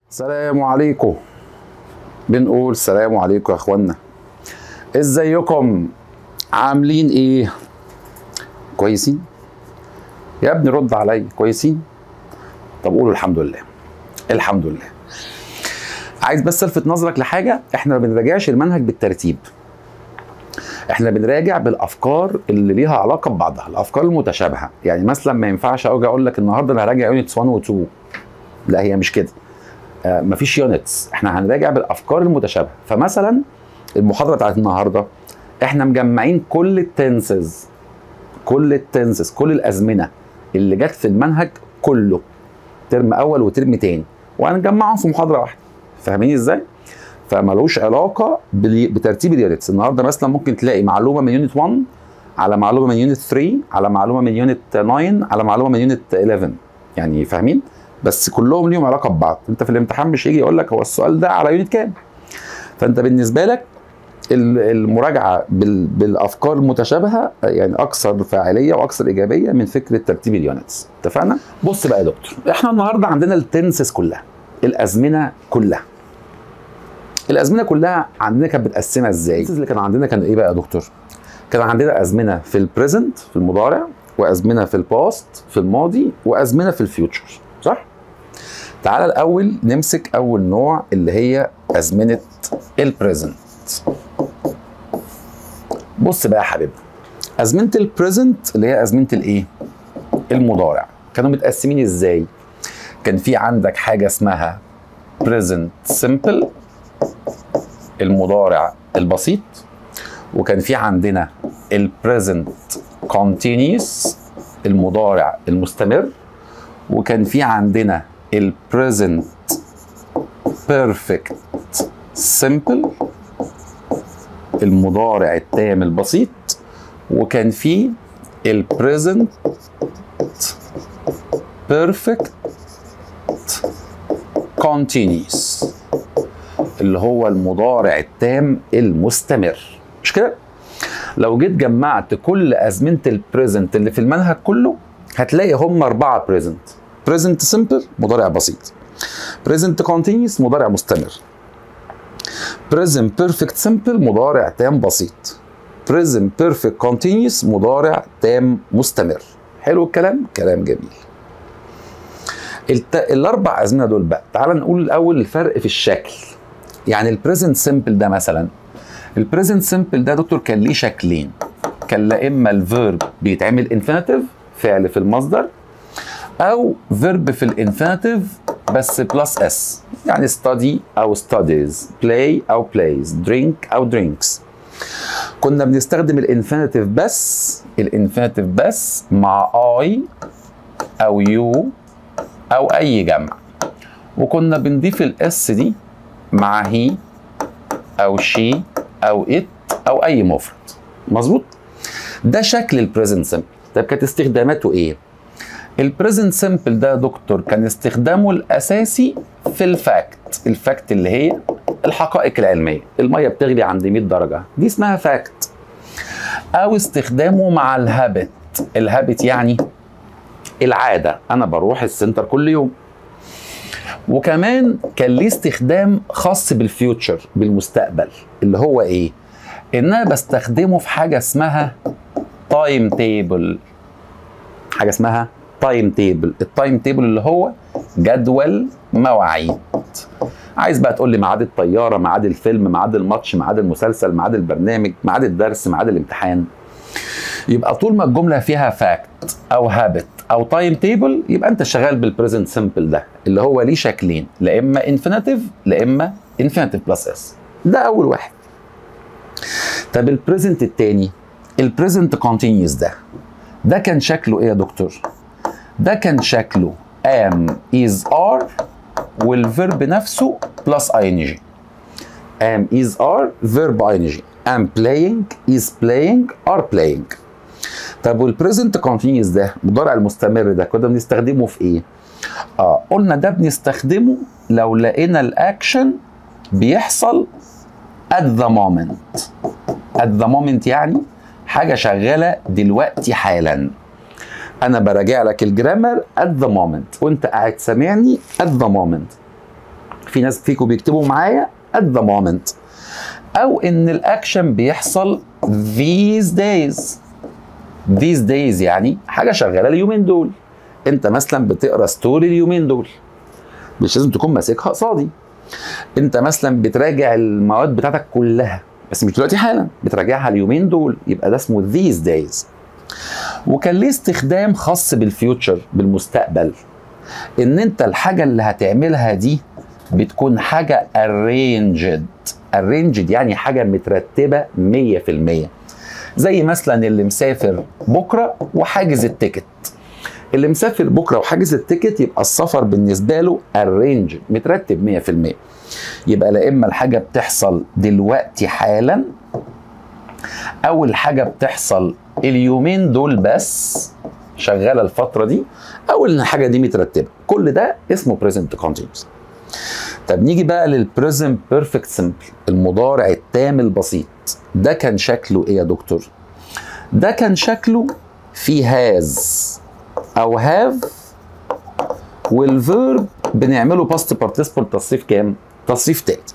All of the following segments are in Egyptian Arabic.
السلام عليكم بنقول السلام عليكم يا اخوانا ازيكم عاملين ايه كويسين يا ابني رد عليا كويسين طب قولوا الحمد لله الحمد لله عايز بس الفت نظرك لحاجه احنا ما بنراجعش المنهج بالترتيب احنا بنراجع بالافكار اللي ليها علاقه ببعضها الافكار المتشابهه يعني مثلا ما ينفعش اجي اقول لك النهارده انا هراجع يونتس 1 و 2 لا هي مش كده آه مفيش يونتس احنا هنراجع بالافكار المتشابهه فمثلا المحاضره بتاعت النهارده احنا مجمعين كل التنسز كل التنسز كل الازمنه اللي جت في المنهج كله ترم اول وترم تاني وهنجمعهم في محاضره واحده فاهمين ازاي فملوش علاقه بال- بترتيب اليونتس النهارده مثلا ممكن تلاقي معلومه من يونت 1 على معلومه من يونت 3 على معلومه من يونت 9 على معلومه من يونت 11 يعني فاهمين بس كلهم ليهم علاقه ببعض انت في الامتحان مش هيجي يقول لك هو السؤال ده على يونت كام فانت بالنسبه لك ال- المراجعه بال- بالافكار المتشابهه يعني اكثر فاعليه واكثر ايجابيه من فكره ترتيب اليونتس اتفقنا بص بقى يا دكتور احنا النهارده عندنا التنسز كلها الازمنه كلها الازمنه كلها عندنا كانت متقسمه ازاي اللي كان عندنا كان ايه بقى يا دكتور كان عندنا ازمنه في البريزنت في المضارع وازمنه في الباست في الماضي وازمنه في الفيوتشر صح تعال الاول نمسك اول نوع اللي هي ازمنه البريزنت بص بقى يا حبيبي ازمنه البريزنت اللي هي ازمنه الايه المضارع كانوا متقسمين ازاي كان في عندك حاجه اسمها present simple المضارع البسيط وكان في عندنا البريزنت continuous المضارع المستمر وكان في عندنا البريزنت بيرفكت simple المضارع التام البسيط وكان في البريزنت بيرفكت continuous اللي هو المضارع التام المستمر مش كده لو جيت جمعت كل ازمنه البريزنت اللي في المنهج كله هتلاقي هم اربعه بريزنت بريزنت سمبل مضارع بسيط بريزنت كونتينيوس مضارع مستمر بريزنت بيرفكت سمبل مضارع تام بسيط بريزنت بيرفكت كونتينيوس مضارع تام مستمر حلو الكلام كلام جميل الت... الاربع ازمنه دول بقى تعال نقول الاول الفرق في الشكل يعني البريزنت سمبل ده مثلا البريزنت سمبل ده دكتور كان ليه شكلين كان لا اما الفيرب بيتعمل انفينيتيف فعل في المصدر او فيرب في الانفينيتيف بس بلس اس يعني study او studies play او plays drink او drinks كنا بنستخدم الانفينيتيف بس الانفينيتيف بس مع I او you او اي جمع وكنا بنضيف الاس دي مع هي او شي او ات او اي مفرد مظبوط ده شكل البريزنت سمبل طب كانت استخداماته ايه البريزنت سمبل ده يا دكتور كان استخدامه الاساسي في الفاكت الفاكت اللي هي الحقائق العلميه الميه بتغلي عند 100 درجه دي اسمها فاكت او استخدامه مع الهابت الهابت يعني العاده انا بروح السنتر كل يوم وكمان كان ليه استخدام خاص بالفيوتشر بالمستقبل اللي هو ايه ان انا بستخدمه في حاجه اسمها تايم تيبل حاجه اسمها تايم تيبل التايم تيبل اللي هو جدول مواعيد عايز بقى تقول لي ميعاد الطياره ميعاد الفيلم ميعاد الماتش ميعاد المسلسل ميعاد البرنامج ميعاد الدرس ميعاد الامتحان يبقى طول ما الجمله فيها فاكت او هابت او تايم تيبل يبقى انت شغال بالبريزنت سمبل ده اللي هو ليه شكلين لا اما انفينيتيف لا اما انفينيتيف بلس اس ده اول واحد طب البريزنت التاني البريزنت كونتينيوس ده ده كان شكله ايه يا دكتور ده كان شكله am is are والفيرب نفسه بلس ing am is are verb ing am playing is playing are playing طب والبريزنت كونتينيوس ده المضارع المستمر ده كنا بنستخدمه في ايه؟ اه قلنا ده بنستخدمه لو لقينا الاكشن بيحصل at the moment at the moment يعني حاجه شغاله دلوقتي حالا انا براجع لك الجرامر at the moment وانت قاعد سامعني at the moment في ناس فيكم بيكتبوا معايا at the moment او ان الاكشن بيحصل these days these days يعني حاجه شغاله اليومين دول انت مثلا بتقرا ستوري اليومين دول مش لازم تكون ماسكها قصادي انت مثلا بتراجع المواد بتاعتك كلها بس مش دلوقتي حالا بتراجعها اليومين دول يبقى ده اسمه these days وكان ليه استخدام خاص بالفيوتشر بالمستقبل ان انت الحاجه اللي هتعملها دي بتكون حاجه arranged arranged يعني حاجه مترتبه 100% زي مثلا اللي مسافر بكره وحاجز التيكت اللي مسافر بكره وحاجز التيكت يبقى السفر بالنسبه له arranged مترتب 100% يبقى لا اما الحاجه بتحصل دلوقتي حالا او الحاجه بتحصل اليومين دول بس شغاله الفتره دي او ان الحاجه دي مترتبه كل ده اسمه present continuous طب نيجي بقى للبريزنت بيرفكت سمبل المضارع التام البسيط ده كان شكله ايه يا دكتور ده كان شكله في هاز او هاف والفيرب بنعمله باست بارتيسيبل تصريف كام تصريف تالت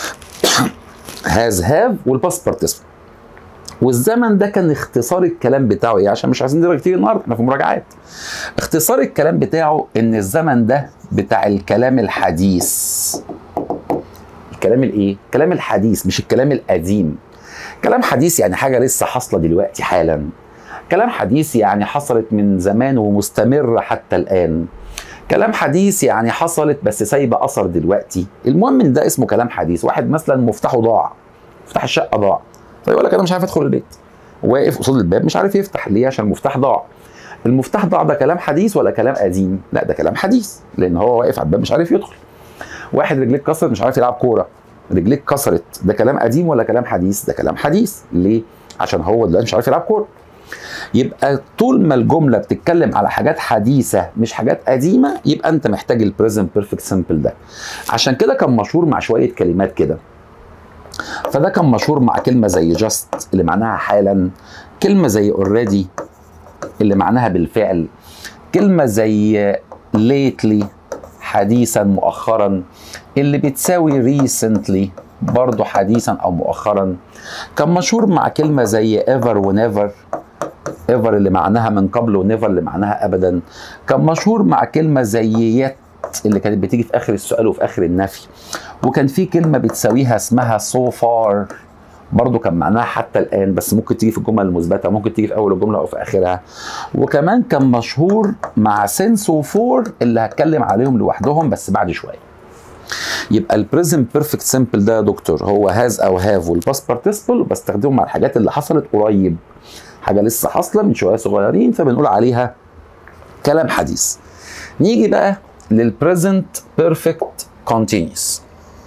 هاز هاف والباست بارتيسيبل والزمن ده كان اختصار الكلام بتاعه ايه عشان مش عايزين نقرا كتير النهارده احنا في مراجعات اختصار الكلام بتاعه ان الزمن ده بتاع الكلام الحديث الكلام الايه الكلام الحديث مش الكلام القديم كلام حديث يعني حاجه لسه حاصله دلوقتي حالا كلام حديث يعني حصلت من زمان ومستمره حتى الان كلام حديث يعني حصلت بس سايبه اثر دلوقتي المهم ان ده اسمه كلام حديث واحد مثلا مفتاحه ضاع مفتاح الشقه ضاع فيقول لك انا مش عارف ادخل البيت واقف قصاد الباب مش عارف يفتح ليه عشان المفتاح ضاع المفتاح ضاع ده كلام حديث ولا كلام قديم لا ده كلام حديث لان هو واقف على الباب مش عارف يدخل واحد رجليه اتكسرت مش عارف يلعب كوره رجليه اتكسرت ده كلام قديم ولا كلام حديث ده كلام حديث ليه عشان هو دلوقتي مش عارف يلعب كوره يبقى طول ما الجمله بتتكلم على حاجات حديثه مش حاجات قديمه يبقى انت محتاج البريزنت بيرفكت سمبل ده عشان كده كان مشهور مع شويه كلمات كده فده كان مشهور مع كلمه زي جاست اللي معناها حالا كلمه زي اوريدي اللي معناها بالفعل كلمه زي ليتلي حديثا مؤخرا اللي بتساوي ريسنتلي برضه حديثا او مؤخرا كان مشهور مع كلمه زي ايفر ونيفر ايفر اللي معناها من قبل ونيفر اللي معناها ابدا كان مشهور مع كلمه زي يت اللي كانت بتيجي في اخر السؤال وفي اخر النفي وكان في كلمه بتساويها اسمها سو so فار برضه كان معناها حتى الان بس ممكن تيجي في الجمل المثبته ممكن تيجي في اول الجمله او في اخرها وكمان كان مشهور مع سنس وفور اللي هتكلم عليهم لوحدهم بس بعد شويه يبقى البريزنت بيرفكت سمبل ده يا دكتور هو هاز او هاف والباست بارتيسيبل بستخدمه مع الحاجات اللي حصلت قريب حاجه لسه حاصله من شويه صغيرين فبنقول عليها كلام حديث نيجي بقى للبريزنت بيرفكت كونتينيوس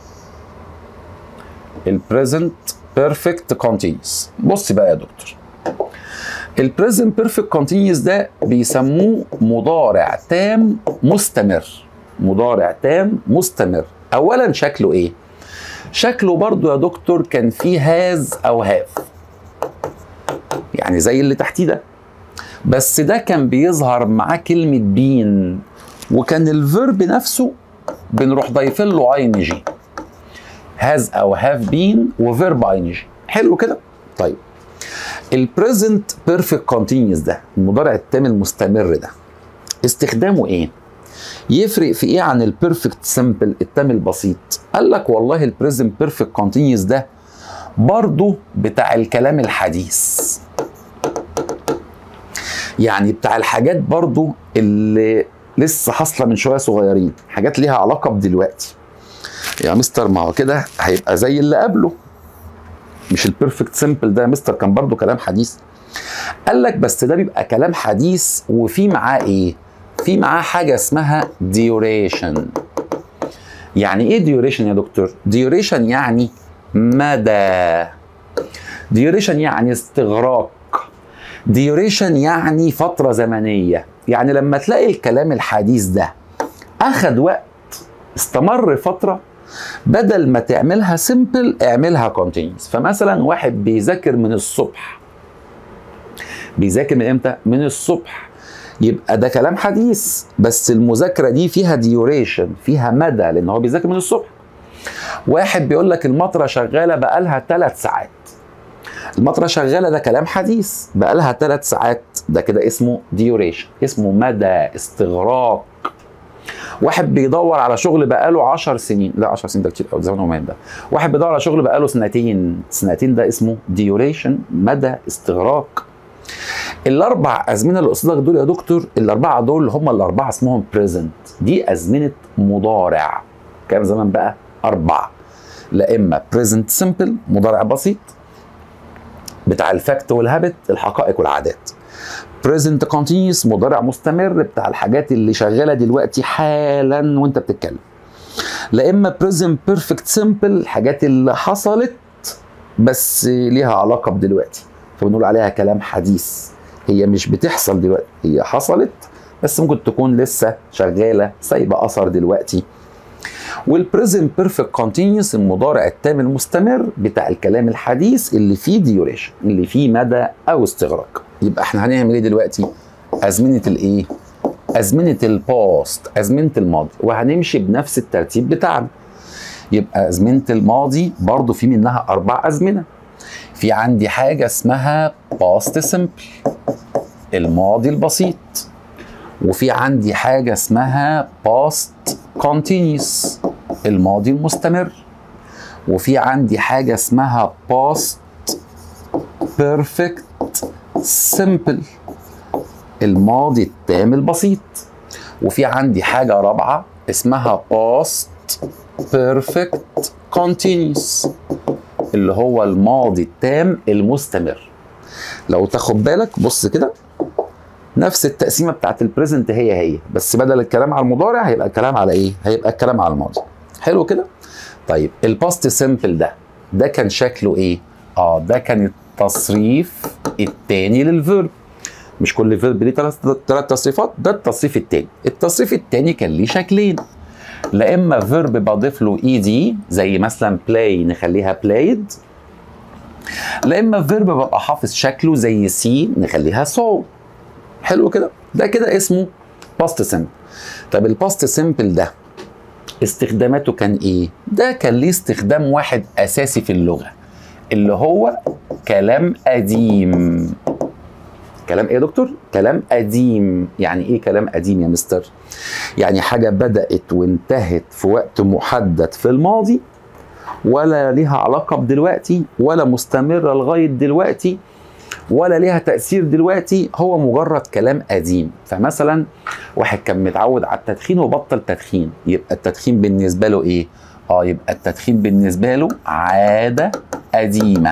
البريزنت بيرفكت كونتينيوس بص بقى يا دكتور البريزنت بيرفكت كونتينيوس ده بيسموه مضارع تام مستمر مضارع تام مستمر اولا شكله ايه شكله برضو يا دكتور كان فيه هاز او هاف يعني زي اللي تحتيه ده بس ده كان بيظهر معاه كلمة بين وكان الفيرب نفسه بنروح ضايفين له اي ان جي هاز او هاف بين وفيرب اي ان جي حلو كده طيب البريزنت بيرفكت كونتينيوس ده المضارع التام المستمر ده استخدامه ايه يفرق في ايه عن البيرفكت سمبل التام البسيط قال لك والله البريزنت بيرفكت كونتينيوس ده برضه بتاع الكلام الحديث يعني بتاع الحاجات برضه اللي لسه حاصله من شويه صغيرين حاجات ليها علاقه بدلوقتي يا مستر ما هو كده هيبقى زي اللي قبله مش البيرفكت سمبل ده يا مستر كان برضه كلام حديث قال لك بس ده بيبقى كلام حديث وفي معاه ايه في معاه حاجه اسمها ديوريشن يعني ايه ديوريشن يا دكتور ديوريشن يعني مدى ديوريشن يعني استغراق ديوريشن يعني فتره زمنيه يعني لما تلاقي الكلام الحديث ده اخد وقت استمر فتره بدل ما تعملها سيمبل اعملها كونتينيوس فمثلا واحد بيذاكر من الصبح بيذاكر من امتى من الصبح يبقى ده كلام حديث بس المذاكره دي فيها ديوريشن فيها مدى لان هو بيذاكر من الصبح واحد بيقول لك المطره شغاله بقالها ثلاث ساعات المطره شغاله ده كلام حديث بقالها ثلاث ساعات ده كده اسمه ديوريشن اسمه مدى استغراق واحد بيدور على شغل بقاله 10 سنين لا 10 سنين ده كتير قوي زمان ومان ده واحد بيدور على شغل بقاله سنتين سنتين ده اسمه ديوريشن مدى استغراق الاربع ازمنه اللي قصدك دول يا دكتور الاربعه دول هم الاربعه اسمهم بريزنت دي ازمنه مضارع كام زمان بقى اربعه لا اما بريزنت سمبل مضارع بسيط بتاع الفاكت والهابت الحقائق والعادات بريزنت كونتينيوس مضارع مستمر بتاع الحاجات اللي شغاله دلوقتي حالا وانت بتتكلم لا اما بريزنت بيرفكت سمبل الحاجات اللي حصلت بس ليها علاقه بدلوقتي فبنقول عليها كلام حديث هي مش بتحصل دلوقتي هي حصلت بس ممكن تكون لسه شغاله سايبه اثر دلوقتي والبريزنت بيرفكت كونتينيوس المضارع التام المستمر بتاع الكلام الحديث اللي فيه ديوريشن اللي فيه مدى او استغراق يبقى احنا هنعمل ايه دلوقتي ازمنه الايه ازمنه الباست ازمنه الماضي وهنمشي بنفس الترتيب بتاعنا يبقى ازمنه الماضي برضو في منها اربع ازمنه في عندي حاجه اسمها باست سمبل الماضي البسيط وفي عندي حاجه اسمها باست continuous الماضي المستمر وفي عندي حاجة اسمها past perfect simple الماضي التام البسيط وفي عندي حاجة رابعة اسمها past perfect continuous اللي هو الماضي التام المستمر لو تاخد بالك بص كده نفس التقسيمه بتاعت البريزنت هي هي بس بدل الكلام على المضارع هيبقى الكلام على ايه هيبقى الكلام على الماضي حلو كده طيب الباست سيمبل ده ده كان شكله ايه اه ده كان التصريف الثاني للفيرب مش كل فيرب ليه ثلاث تصريفات ده التصريف الثاني التصريف الثاني كان ليه شكلين لا اما فيرب بضيف له اي دي زي مثلا بلاي نخليها بلايد لا اما فيرب ببقى حافظ شكله زي سي نخليها سو حلو كده ده كده اسمه باست سمبل طب الباست سمبل ده استخداماته كان ايه ده كان ليه استخدام واحد اساسي في اللغه اللي هو كلام قديم كلام ايه يا دكتور كلام قديم يعني ايه كلام قديم يا مستر يعني حاجه بدات وانتهت في وقت محدد في الماضي ولا ليها علاقه بدلوقتي ولا مستمره لغايه دلوقتي ولا ليها تأثير دلوقتي هو مجرد كلام قديم فمثلا واحد كان متعود على التدخين وبطل تدخين يبقى التدخين بالنسبة له ايه؟ اه يبقى التدخين بالنسبة له عادة قديمة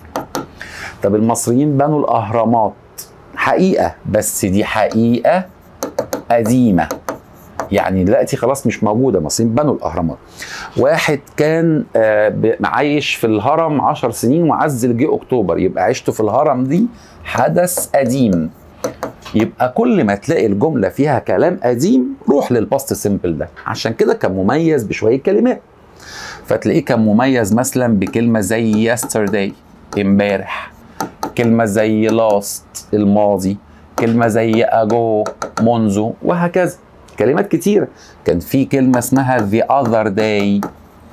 طب المصريين بنوا الأهرامات حقيقة بس دي حقيقة قديمة يعني دلوقتي خلاص مش موجوده المصريين بنوا الاهرامات واحد كان آه عايش في الهرم عشر سنين وعزل جه اكتوبر يبقى عيشته في الهرم دي حدث قديم يبقى كل ما تلاقي الجمله فيها كلام قديم روح للباست سيمبل ده عشان كده كان مميز بشويه كلمات فتلاقيه كان مميز مثلا بكلمه زي yesterday امبارح كلمه زي last الماضي كلمه زي ago منذ وهكذا كلمات كتيرة كان في كلمة اسمها the other day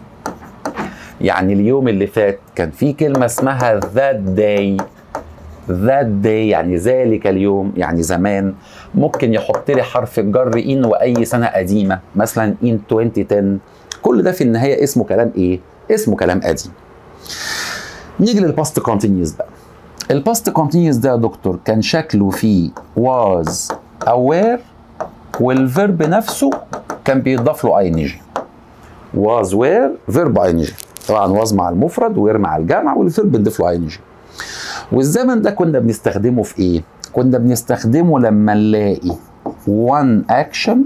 يعني اليوم اللي فات كان في كلمة اسمها that day that day يعني ذلك اليوم يعني زمان ممكن يحط لي حرف الجر in واي سنة قديمة مثلا in 2010 كل ده في النهاية اسمه كلام ايه اسمه كلام قديم نيجي للباست كونتينيوس بقى الباست كونتينيوس ده يا دكتور كان شكله فيه was aware والفيرب نفسه كان بيضاف له اي ان جي واز وير فيرب اي ان جي طبعا واز مع المفرد وير مع الجمع والفيرب بنضيف له اي ان جي والزمن ده كنا بنستخدمه في ايه كنا بنستخدمه لما نلاقي وان اكشن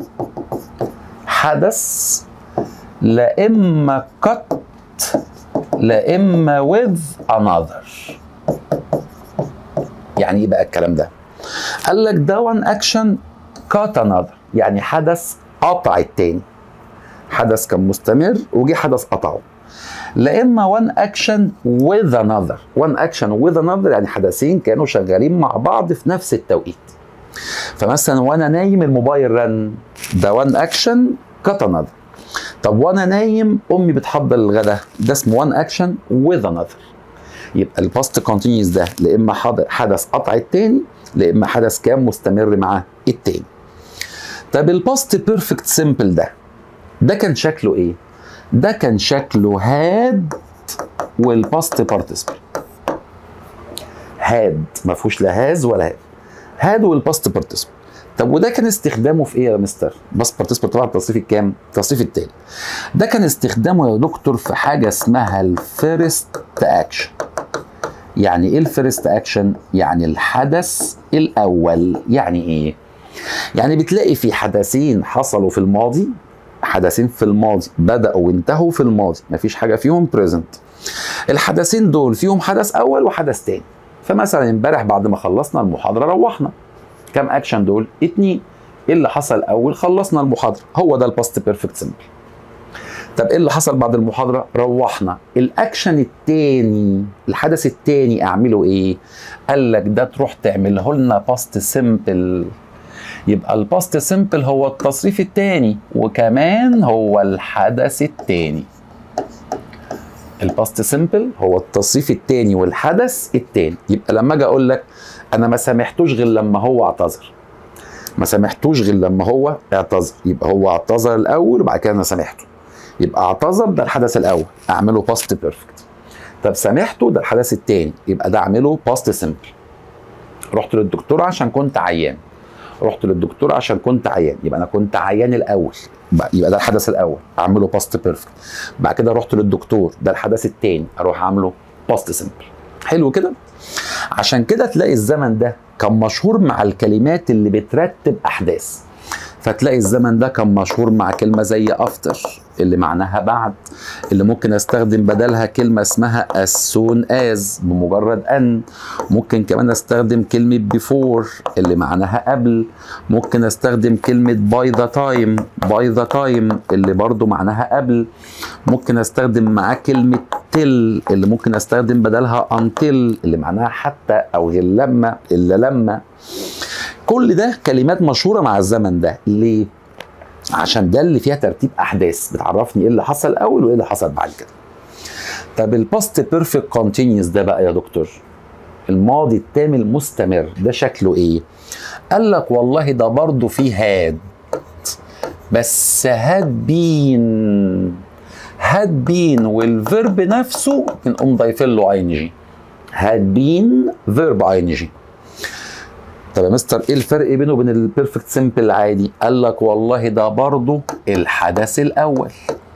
حدث لا اما كت لا اما with another يعني ايه بقى الكلام ده قال لك ده وان اكشن كات انذر يعني حدث قطع التاني حدث كان مستمر وجي حدث قطعه لا اما وان اكشن with another وان اكشن with another يعني حدثين كانوا شغالين مع بعض في نفس التوقيت فمثلا وانا نايم الموبايل رن ده وان اكشن كات انذر طب وانا نايم امي بتحضر الغداء ده اسمه وان اكشن with another يبقى الباست كونتينيوس ده لا اما حدث قطع التاني لا اما حدث كان مستمر مع التاني طب الباست بيرفكت سيمبل ده ده كان شكله ايه ده كان شكله هاد والباست بارتيسيبل هاد ما فيهوش لا هاز ولا هاد هاد والباست بارتيسيبل طب وده كان استخدامه في ايه يا مستر؟ باست بارتيسيبل طبعا التصريف الكام؟ التصريف التاني. ده كان استخدامه يا دكتور في حاجه اسمها الفيرست اكشن. يعني ايه الفيرست اكشن؟ يعني الحدث الاول، يعني ايه؟ يعني بتلاقي في حدثين حصلوا في الماضي حدثين في الماضي بدأوا وانتهوا في الماضي مفيش حاجة فيهم بريزنت الحدثين دول فيهم حدث أول وحدث تاني فمثلا امبارح بعد ما خلصنا المحاضرة روحنا كم أكشن دول؟ اتنين ايه اللي حصل أول؟ خلصنا المحاضرة هو ده الباست بيرفكت سمبل طب ايه اللي حصل بعد المحاضرة؟ روحنا الأكشن التاني الحدث التاني أعمله إيه؟ قال لك ده تروح تعمله لنا باست سمبل يبقى الباست سيمبل هو التصريف الثاني وكمان هو الحدث الثاني الباست سيمبل هو التصريف الثاني والحدث الثاني يبقى لما اجي اقول لك انا ما سامحتوش غير لما هو اعتذر ما سامحتوش غير لما هو اعتذر يبقى هو اعتذر الاول وبعد كده انا سامحته يبقى اعتذر ده الحدث الاول اعمله باست بيرفكت طب سامحته ده الحدث الثاني يبقى ده اعمله باست سيمبل رحت للدكتور عشان كنت عيان رحت للدكتور عشان كنت عيان يبقى انا كنت عيان الاول يبقى ده الحدث الاول اعمله باست بيرفكت بعد كده رحت للدكتور ده الحدث الثاني اروح اعمله باست سمبل حلو كده عشان كده تلاقي الزمن ده كان مشهور مع الكلمات اللي بترتب احداث فتلاقي الزمن ده كان مشهور مع كلمه زي افتر اللي معناها بعد اللي ممكن استخدم بدلها كلمه اسمها as soon as بمجرد ان ممكن كمان استخدم كلمه before اللي معناها قبل ممكن استخدم كلمه by the time by the time اللي برضو معناها قبل ممكن استخدم معاه كلمه till اللي ممكن استخدم بدلها until اللي معناها حتى او غير لما الا لما كل ده كلمات مشهوره مع الزمن ده ليه عشان ده اللي فيها ترتيب احداث بتعرفني ايه اللي حصل الاول وايه اللي حصل بعد كده طب الباست بيرفكت كونتينيوس ده بقى يا دكتور الماضي التام المستمر ده شكله ايه قال لك والله ده برضه فيه هاد بس هاد بين هاد بين والفيرب نفسه بنقوم ضايفين له اي ان جي هاد بين فيرب اي ان جي طب يا مستر ايه الفرق بينه وبين البيرفكت سيمبل العادي؟ قال لك والله ده برضه الحدث الاول.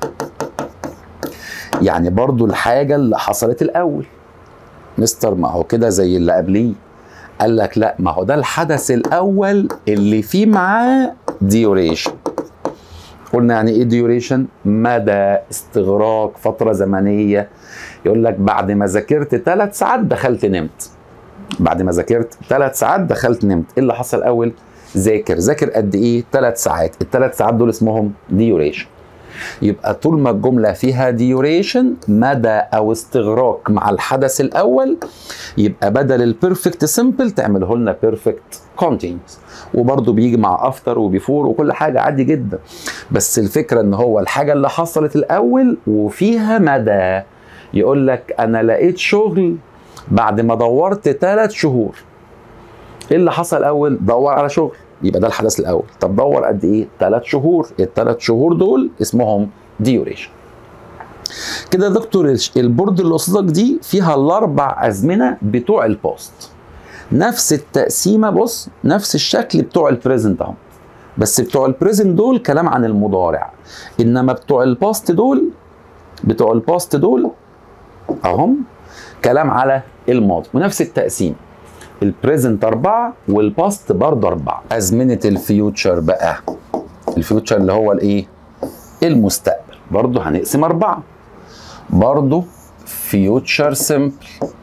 يعني برضه الحاجه اللي حصلت الاول. مستر ما هو كده زي اللي قبليه. قال لك لا ما هو ده الحدث الاول اللي فيه معاه ديوريشن. قلنا يعني ايه ديوريشن؟ مدى استغراق فتره زمنيه. يقول لك بعد ما ذاكرت ثلاث ساعات دخلت نمت. بعد ما ذاكرت ثلاث ساعات دخلت نمت ايه اللي حصل اول ذاكر ذاكر قد ايه ثلاث ساعات الثلاث ساعات دول اسمهم ديوريشن يبقى طول ما الجملة فيها ديوريشن مدى أو استغراق مع الحدث الأول يبقى بدل البيرفكت سيمبل تعمله لنا بيرفكت كونتينيوس وبرضه بيجي مع افتر وبيفور وكل حاجة عادي جدا بس الفكرة ان هو الحاجة اللي حصلت الأول وفيها مدى يقول لك أنا لقيت شغل بعد ما دورت ثلاث شهور ايه اللي حصل اول دور على شغل يبقى ده الحدث الاول طب دور قد ايه ثلاث شهور الثلاث شهور دول اسمهم ديوريشن كده يا دكتور البورد اللي قصادك دي فيها الاربع ازمنه بتوع البوست نفس التقسيمه بص نفس الشكل بتوع البريزنت اهو بس بتوع البريزنت دول كلام عن المضارع انما بتوع الباست دول بتوع الباست دول اهم كلام على الماضي ونفس التقسيم البريزنت أربعة والباست برضه أربعة أزمنة الفيوتشر بقى الفيوتشر اللي هو الإيه؟ المستقبل برضه هنقسم أربعة برضه فيوتشر سيمبل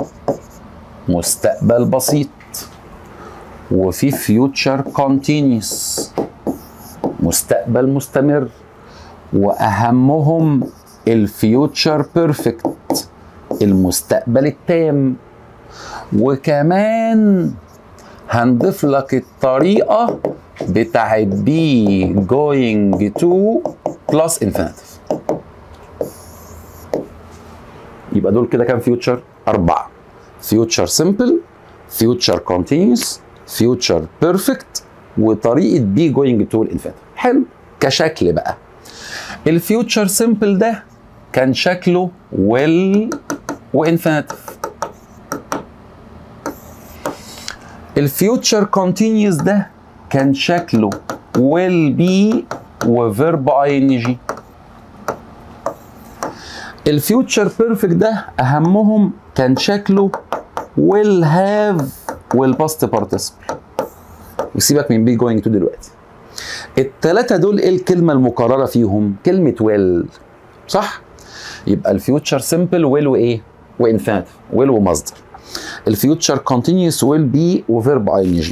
مستقبل بسيط وفي فيوتشر كونتينيوس مستقبل مستمر واهمهم الفيوتشر بيرفكت المستقبل التام وكمان هنضيف لك الطريقة بتاعت بي going to plus infinitive يبقى دول كده كام فيوتشر اربعه فيوتشر سمبل فيوتشر كونتينيوس فيوتشر بيرفكت وطريقه بي جوينج تو الانفينيتيف حلو كشكل بقى الفيوتشر سمبل ده كان شكله ويل وانفينيتيف الفيوتشر كونتينيوس ده كان شكله will be وفيرب اي ان جي الفيوتشر بيرفكت ده اهمهم كان شكله will have والباست participle وسيبك من بي جوينج تو دلوقتي التلاتة دول ايه الكلمة المكررة فيهم؟ كلمة will صح؟ يبقى الفيوتشر سمبل will وايه؟ وانفينيتيف will ومصدر الفيوتشر كونتينيوس ويل بي وفيرب اي ان جي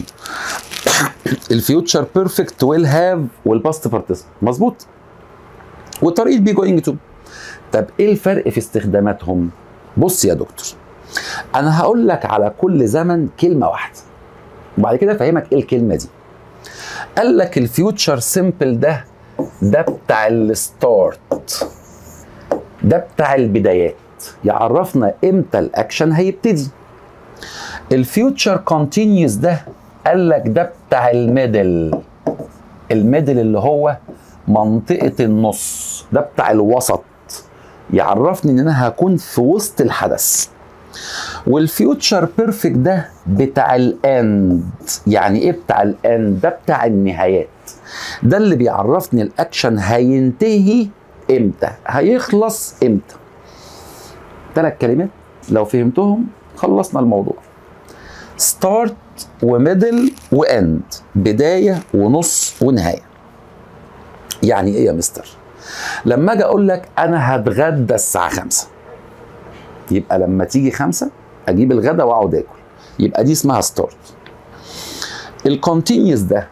الفيوتشر بيرفكت ويل هاف والباست بارتيسيبل مظبوط وطريقه بي جوينج تو طب ايه الفرق في استخداماتهم بص يا دكتور انا هقول لك على كل زمن كلمه واحده وبعد كده افهمك ايه الكلمه دي قال لك الفيوتشر سيمبل ده ده بتاع الستارت ده بتاع البدايات يعرفنا امتى الاكشن هيبتدي الفيوتشر كونتينيوس ده قال لك ده بتاع الميدل الميدل اللي هو منطقة النص ده بتاع الوسط يعرفني ان انا هكون في وسط الحدث والفيوتشر بيرفكت ده بتاع الاند يعني ايه بتاع الاند ده بتاع النهايات ده اللي بيعرفني الاكشن هينتهي امتى هيخلص امتى ثلاث كلمات لو فهمتهم خلصنا الموضوع ستارت وميدل واند بدايه ونص ونهايه يعني ايه يا مستر لما اجي اقول لك انا هتغدى الساعه خمسة يبقى لما تيجي خمسة اجيب الغدا واقعد اكل يبقى دي اسمها ستارت الكونتينيوس ده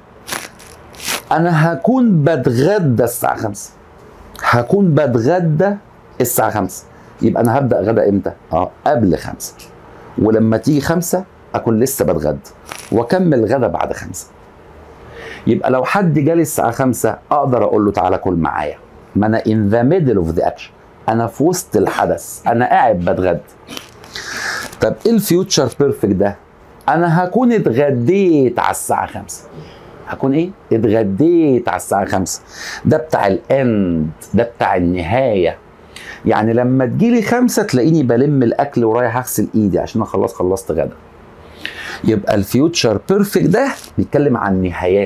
انا هكون بتغدى الساعه خمسة هكون بتغدى الساعه خمسة يبقى انا هبدا غدا امتى اه قبل خمسة ولما تيجي خمسة اكون لسه بتغدى واكمل غدا بعد خمسة يبقى لو حد جالي الساعة خمسة اقدر اقول له تعالى كل معايا ما انا in the middle of the action انا في وسط الحدث انا قاعد بتغدى طب ايه الفيوتشر بيرفكت ده انا هكون اتغديت على الساعة خمسة هكون ايه اتغديت على الساعة خمسة ده بتاع الاند ده بتاع النهاية يعني لما تجيلي خمسة تلاقيني بلم الاكل ورايح اغسل ايدي عشان انا خلاص خلصت غدا يبقى الفيوتشر بيرفكت ده بيتكلم عن نهايات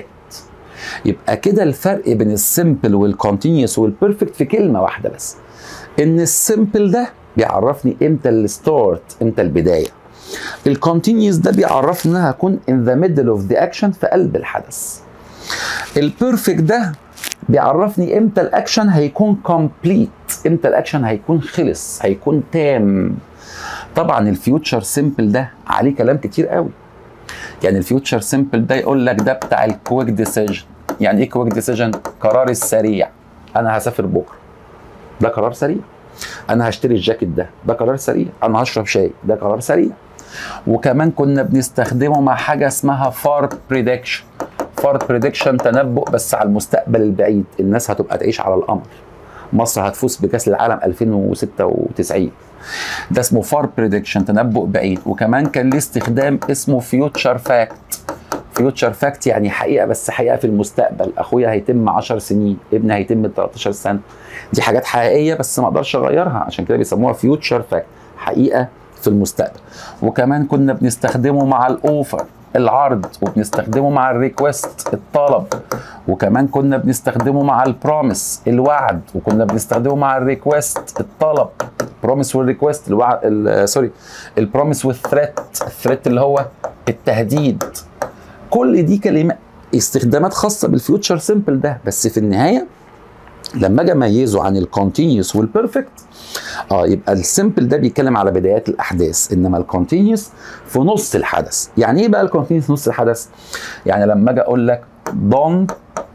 يبقى كده الفرق بين السيمبل والكونتينيوس والبيرفكت في كلمه واحده بس ان السيمبل ده بيعرفني امتى الستارت امتى البدايه الكونتينيوس ده بيعرفني ان انا هكون ان ذا ميدل اوف ذا اكشن في قلب الحدث البيرفكت ده بيعرفني امتى الاكشن هيكون كومبليت امتى الاكشن هيكون خلص هيكون تام طبعا الفيوتشر سيمبل ده عليه كلام كتير قوي يعني الفيوتشر سيمبل ده يقول لك ده بتاع الكويك ديسيجن يعني ايه كويك ديسيجن قرار السريع انا هسافر بكره ده قرار سريع انا هشتري الجاكيت ده ده قرار سريع انا هشرب شاي ده قرار سريع وكمان كنا بنستخدمه مع حاجه اسمها فار بريدكشن فار بريدكشن تنبؤ بس على المستقبل البعيد الناس هتبقى تعيش على القمر مصر هتفوز بكاس العالم 2096 ده اسمه فار بريدكشن تنبؤ بعيد وكمان كان ليه استخدام اسمه فيوتشر فاكت فيوتشر فاكت يعني حقيقه بس حقيقه في المستقبل اخويا هيتم 10 سنين ابني هيتم 13 سنه دي حاجات حقيقيه بس ما اقدرش اغيرها عشان كده بيسموها فيوتشر فاكت حقيقه في المستقبل وكمان كنا بنستخدمه مع الاوفر العرض وبنستخدمه مع الريكوست الطلب وكمان كنا بنستخدمه مع البروميس الوعد وكنا بنستخدمه مع الريكوست الطلب بروميس والريكوست الوعد ال- سوري البروميس والثريت الثريت اللي هو التهديد كل دي كلمات استخدامات خاصه بالفيوتشر سيمبل ده بس في النهايه لما اجي اميزه عن الكونتينيوس والبيرفكت اه يبقى السيمبل ده بيتكلم على بدايات الاحداث انما الكونتينيوس في نص الحدث يعني ايه بقى الكونتينيوس في نص الحدث يعني لما اجي اقول لك don't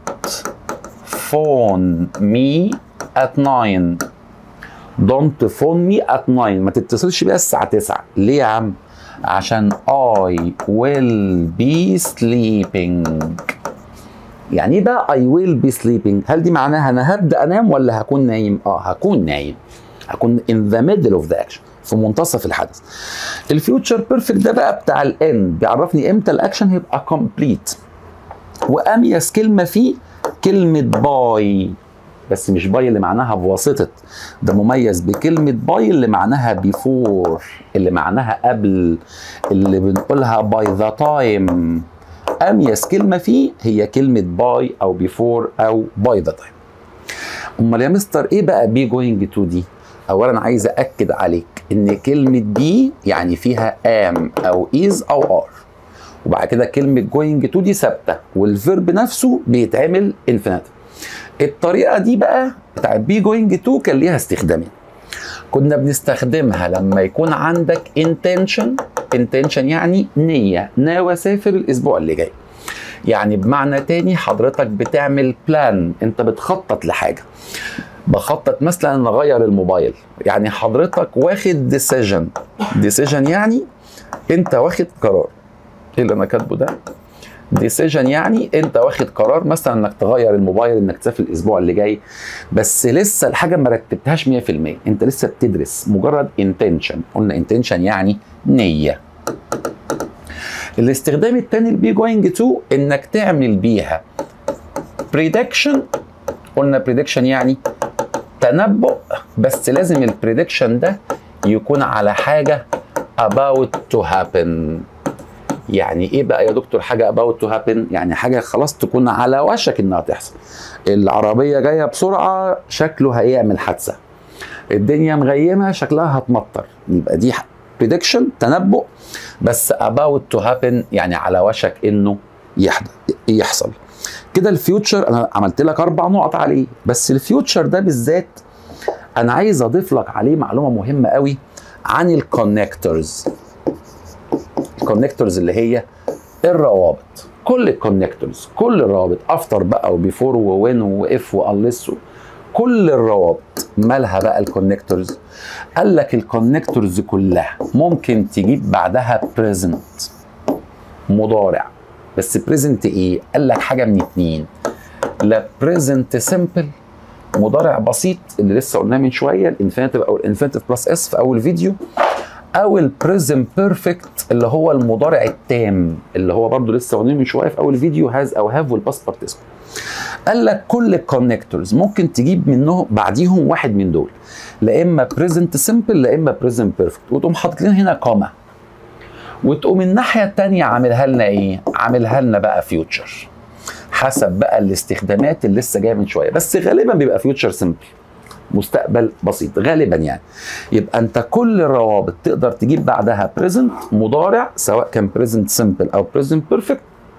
phone me at 9 don't phone me at 9 ما تتصلش بيها الساعه 9 ليه يا عم عشان I will be sleeping يعني ايه بقى I will be sleeping هل دي معناها انا هبدا انام ولا هكون نايم اه هكون نايم هكون in the middle of the action في منتصف الحدث الفيوتشر بيرفكت ده بقى بتاع الان بيعرفني امتى الاكشن هيبقى كومبليت واميز كلمه فيه كلمه باي بس مش باي اللي معناها بواسطه ده مميز بكلمه باي اللي معناها بيفور اللي معناها قبل اللي بنقولها باي ذا تايم اميز كلمه فيه هي كلمه باي او بيفور او باي ذا تايم امال يا مستر ايه بقى بي جوينج تو دي اولا عايز اكد عليك ان كلمه بي يعني فيها ام او از او ار وبعد كده كلمه جوينج تو دي ثابته والفيرب نفسه بيتعمل انفينيتيف الطريقه دي بقى بتاعت بي جوينج تو كان ليها استخدامين كنا بنستخدمها لما يكون عندك intention intention يعني نية ناوي اسافر الاسبوع اللي جاي يعني بمعنى تاني حضرتك بتعمل بلان انت بتخطط لحاجة بخطط مثلا نغير الموبايل يعني حضرتك واخد ديسيجن ديسيجن يعني انت واخد قرار ايه اللي انا كاتبه ده ديسيجن يعني انت واخد قرار مثلا انك تغير الموبايل انك تسافر الاسبوع اللي جاي بس لسه الحاجه ما رتبتهاش 100% انت لسه بتدرس مجرد انتنشن قلنا انتنشن يعني نيه الاستخدام الثاني البي جوينج تو انك تعمل بيها بريدكشن قلنا بريدكشن يعني تنبؤ بس لازم البريدكشن ده يكون على حاجه about to happen يعني ايه بقى يا دكتور حاجه about to happen يعني حاجه خلاص تكون على وشك انها تحصل العربيه جايه بسرعه شكله هيعمل حادثه الدنيا مغيمه شكلها هتمطر يبقى دي بريدكشن تنبؤ بس about to happen يعني على وشك انه يحدث يحصل كده الفيوتشر انا عملت لك اربع نقط عليه بس الفيوتشر ده بالذات انا عايز اضيف لك عليه معلومه مهمه قوي عن الكونكتورز الكونكتورز اللي هي الروابط كل الكونكتورز كل الروابط افتر بقى وبيفور ووين واف واليس كل الروابط مالها بقى الكونكتورز قال لك الكونكتورز كلها ممكن تجيب بعدها بريزنت مضارع بس بريزنت ايه قال لك حاجه من اتنين لا بريزنت سمبل مضارع بسيط اللي لسه قلناه من شويه الانفينيتيف او الانفينيتيف بلس اس في اول فيديو او البريزم بيرفكت اللي هو المضارع التام اللي هو برضو لسه قلنا من شويه في اول فيديو هاز او هاف والباست بارتيسيبل قال لك كل الكونكتورز ممكن تجيب منهم بعديهم واحد من دول لا اما بريزنت سمبل لا اما بريزم بيرفكت وتقوم حاطط لنا هنا كوما وتقوم الناحيه الثانيه عاملها لنا ايه عاملها لنا بقى فيوتشر حسب بقى الاستخدامات اللي لسه جايه من شويه بس غالبا بيبقى فيوتشر سمبل مستقبل بسيط غالبا يعني يبقى انت كل الروابط تقدر تجيب بعدها بريزنت مضارع سواء كان بريزنت سمبل او بريزنت بيرفكت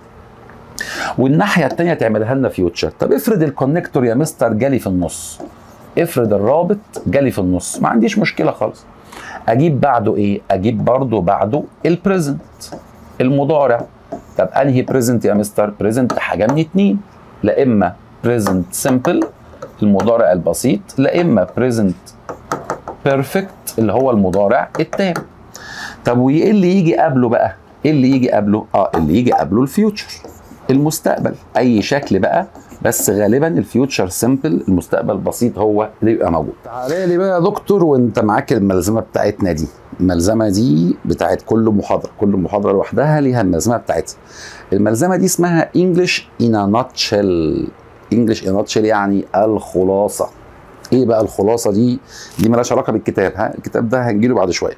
والناحيه الثانيه تعملها لنا فيوتشر طب افرض الكونكتور يا مستر جالي في النص افرض الرابط جالي في النص ما عنديش مشكله خالص اجيب بعده ايه اجيب برضه بعده البريزنت المضارع طب انهي بريزنت يا مستر بريزنت حاجه من اتنين لا اما بريزنت سمبل المضارع البسيط لا اما بريزنت بيرفكت اللي هو المضارع التام طب وايه اللي يجي قبله بقى ايه اللي يجي قبله اه اللي يجي قبله الفيوتشر المستقبل اي شكل بقى بس غالبا الفيوتشر سمبل المستقبل بسيط هو اللي يبقى موجود تعالى لي بقى يا دكتور وانت معاك الملزمه بتاعتنا دي الملزمه دي بتاعت كل محاضره كل محاضره لوحدها ليها الملزمه بتاعتها الملزمه دي اسمها انجلش ان ا ناتشل انجلش ان ناتشل يعني الخلاصه ايه بقى الخلاصه دي دي مالهاش علاقه بالكتاب ها الكتاب ده هنجيله بعد شويه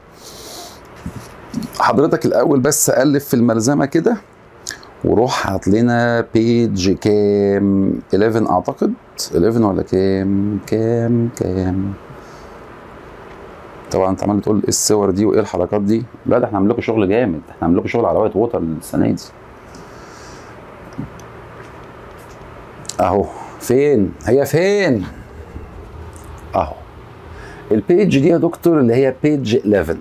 حضرتك الاول بس الف في الملزمه كده وروح هات لنا بيج كام 11 اعتقد 11 ولا كام كام كام طبعا انت عمال تقول ايه الصور دي وايه الحركات دي لا ده احنا عاملين لكم شغل جامد احنا عاملين لكم شغل على وايت ووتر السنه دي اهو فين هي فين اهو البيج دي يا دكتور اللي هي بيج 11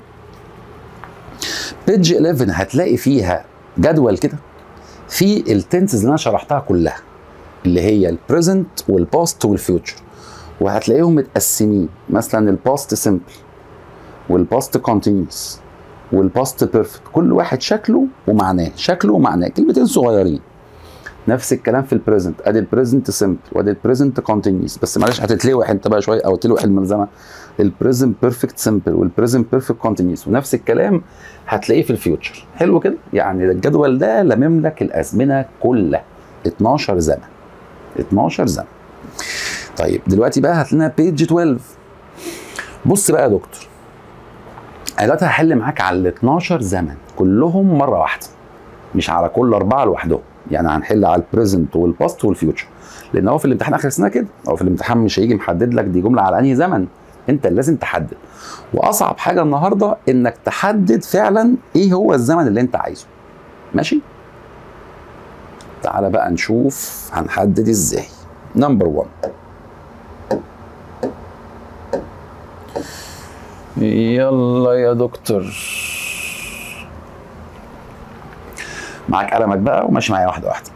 بيج 11 هتلاقي فيها جدول كده في التنسز اللي انا شرحتها كلها اللي هي البريزنت والباست والفيوتشر وهتلاقيهم متقسمين مثلا الباست سمبل والباست كونتينيوس والباست بيرفكت كل واحد شكله ومعناه شكله ومعناه كلمتين صغيرين نفس الكلام في البريزنت ادي البريزنت سمبل وادي البريزنت كونتينيوس بس معلش هتتلوح انت بقى شويه او تلوح الملزمه البريزنت بيرفكت سمبل والبريزنت بيرفكت كونتينيوس ونفس الكلام هتلاقيه في الفيوتشر حلو كده يعني الجدول ده لمم لك الازمنه كلها 12 زمن 12 زمن طيب دلوقتي بقى هات لنا بيج 12 بص بقى يا دكتور انا دلوقتي هحل معاك على ال 12 زمن كلهم مره واحده مش على كل اربعه لوحدهم يعني هنحل على البريزنت والباست والفيوتشر لان هو في الامتحان اخر السنه كده هو في الامتحان مش هيجي محدد لك دي جمله على انهي زمن انت اللي لازم تحدد واصعب حاجه النهارده انك تحدد فعلا ايه هو الزمن اللي انت عايزه ماشي تعالى بقى نشوف هنحدد ازاي نمبر 1 يلا يا دكتور معاك قلمك بقى وماشي معايا واحده واحده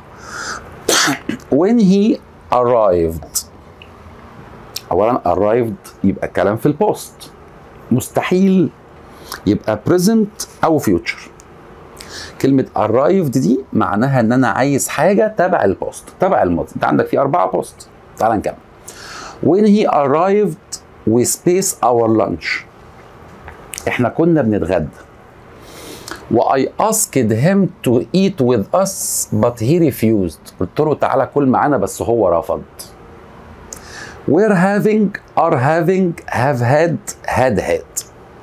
when he arrived اولا arrived يبقى كلام في البوست مستحيل يبقى present او future كلمة arrived دي معناها ان انا عايز حاجة تبع البوست تبع الماضي انت عندك في اربعة بوست تعال نكمل when he arrived we space our lunch احنا كنا بنتغدى و I asked him to eat with us but he refused قلت له تعالى كل معانا بس هو رفض we're having are having have had had had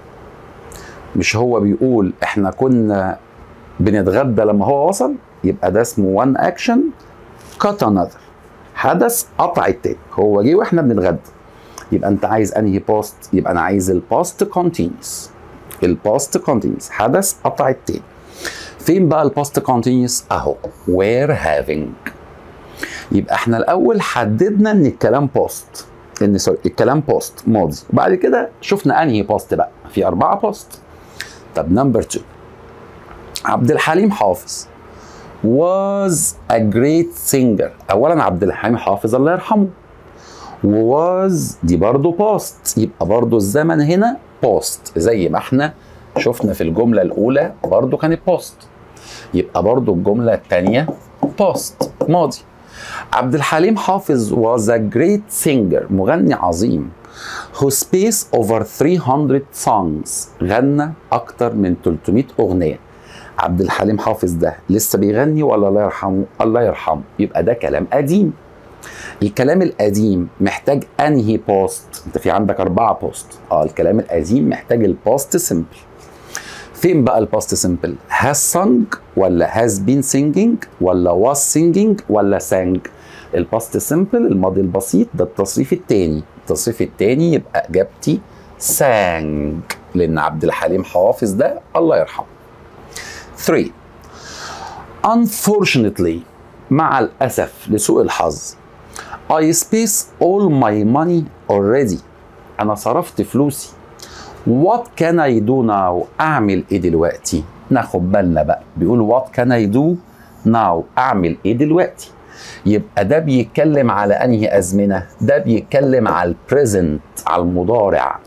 مش هو بيقول احنا كنا بنتغدى لما هو وصل يبقى ده اسمه one action cut another حدث قطع التاني هو جه واحنا بنتغدى يبقى انت عايز انهي باست يبقى انا عايز الباست كونتينيوس الباست كونتينيوس حدث قطع التاني فين بقى الباست كونتينيوس اهو وير هافينج يبقى احنا الاول حددنا ان الكلام بوست ان سوري الكلام بوست ماضي وبعد كده شفنا انهي بوست بقى في اربعه بوست طب نمبر 2 عبد الحليم حافظ was a great singer اولا عبد الحليم حافظ الله يرحمه was دي برضه باست يبقى برضه الزمن هنا باست زي ما احنا شفنا في الجمله الاولى برضه كانت باست يبقى برضه الجمله الثانيه باست ماضي عبد الحليم حافظ was a great singer مغني عظيم who space over 300 songs غنى اكتر من 300 اغنيه عبد الحليم حافظ ده لسه بيغني ولا الله يرحمه الله يرحمه يبقى ده كلام قديم الكلام القديم محتاج انهي بوست انت في عندك اربعه بوست اه الكلام القديم محتاج البوست سمبل فين بقى الباست سمبل has sung ولا has been singing ولا was singing ولا sang الباست سمبل الماضي البسيط ده التصريف الثاني التصريف الثاني يبقى اجابتي sang لان عبد الحليم حافظ ده الله يرحمه 3 unfortunately مع الاسف لسوء الحظ I space all my money already انا صرفت فلوسي What can I do now اعمل ايه دلوقتي ناخد بالنا بقى بيقول what can I do now اعمل ايه دلوقتي يبقى ده بيتكلم على انهي ازمنه ده بيتكلم على البريزنت على المضارع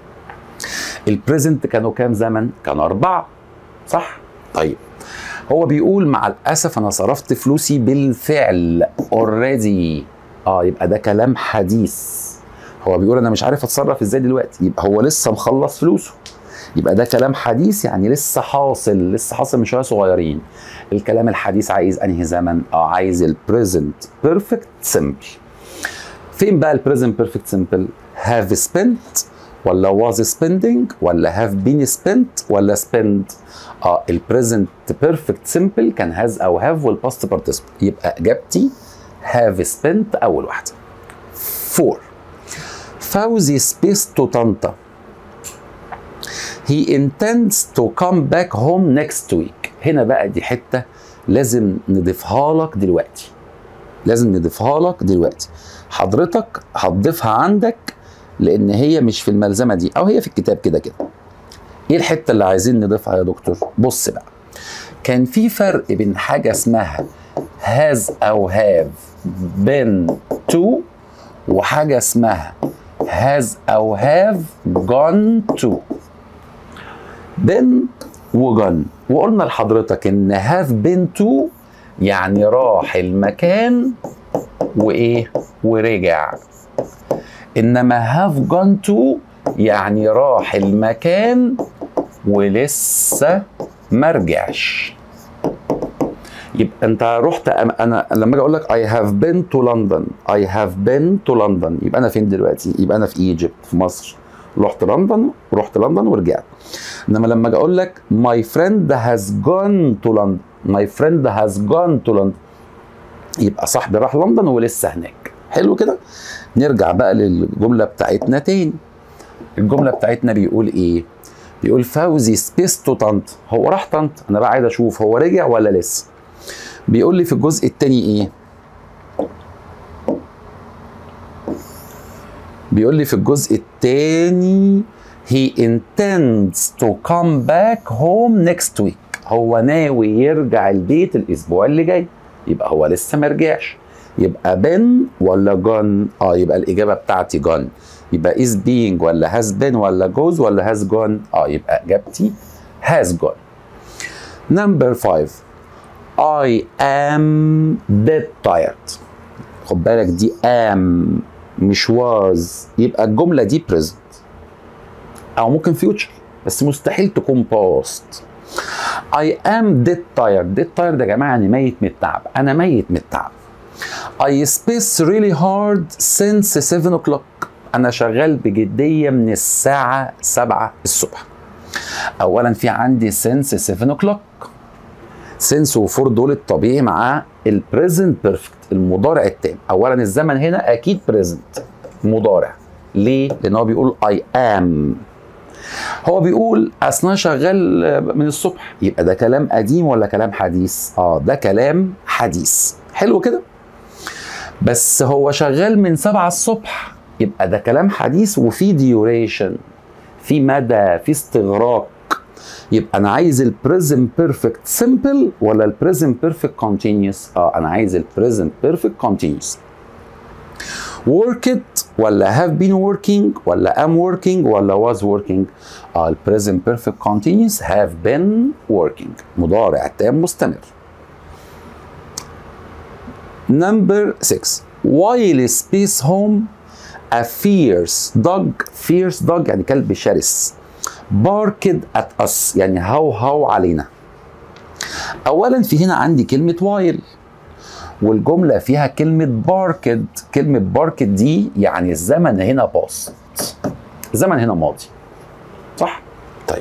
البريزنت كانوا كام زمن كانوا اربعه صح طيب هو بيقول مع الاسف انا صرفت فلوسي بالفعل اوريدي اه يبقى ده كلام حديث هو بيقول انا مش عارف اتصرف ازاي دلوقتي يبقى هو لسه مخلص فلوسه يبقى ده كلام حديث يعني لسه حاصل لسه حاصل من شويه صغيرين الكلام الحديث عايز انهي زمن اه عايز البريزنت بيرفكت سمبل فين بقى البريزنت بيرفكت سمبل هاف سبنت ولا was spending ولا have been spent ولا spend اه البريزنت بيرفكت سمبل كان has او have والباست بارتيسيبل يبقى اجابتي have spent اول واحده 4 فوزي سبيس تو طنطا he intends to come back home next week هنا بقى دي حته لازم نضيفها لك دلوقتي لازم نضيفها لك دلوقتي حضرتك هتضيفها عندك لان هي مش في الملزمه دي او هي في الكتاب كده كده ايه الحته اللي عايزين نضيفها يا دكتور بص بقى كان في فرق بين حاجه اسمها has او have been to وحاجه اسمها has او have gone to been وجن وقلنا لحضرتك ان have been to يعني راح المكان وايه ورجع انما هاف جون تو يعني راح المكان ولسه ما رجعش يبقى انت رحت أم- انا لما اجي اقول لك I have been to London I have been to London يبقى انا فين دلوقتي؟ يبقى انا في ايجيبت في مصر رحت لندن ورحت لندن ورجعت انما لما اجي اقول لك my friend has gone to London my friend has gone to London يبقى صاحبي راح لندن ولسه هناك حلو كده نرجع بقى للجمله بتاعتنا تاني الجمله بتاعتنا بيقول ايه بيقول فوزي سبيس تو طنط هو راح طنط انا بقى عايز اشوف هو رجع ولا لسه بيقول لي في الجزء الثاني ايه بيقول لي في الجزء الثاني he intends to come back home next week هو ناوي يرجع البيت الاسبوع اللي جاي يبقى هو لسه ما رجعش يبقى بن ولا جون اه يبقى الاجابه بتاعتي جون يبقى is being ولا has been ولا goes ولا has gone اه يبقى اجابتي has gone number 5 I am dead tired خد بالك دي am مش was يبقى الجملة دي present أو ممكن future بس مستحيل تكون past I am dead tired dead tired يا جماعة يعني ميت من التعب أنا ميت من التعب I space really hard since 7 o'clock أنا شغال بجدية من الساعة 7 الصبح أولا في عندي since 7 o'clock سنس وفور دول الطبيعي مع البريزنت بيرفكت المضارع التام اولا الزمن هنا اكيد بريزنت مضارع ليه لان هو بيقول اي ام هو بيقول اثناء شغال من الصبح يبقى ده كلام قديم ولا كلام حديث اه ده كلام حديث حلو كده بس هو شغال من سبعة الصبح يبقى ده كلام حديث وفي ديوريشن في مدى في استغراق يبقى انا عايز البريزم بيرفكت سمبل ولا البريزم بيرفكت كونتينيوس اه انا عايز البريزم بيرفكت كونتينيوس worked ولا have been working ولا am working ولا was working اه البريزم بيرفكت كونتينيوس have been working مضارع تام مستمر number 6 while space home a fierce dog fierce dog يعني كلب شرس barked at us يعني هو هو علينا اولا في هنا عندي كلمه while والجمله فيها كلمه باركد كلمه باركد دي يعني الزمن هنا باست الزمن هنا ماضي صح طيب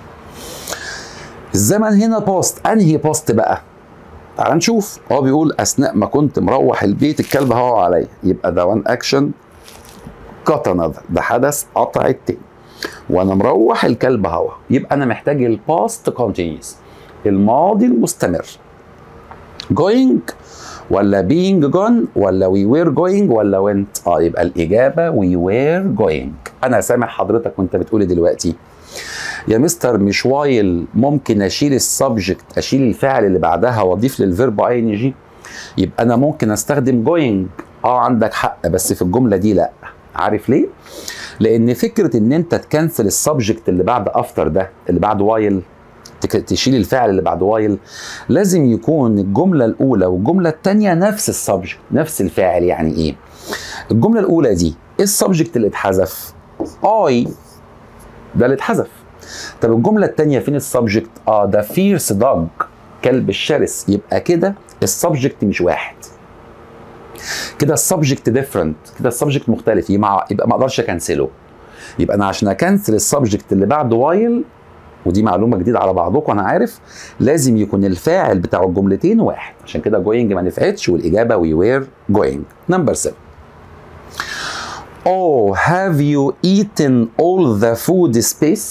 الزمن هنا باست انهي باست بقى تعال نشوف هو بيقول اثناء ما كنت مروح البيت الكلب هوا عليا يبقى ده وان اكشن قطع نظر ده حدث قطع التاني وانا مروح الكلب هوا يبقى انا محتاج الباست كونتينيوس الماضي المستمر going ولا being gone ولا we were going ولا went اه يبقى الاجابه we were going انا سامع حضرتك وانت بتقولي دلوقتي يا مستر مش وايل ممكن اشيل السبجكت اشيل الفعل اللي بعدها واضيف للفيرب اي ان جي يبقى انا ممكن استخدم going اه عندك حق بس في الجمله دي لا عارف ليه لان فكره ان انت تكنسل السبجكت اللي بعد افتر ده اللي بعد وايل تشيل الفعل اللي بعد وايل لازم يكون الجمله الاولى والجمله الثانيه نفس السبجكت نفس الفاعل يعني ايه الجمله الاولى دي ايه السبجكت اللي اتحذف اي ده اللي اتحذف طب الجمله الثانيه فين السبجكت اه ده فيرس دوج كلب الشرس يبقى كده السبجكت مش واحد كده السبجكت ديفرنت كده السبجكت مختلف يبقى يبقى ما اقدرش اكنسله يبقى انا عشان اكنسل السبجكت اللي بعد وايل ودي معلومه جديده على بعضكم انا عارف لازم يكون الفاعل بتاع الجملتين واحد عشان كده جوينج ما نفعتش والاجابه وي وير جوينج نمبر 7 Oh, have you eaten all the food space?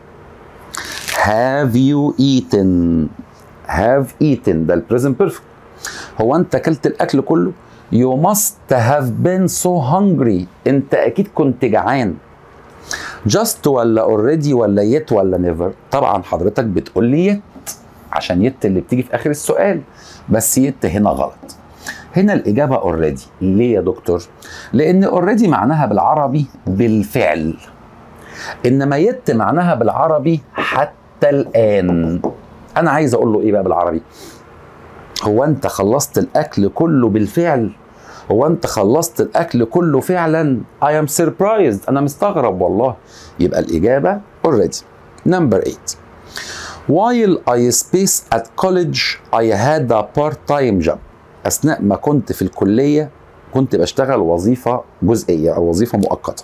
Have you eaten? Have eaten ده البريزنت بيرفكت هو انت اكلت الاكل كله؟ You must have been so hungry انت اكيد كنت جعان جاست ولا اوريدي ولا يت ولا نيفر طبعا حضرتك بتقول لي يت عشان يت اللي بتيجي في اخر السؤال بس يت هنا غلط هنا الاجابه اوريدي ليه يا دكتور لان اوريدي معناها بالعربي بالفعل انما يت معناها بالعربي حتى الان انا عايز اقول له ايه بقى بالعربي هو انت خلصت الاكل كله بالفعل هو انت خلصت الاكل كله فعلا I am surprised انا مستغرب والله يبقى الاجابه already number 8 While I space at college I had a part-time job أثناء ما كنت في الكلية كنت بشتغل وظيفة جزئية أو وظيفة مؤقتة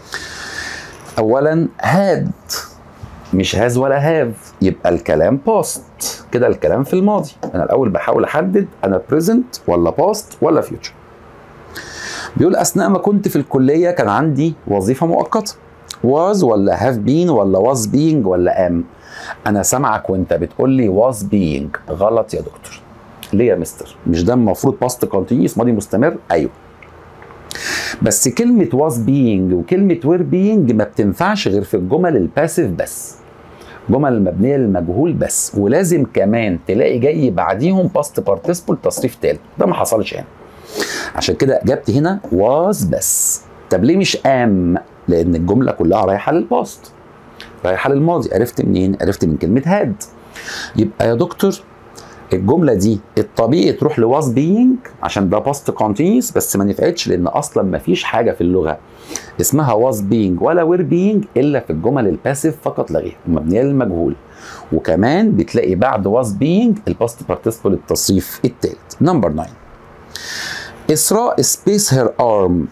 أولا had مش هاز ولا هاف يبقى الكلام باست كده الكلام في الماضي أنا الأول بحاول أحدد أنا present ولا باست ولا future بيقول أثناء ما كنت في الكلية كان عندي وظيفة مؤقتة was ولا have been ولا was being ولا am انا سامعك وانت بتقول لي was being غلط يا دكتور ليه يا مستر مش ده المفروض باست كونتينيوس ماضي مستمر ايوه بس كلمة was being وكلمة were being ما بتنفعش غير في الجمل الباسيف بس جمل المبنية للمجهول بس ولازم كمان تلاقي جاي بعديهم باست بارتيسبل تصريف تالت ده ما حصلش هنا عشان كده اجابتي هنا was بس طب ليه مش am لان الجملة كلها رايحة للباست رايحه للماضي عرفت منين عرفت من كلمه هاد يبقى يا دكتور الجمله دي الطبيعي تروح لواز بينج عشان ده باست كونتينيوس بس ما نفعتش لان اصلا ما فيش حاجه في اللغه اسمها واز بينج ولا وير بينج الا في الجمل الباسيف فقط لا غير مبنيه للمجهول وكمان بتلاقي بعد واز بينج الباست بارتيسبل التصريف الثالث نمبر 9 اسراء سبيس هير ارم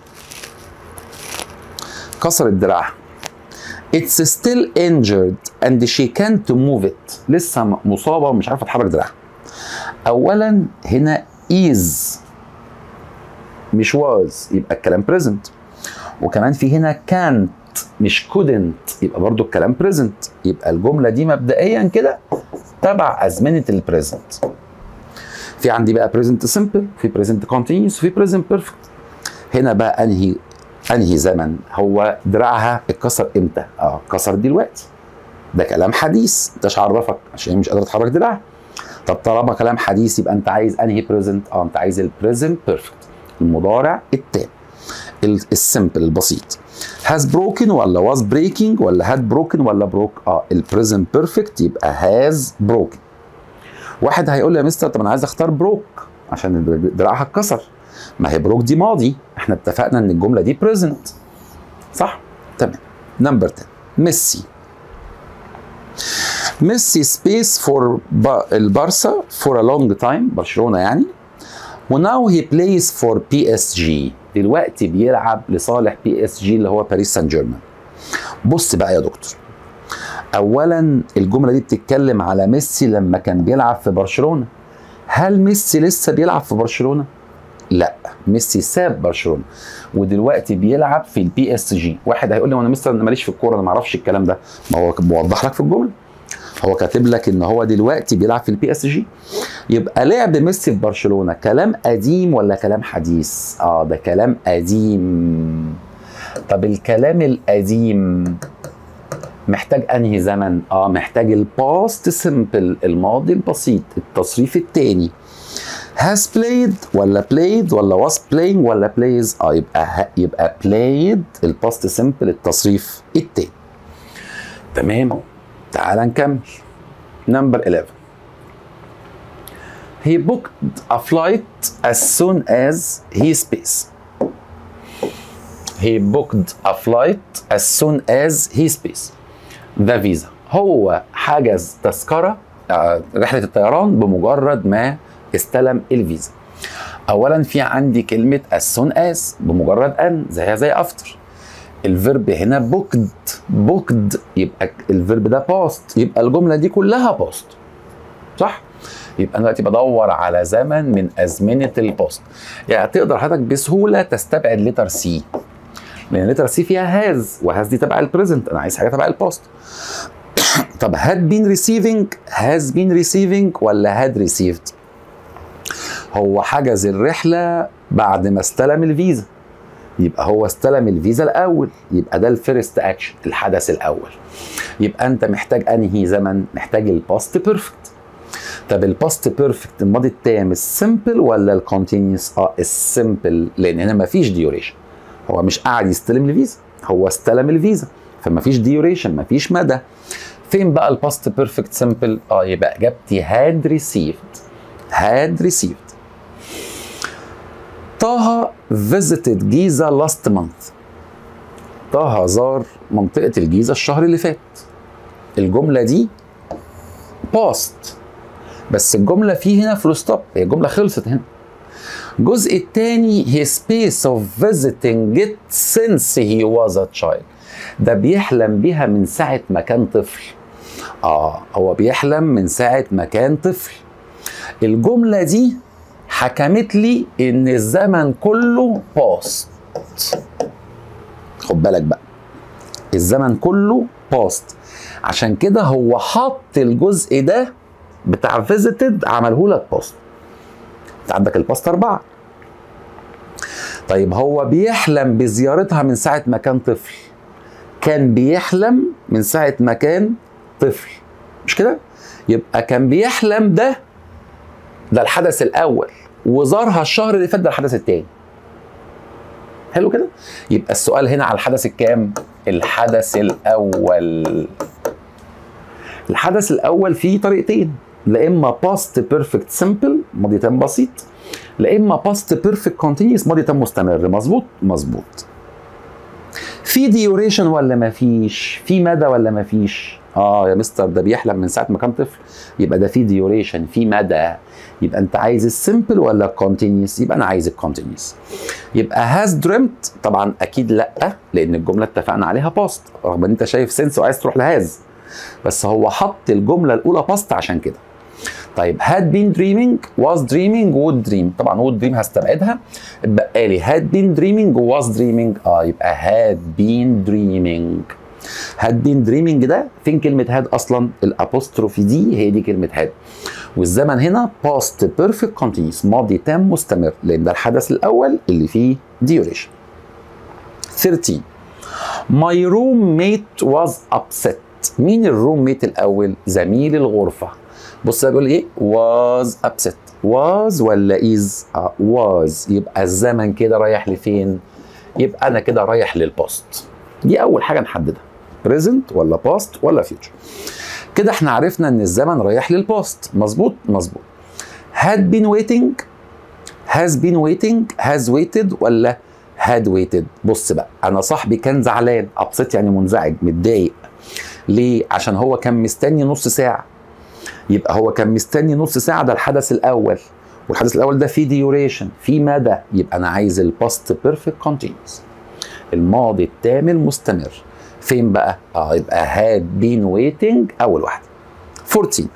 كسرت دراعها It's still injured and she can't move it. لسه مصابة ومش عارفة تحرك دراعها. أولا هنا is مش was يبقى الكلام present. وكمان في هنا can't مش couldn't يبقى برضو الكلام present. يبقى الجملة دي مبدئيا كده تبع أزمنة البريزنت. في عندي بقى present simple في present continuous وفي present perfect. هنا بقى أنهي انهي زمن هو دراعها اتكسر امتى اه اتكسر دلوقتي ده كلام حديث انت عرفك عشان هي مش قادره تحرك دراعها طب طالما كلام حديث يبقى انت عايز انهي بريزنت اه انت عايز البريزنت بيرفكت المضارع التام السمبل البسيط هاز بروكن ولا واز بريكنج ولا هاد بروكن ولا بروك اه البريزنت بيرفكت يبقى هاز بروكن واحد هيقول لي يا مستر طب انا عايز اختار بروك عشان دراعها اتكسر ما هي بروك دي ماضي احنا اتفقنا ان الجمله دي بريزنت صح تمام نمبر 10 ميسي ميسي سبيس فور البارسا فور ا لونج تايم برشلونه يعني وناو هي بلايز فور بي اس جي دلوقتي بيلعب لصالح بي اس جي اللي هو باريس سان جيرمان بص بقى يا دكتور اولا الجمله دي بتتكلم على ميسي لما كان بيلعب في برشلونه هل ميسي لسه بيلعب في برشلونه لا ميسي ساب برشلونه ودلوقتي بيلعب في البي اس جي واحد هيقول لي وانا مستر انا ماليش في الكوره انا ما اعرفش الكلام ده ما هو بوضح لك في الجمله هو كاتب لك ان هو دلوقتي بيلعب في البي اس جي يبقى لعب ميسي في برشلونه كلام قديم ولا كلام حديث اه ده كلام قديم طب الكلام القديم محتاج انهي زمن اه محتاج الباست سمبل الماضي البسيط التصريف الثاني has played ولا played ولا was playing ولا plays اه يبقى يبقى played الباست سمبل التصريف التاني تمام تعال نكمل نمبر 11 He booked a flight as soon as he space. He booked a flight as soon as he space. The visa. هو حجز تذكرة رحلة الطيران بمجرد ما استلم الفيزا اولا في عندي كلمه as soon as بمجرد ان زيها زي افتر الفيرب هنا بوكد بوكد يبقى الفيرب ده باست يبقى الجمله دي كلها باست صح يبقى انا دلوقتي بدور على زمن من ازمنه الباست يعني تقدر حضرتك بسهوله تستبعد لتر سي لان لتر سي فيها هاز وهاز دي تبع البريزنت انا عايز حاجه تبع الباست طب هاد بين ريسيفنج هاز بين ريسيفنج ولا هاد ريسيفد هو حجز الرحله بعد ما استلم الفيزا يبقى هو استلم الفيزا الاول يبقى ده الفيرست اكشن الحدث الاول يبقى انت محتاج انهي زمن محتاج الباست بيرفكت طب الباست بيرفكت الماضي التام السمبل ولا الكونتينيوس اه السمبل لان هنا مفيش ديوريشن هو مش قاعد يستلم الفيزا هو استلم الفيزا فمفيش ديوريشن مفيش مدى فين بقى الباست بيرفكت سمبل اه يبقى اجابتي هاد ريسيفد had received طه visited جيزة last month طه زار منطقة الجيزة الشهر اللي فات الجملة دي past بس الجملة فيه هنا فول ستوب هي الجملة خلصت هنا الجزء الثاني his space of visiting it since he was a child ده بيحلم بيها من ساعة ما كان طفل اه هو بيحلم من ساعة ما كان طفل الجملة دي حكمت لي ان الزمن كله باست خد بالك بقى الزمن كله باست عشان كده هو حط الجزء ده بتاع فيزيتد عمله لك باست انت عندك الباست أربعة طيب هو بيحلم بزيارتها من ساعة ما كان طفل كان بيحلم من ساعة ما كان طفل مش كده؟ يبقى كان بيحلم ده ده الحدث الأول وزارها الشهر اللي فات ده الحدث التاني حلو كده؟ يبقى السؤال هنا على الحدث الكام؟ الحدث الأول الحدث الأول فيه طريقتين لا اما باست بيرفكت سمبل ماضي تام بسيط لا اما باست بيرفكت كونتينيوس ماضي تام مستمر مظبوط مظبوط في ديوريشن ولا ما فيش في مدى ولا ما فيش اه يا مستر ده بيحلم من ساعه ما كان طفل يبقى ده في ديوريشن في مدى يبقى انت عايز السمبل ولا الكونتينيوس يبقى انا عايز الكونتينيوس يبقى هاز دريمت طبعا اكيد لا لان الجمله اتفقنا عليها باست رغم ان انت شايف سنس وعايز تروح لهاز بس هو حط الجمله الاولى باست عشان كده طيب had been dreaming was dreaming would dream طبعا would dream هستبعدها اتبقى لي had been dreaming was dreaming اه يبقى had been dreaming had been dreaming ده فين كلمة had أصلا الأبوستروفي دي هي دي كلمة had والزمن هنا past perfect continuous ماضي تام مستمر لأن ده الحدث الأول اللي فيه duration 13 My roommate was upset مين الروم ميت الأول؟ زميل الغرفة بص بيقول ايه was upset was ولا is آه was يبقى الزمن كده رايح لفين يبقى انا كده رايح للبوست دي اول حاجه نحددها present ولا past ولا future كده احنا عرفنا ان الزمن رايح للبوست مظبوط مظبوط had been waiting has been waiting has waited ولا had waited بص بقى انا صاحبي كان زعلان upset يعني منزعج متضايق ليه عشان هو كان مستني نص ساعه يبقى هو كان مستني نص ساعه ده الحدث الاول والحدث الاول ده فيه ديوريشن فيه مدى يبقى انا عايز الباست بيرفكت كونتينوس الماضي التام المستمر فين بقى اه يبقى had been waiting اول واحده 14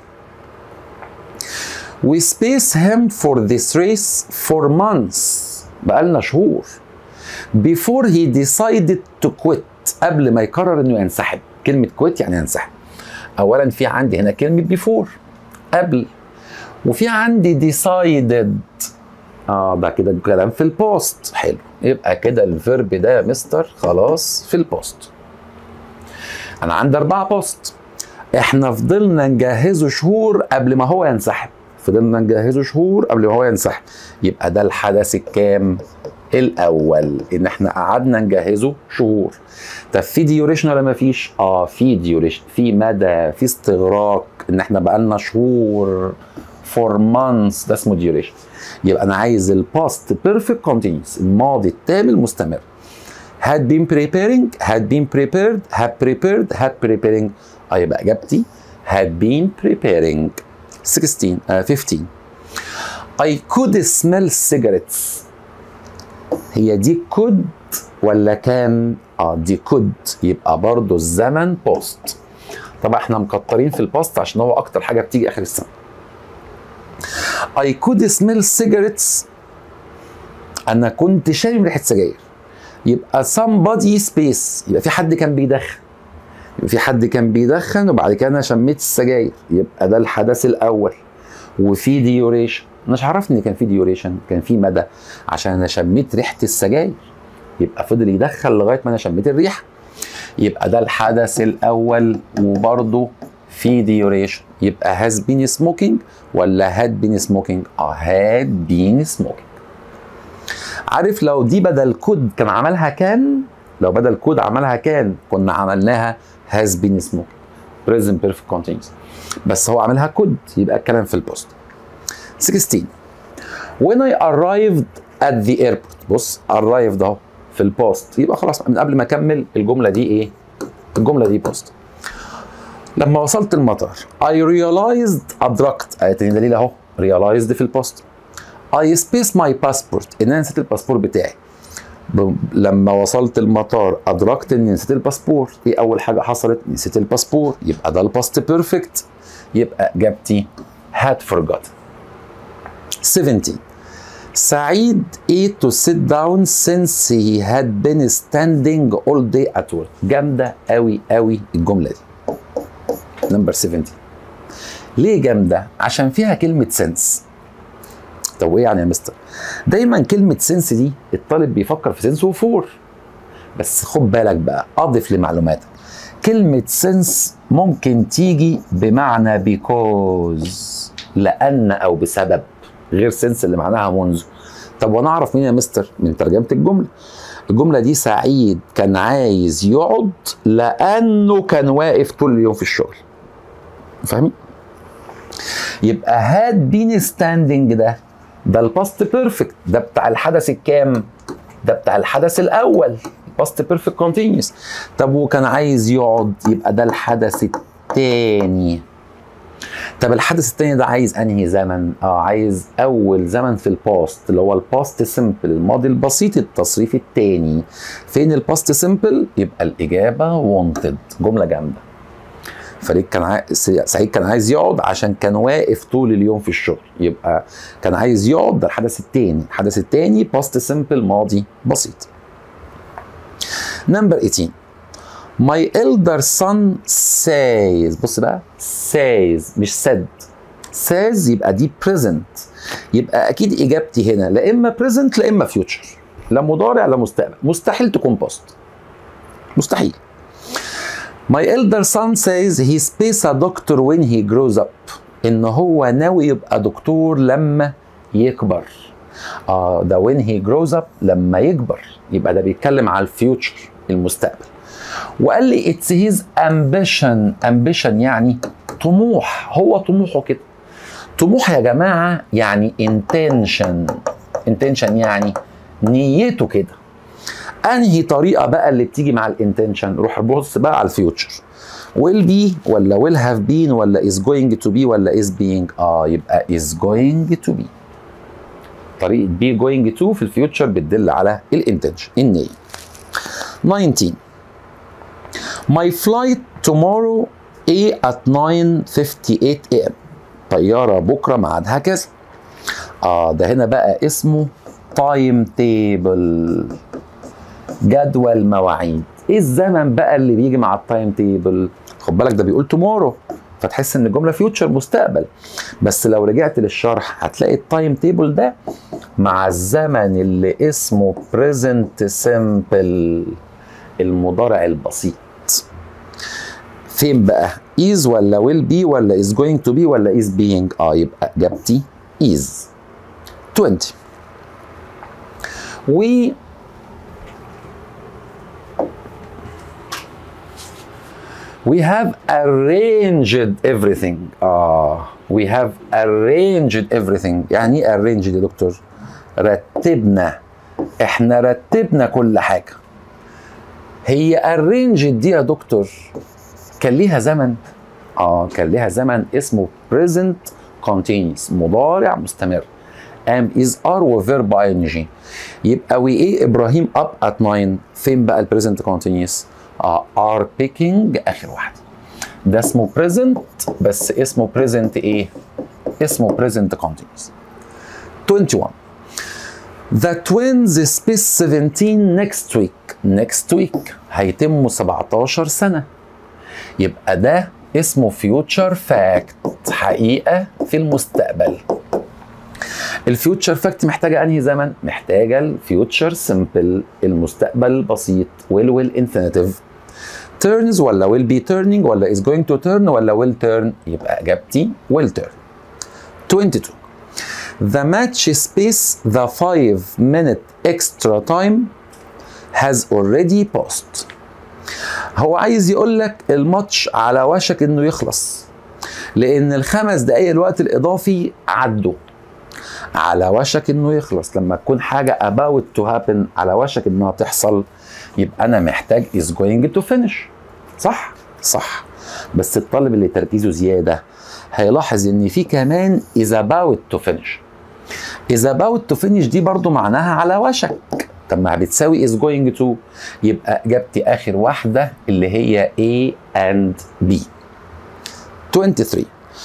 We space him for this race for months بقالنا شهور before he decided to quit قبل ما يقرر انه ينسحب كلمة quit يعني ينسحب اولا في عندي هنا كلمة before قبل وفي عندي decided اه ده كده كلام في البوست حلو يبقى كده الفيرب ده يا مستر خلاص في البوست انا عندي اربعة بوست احنا فضلنا نجهزه شهور قبل ما هو ينسحب فضلنا نجهزه شهور قبل ما هو ينسحب يبقى ده الحدث الكام الاول ان احنا قعدنا نجهزه شهور طب في ديوريشن ولا ما فيش اه في ديوريشن في مدى في استغراق ان احنا بقالنا شهور فور مانثس ده اسمه ديوريشن يبقى انا عايز الباست بيرفكت كونتينيوس الماضي التام المستمر had been preparing had been prepared had prepared had preparing اه يبقى اجابتي had been preparing 16 uh, 15 I could smell cigarettes هي دي could ولا كان اه دي could يبقى برضو الزمن post طبعا احنا مكترين في الباست عشان هو اكتر حاجه بتيجي اخر السنه I could smell cigarettes انا كنت شامم ريحه سجاير يبقى somebody space يبقى في حد كان بيدخن يبقى في حد كان بيدخن وبعد كده انا شميت السجاير يبقى ده الحدث الاول وفي ديوريشن مش عرفني ان كان في ديوريشن كان في مدى عشان انا شميت ريحه السجاير يبقى فضل يدخل لغايه ما انا شميت الريحه يبقى ده الحدث الاول وبرضه في ديوريشن يبقى هاز بين سموكينج ولا هاد بين سموكينج اه هاد بين سموكينج عارف لو دي بدل كود كان عملها كان لو بدل كود عملها كان كنا عملناها هاز بين سموكينج بريزنت بيرفكت كونتينيوس بس هو عملها كود يبقى الكلام في البوست 16 when I arrived at the airport بص arrived اهو في البوست يبقى خلاص من قبل ما اكمل الجمله دي ايه الجمله دي بوست لما وصلت المطار I realized أدركت آية تاني دليل أهو realized في البوست I spaced my passport إن أنا نسيت الباسبور بتاعي ب... لما وصلت المطار أدركت إني نسيت الباسبور إيه أول حاجة حصلت نسيت الباسبور يبقى ده الباست بيرفكت يبقى إجابتي had forgotten 17 سعيد ate to sit down since he had been standing all day at work جامدة أوي أوي الجملة دي نمبر 17 ليه جامده؟ عشان فيها كلمه سنس طب وايه يعني يا مستر؟ دايما كلمه سنس دي الطالب بيفكر في سنس وفور بس خد بالك بقى اضف لمعلوماتك كلمه سنس ممكن تيجي بمعنى بيكوز لان او بسبب غير سنس اللي معناها منذ طب وانا اعرف مين يا مستر من ترجمه الجمله الجمله دي سعيد كان عايز يقعد لانه كان واقف طول اليوم في الشغل فاهم يبقى هاد بين ستاندنج ده ده الباست بيرفكت ده بتاع الحدث الكام ده بتاع الحدث الاول باست بيرفكت كونتينيوس طب وكان عايز يقعد يبقى ده الحدث الثاني طب الحدث الثاني ده عايز انهي زمن اه عايز اول زمن في الباست اللي هو الباست سمبل الماضي البسيط التصريف الثاني فين الباست سمبل يبقى الاجابه وونتد جمله جامده فريد كان عايز سعيد كان عايز يقعد عشان كان واقف طول اليوم في الشغل يبقى كان عايز يقعد ده الحدث الثاني الحدث الثاني باست سمبل ماضي بسيط نمبر 18 My elder son says بص بقى says مش said says يبقى دي present يبقى اكيد اجابتي هنا لا اما present لا اما future لا مضارع لا مستقبل مستحيل تكون باست مستحيل My elder son says he space a doctor when he grows up ان هو ناوي يبقى دكتور لما يكبر اه ده when he grows up لما يكبر يبقى ده بيتكلم على الفيوتشر المستقبل وقال لي it's his ambition ambition يعني طموح هو طموحه كده طموح يا جماعة يعني intention intention يعني نيته كده انهي طريقه بقى اللي بتيجي مع الانتنشن روح بص بقى على الفيوتشر will be ولا will have been ولا is going to be ولا is being اه يبقى is going to be طريقه be going to في الفيوتشر بتدل على الانتنشن النية 19 My flight tomorrow A at 9:58 am طيارة بكرة ميعادها كذا اه ده هنا بقى اسمه تايم تيبل جدول مواعيد ايه الزمن بقى اللي بيجي مع التايم تيبل خد بالك ده بيقول تومورو فتحس ان الجمله فيوتشر مستقبل بس لو رجعت للشرح هتلاقي التايم تيبل ده مع الزمن اللي اسمه بريزنت سيمبل المضارع البسيط فين بقى is ولا will be ولا is going to be ولا is being اه يبقى اجابتي is 20 we we have arranged everything اه we have arranged everything يعني ايه arranged يا دكتور رتبنا احنا رتبنا كل حاجه هي arranged دي يا دكتور كان ليها زمن اه كان ليها زمن اسمه present continuous مضارع مستمر am is are وverb ing يبقى we ايه ابراهيم up at 9 فين بقى البريزنت continuous اه are picking اخر واحده ده اسمه present بس اسمه present ايه اسمه present continuous 21 The twins space 17 next week next week هيتموا 17 سنة يبقى ده اسمه future fact حقيقة في المستقبل الفيوتشر فاكت محتاجة أنهي زمن؟ محتاجة الفيوتشر سمبل المستقبل البسيط will will infinitive turns ولا will be turning ولا is going to turn ولا will turn يبقى إجابتي will turn 22 The match space the 5 minute extra time has already passed هو عايز يقول لك الماتش على وشك انه يخلص لان الخمس دقايق الوقت الاضافي عدوا على وشك انه يخلص لما تكون حاجه about to happen على وشك انها تحصل يبقى انا محتاج is going to finish صح صح بس الطالب اللي تركيزه زياده هيلاحظ ان في كمان is about to finish is about to finish دي برضو معناها على وشك طب ما بتساوي is going to يبقى اجابتي اخر واحده اللي هي A and B 23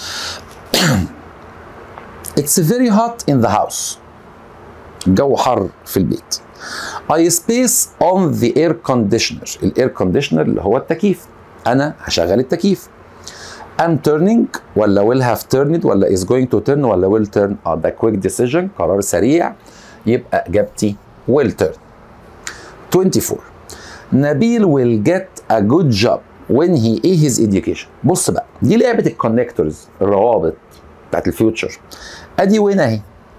It's very hot in the house الجو حر في البيت I space on the air conditioner الاير كونديشنر اللي هو التكييف انا هشغل التكييف I'm turning ولا will have turned ولا is going to turn ولا will turn اه ده quick decision قرار سريع يبقى اجابتي will turn 24 نبيل will get a good job when he a his education بص بقى دي لعبه الكونكتورز الروابط بتاعت الفيوتشر ادي وين اهي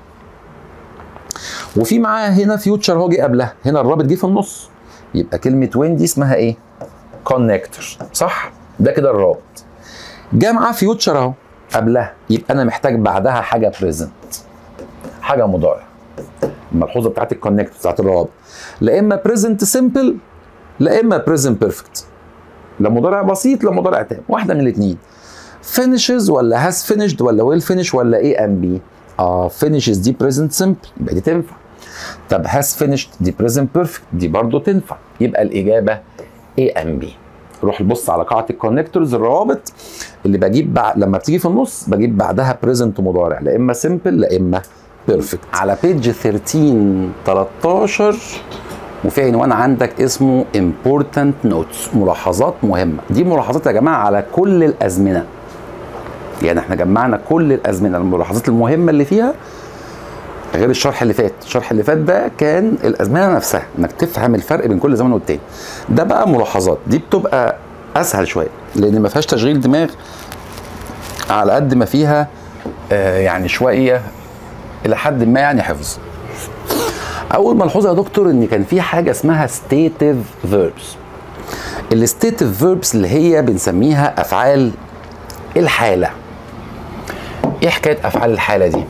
وفي معاها هنا فيوتشر هو جه قبلها هنا الرابط جه في النص يبقى كلمه وين دي اسمها ايه كونكتور صح ده كده الرابط جه معاه فيوتشر اهو قبلها يبقى انا محتاج بعدها حاجه بريزنت حاجه مضارع الملحوظه بتاعت الكونكتور بتاعت الروابط لا اما بريزنت سمبل لا اما بريزنت بيرفكت لا مضارع بسيط لا مضارع تام واحده من الاثنين finishes ولا has finished ولا will finish ولا A and B اه finishes دي present simple يبقى دي تنفع طب has finished دي present perfect دي برضه تنفع يبقى الإجابة A and B روح نبص على قاعدة الكونكتورز الروابط اللي بجيب بعد لما بتيجي في النص بجيب بعدها present مضارع لا إما simple لا إما perfect على بيج 13 13 وفي عنوان عندك اسمه important notes ملاحظات مهمة دي ملاحظات يا جماعة على كل الأزمنة يعني احنا جمعنا كل الازمنه الملاحظات المهمه اللي فيها غير الشرح اللي فات الشرح اللي فات ده كان الازمنه نفسها انك تفهم الفرق بين كل زمن والتاني ده بقى ملاحظات دي بتبقى اسهل شويه لان ما فيهاش تشغيل دماغ على قد ما فيها آه يعني شويه الى حد ما يعني حفظ اول ملحوظه يا دكتور ان كان في حاجه اسمها ستيتيف فيربس الستيتيف فيربس اللي هي بنسميها افعال الحاله ايه حكايه افعال الحاله دي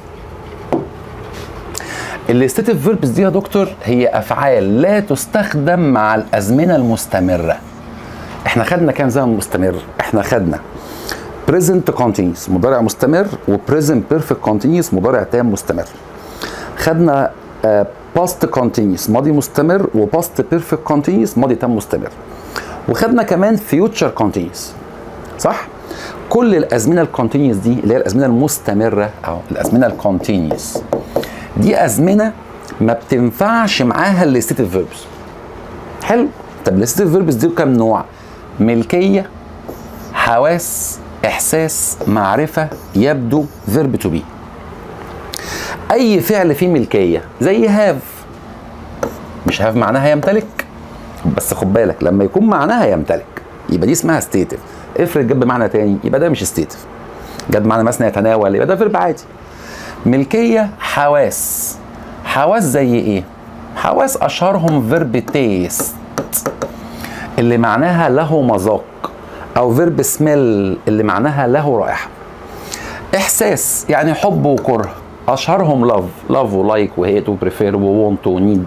الستيتيف فيربس دي يا دكتور هي افعال لا تستخدم مع الازمنه المستمره احنا خدنا كام زمن مستمر احنا خدنا present continuous مضارع مستمر و present perfect continuous مضارع تام مستمر خدنا uh, past continuous ماضي مستمر و past perfect continuous ماضي تام مستمر وخدنا كمان future continuous صح كل الازمنه الكونتينيوس دي اللي هي الازمنه المستمره او الازمنه الكونتينيوس دي ازمنه ما بتنفعش معاها الستيتيف فيربس حلو طب الستيتيف فيربس دي كام نوع ملكيه حواس احساس معرفه يبدو فيرب تو بي اي فعل فيه ملكيه زي هاف مش هاف معناها يمتلك بس خد بالك لما يكون معناها يمتلك يبقى دي اسمها ستيتيف افرض جاب بمعنى تاني يبقى ده مش ستيتيف جاب بمعنى مثلا يتناول يبقى ده فيرب عادي ملكيه حواس حواس زي ايه حواس اشهرهم فيرب تيست اللي معناها له مذاق او فيرب سميل اللي معناها له رائحه احساس يعني حب وكره اشهرهم لاف لاف ولايك وهيت وبريفير وونت ونيد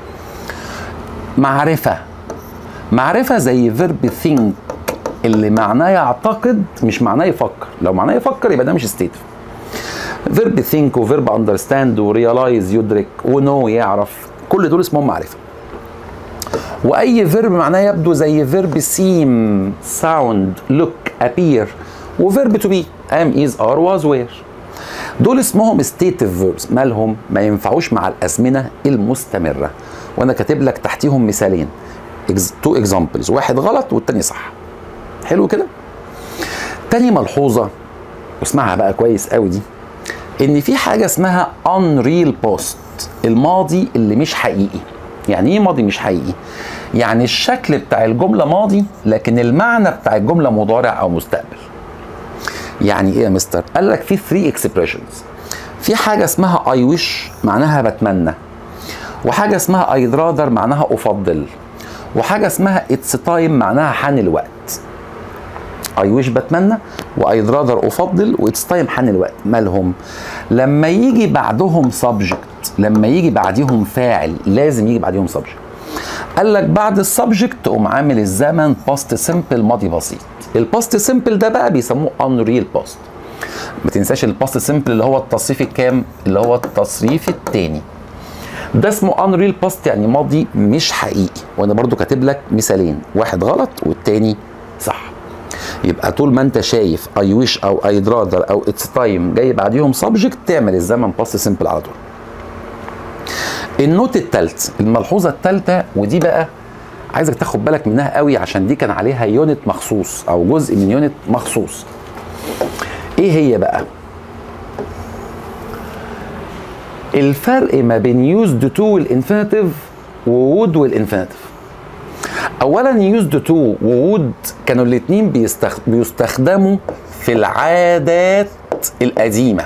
معرفه معرفه زي فيرب ثينك اللي معناه يعتقد مش معناه يفكر لو معناه يفكر يبقى ده مش ستيتيف فيرب ثينك وفيرب اندرستاند وريلايز يدرك ونو يعرف كل دول اسمهم معرفه واي فيرب معناه يبدو زي فيرب سيم ساوند لوك ابير وفيرب تو بي ام از ار واز وير دول اسمهم ستيتيف فيربس مالهم ما ينفعوش مع الازمنه المستمره وانا كاتب لك تحتيهم مثالين تو اكزامبلز واحد غلط والتاني صح حلو كده تاني ملحوظه واسمعها بقى كويس قوي دي ان في حاجه اسمها unreal post الماضي اللي مش حقيقي يعني ايه ماضي مش حقيقي يعني الشكل بتاع الجمله ماضي لكن المعنى بتاع الجمله مضارع او مستقبل يعني ايه يا مستر قال لك في 3 اكسبريشنز في حاجه اسمها اي ويش معناها بتمنى وحاجه اسمها ايد رادر معناها افضل وحاجه اسمها اتس تايم معناها حان الوقت اي ويش بتمنى وايد راذر افضل واتس تايم حان الوقت مالهم لما يجي بعدهم سبجكت لما يجي بعديهم فاعل لازم يجي بعديهم سبجكت قال لك بعد السبجكت تقوم عامل الزمن باست سمبل ماضي بسيط الباست سمبل ده بقى بيسموه انريل باست ما تنساش الباست سمبل اللي هو التصريف الكام اللي هو التصريف الثاني ده اسمه انريل باست يعني ماضي مش حقيقي وانا برضو كاتب لك مثالين واحد غلط والتاني صح يبقى طول ما انت شايف اي ويش او اي راذر او اتس تايم جاي بعديهم سبجكت تعمل الزمن باست سمبل على طول النوت الثالث الملحوظه الثالثه ودي بقى عايزك تاخد بالك منها قوي عشان دي كان عليها يونت مخصوص او جزء من يونت مخصوص ايه هي بقى الفرق ما بين يوزد تو والانفينيتيف ووود والانفينيتيف اولا يوزد تو ووود كانوا الاثنين بيستخ... بيستخدموا في العادات القديمه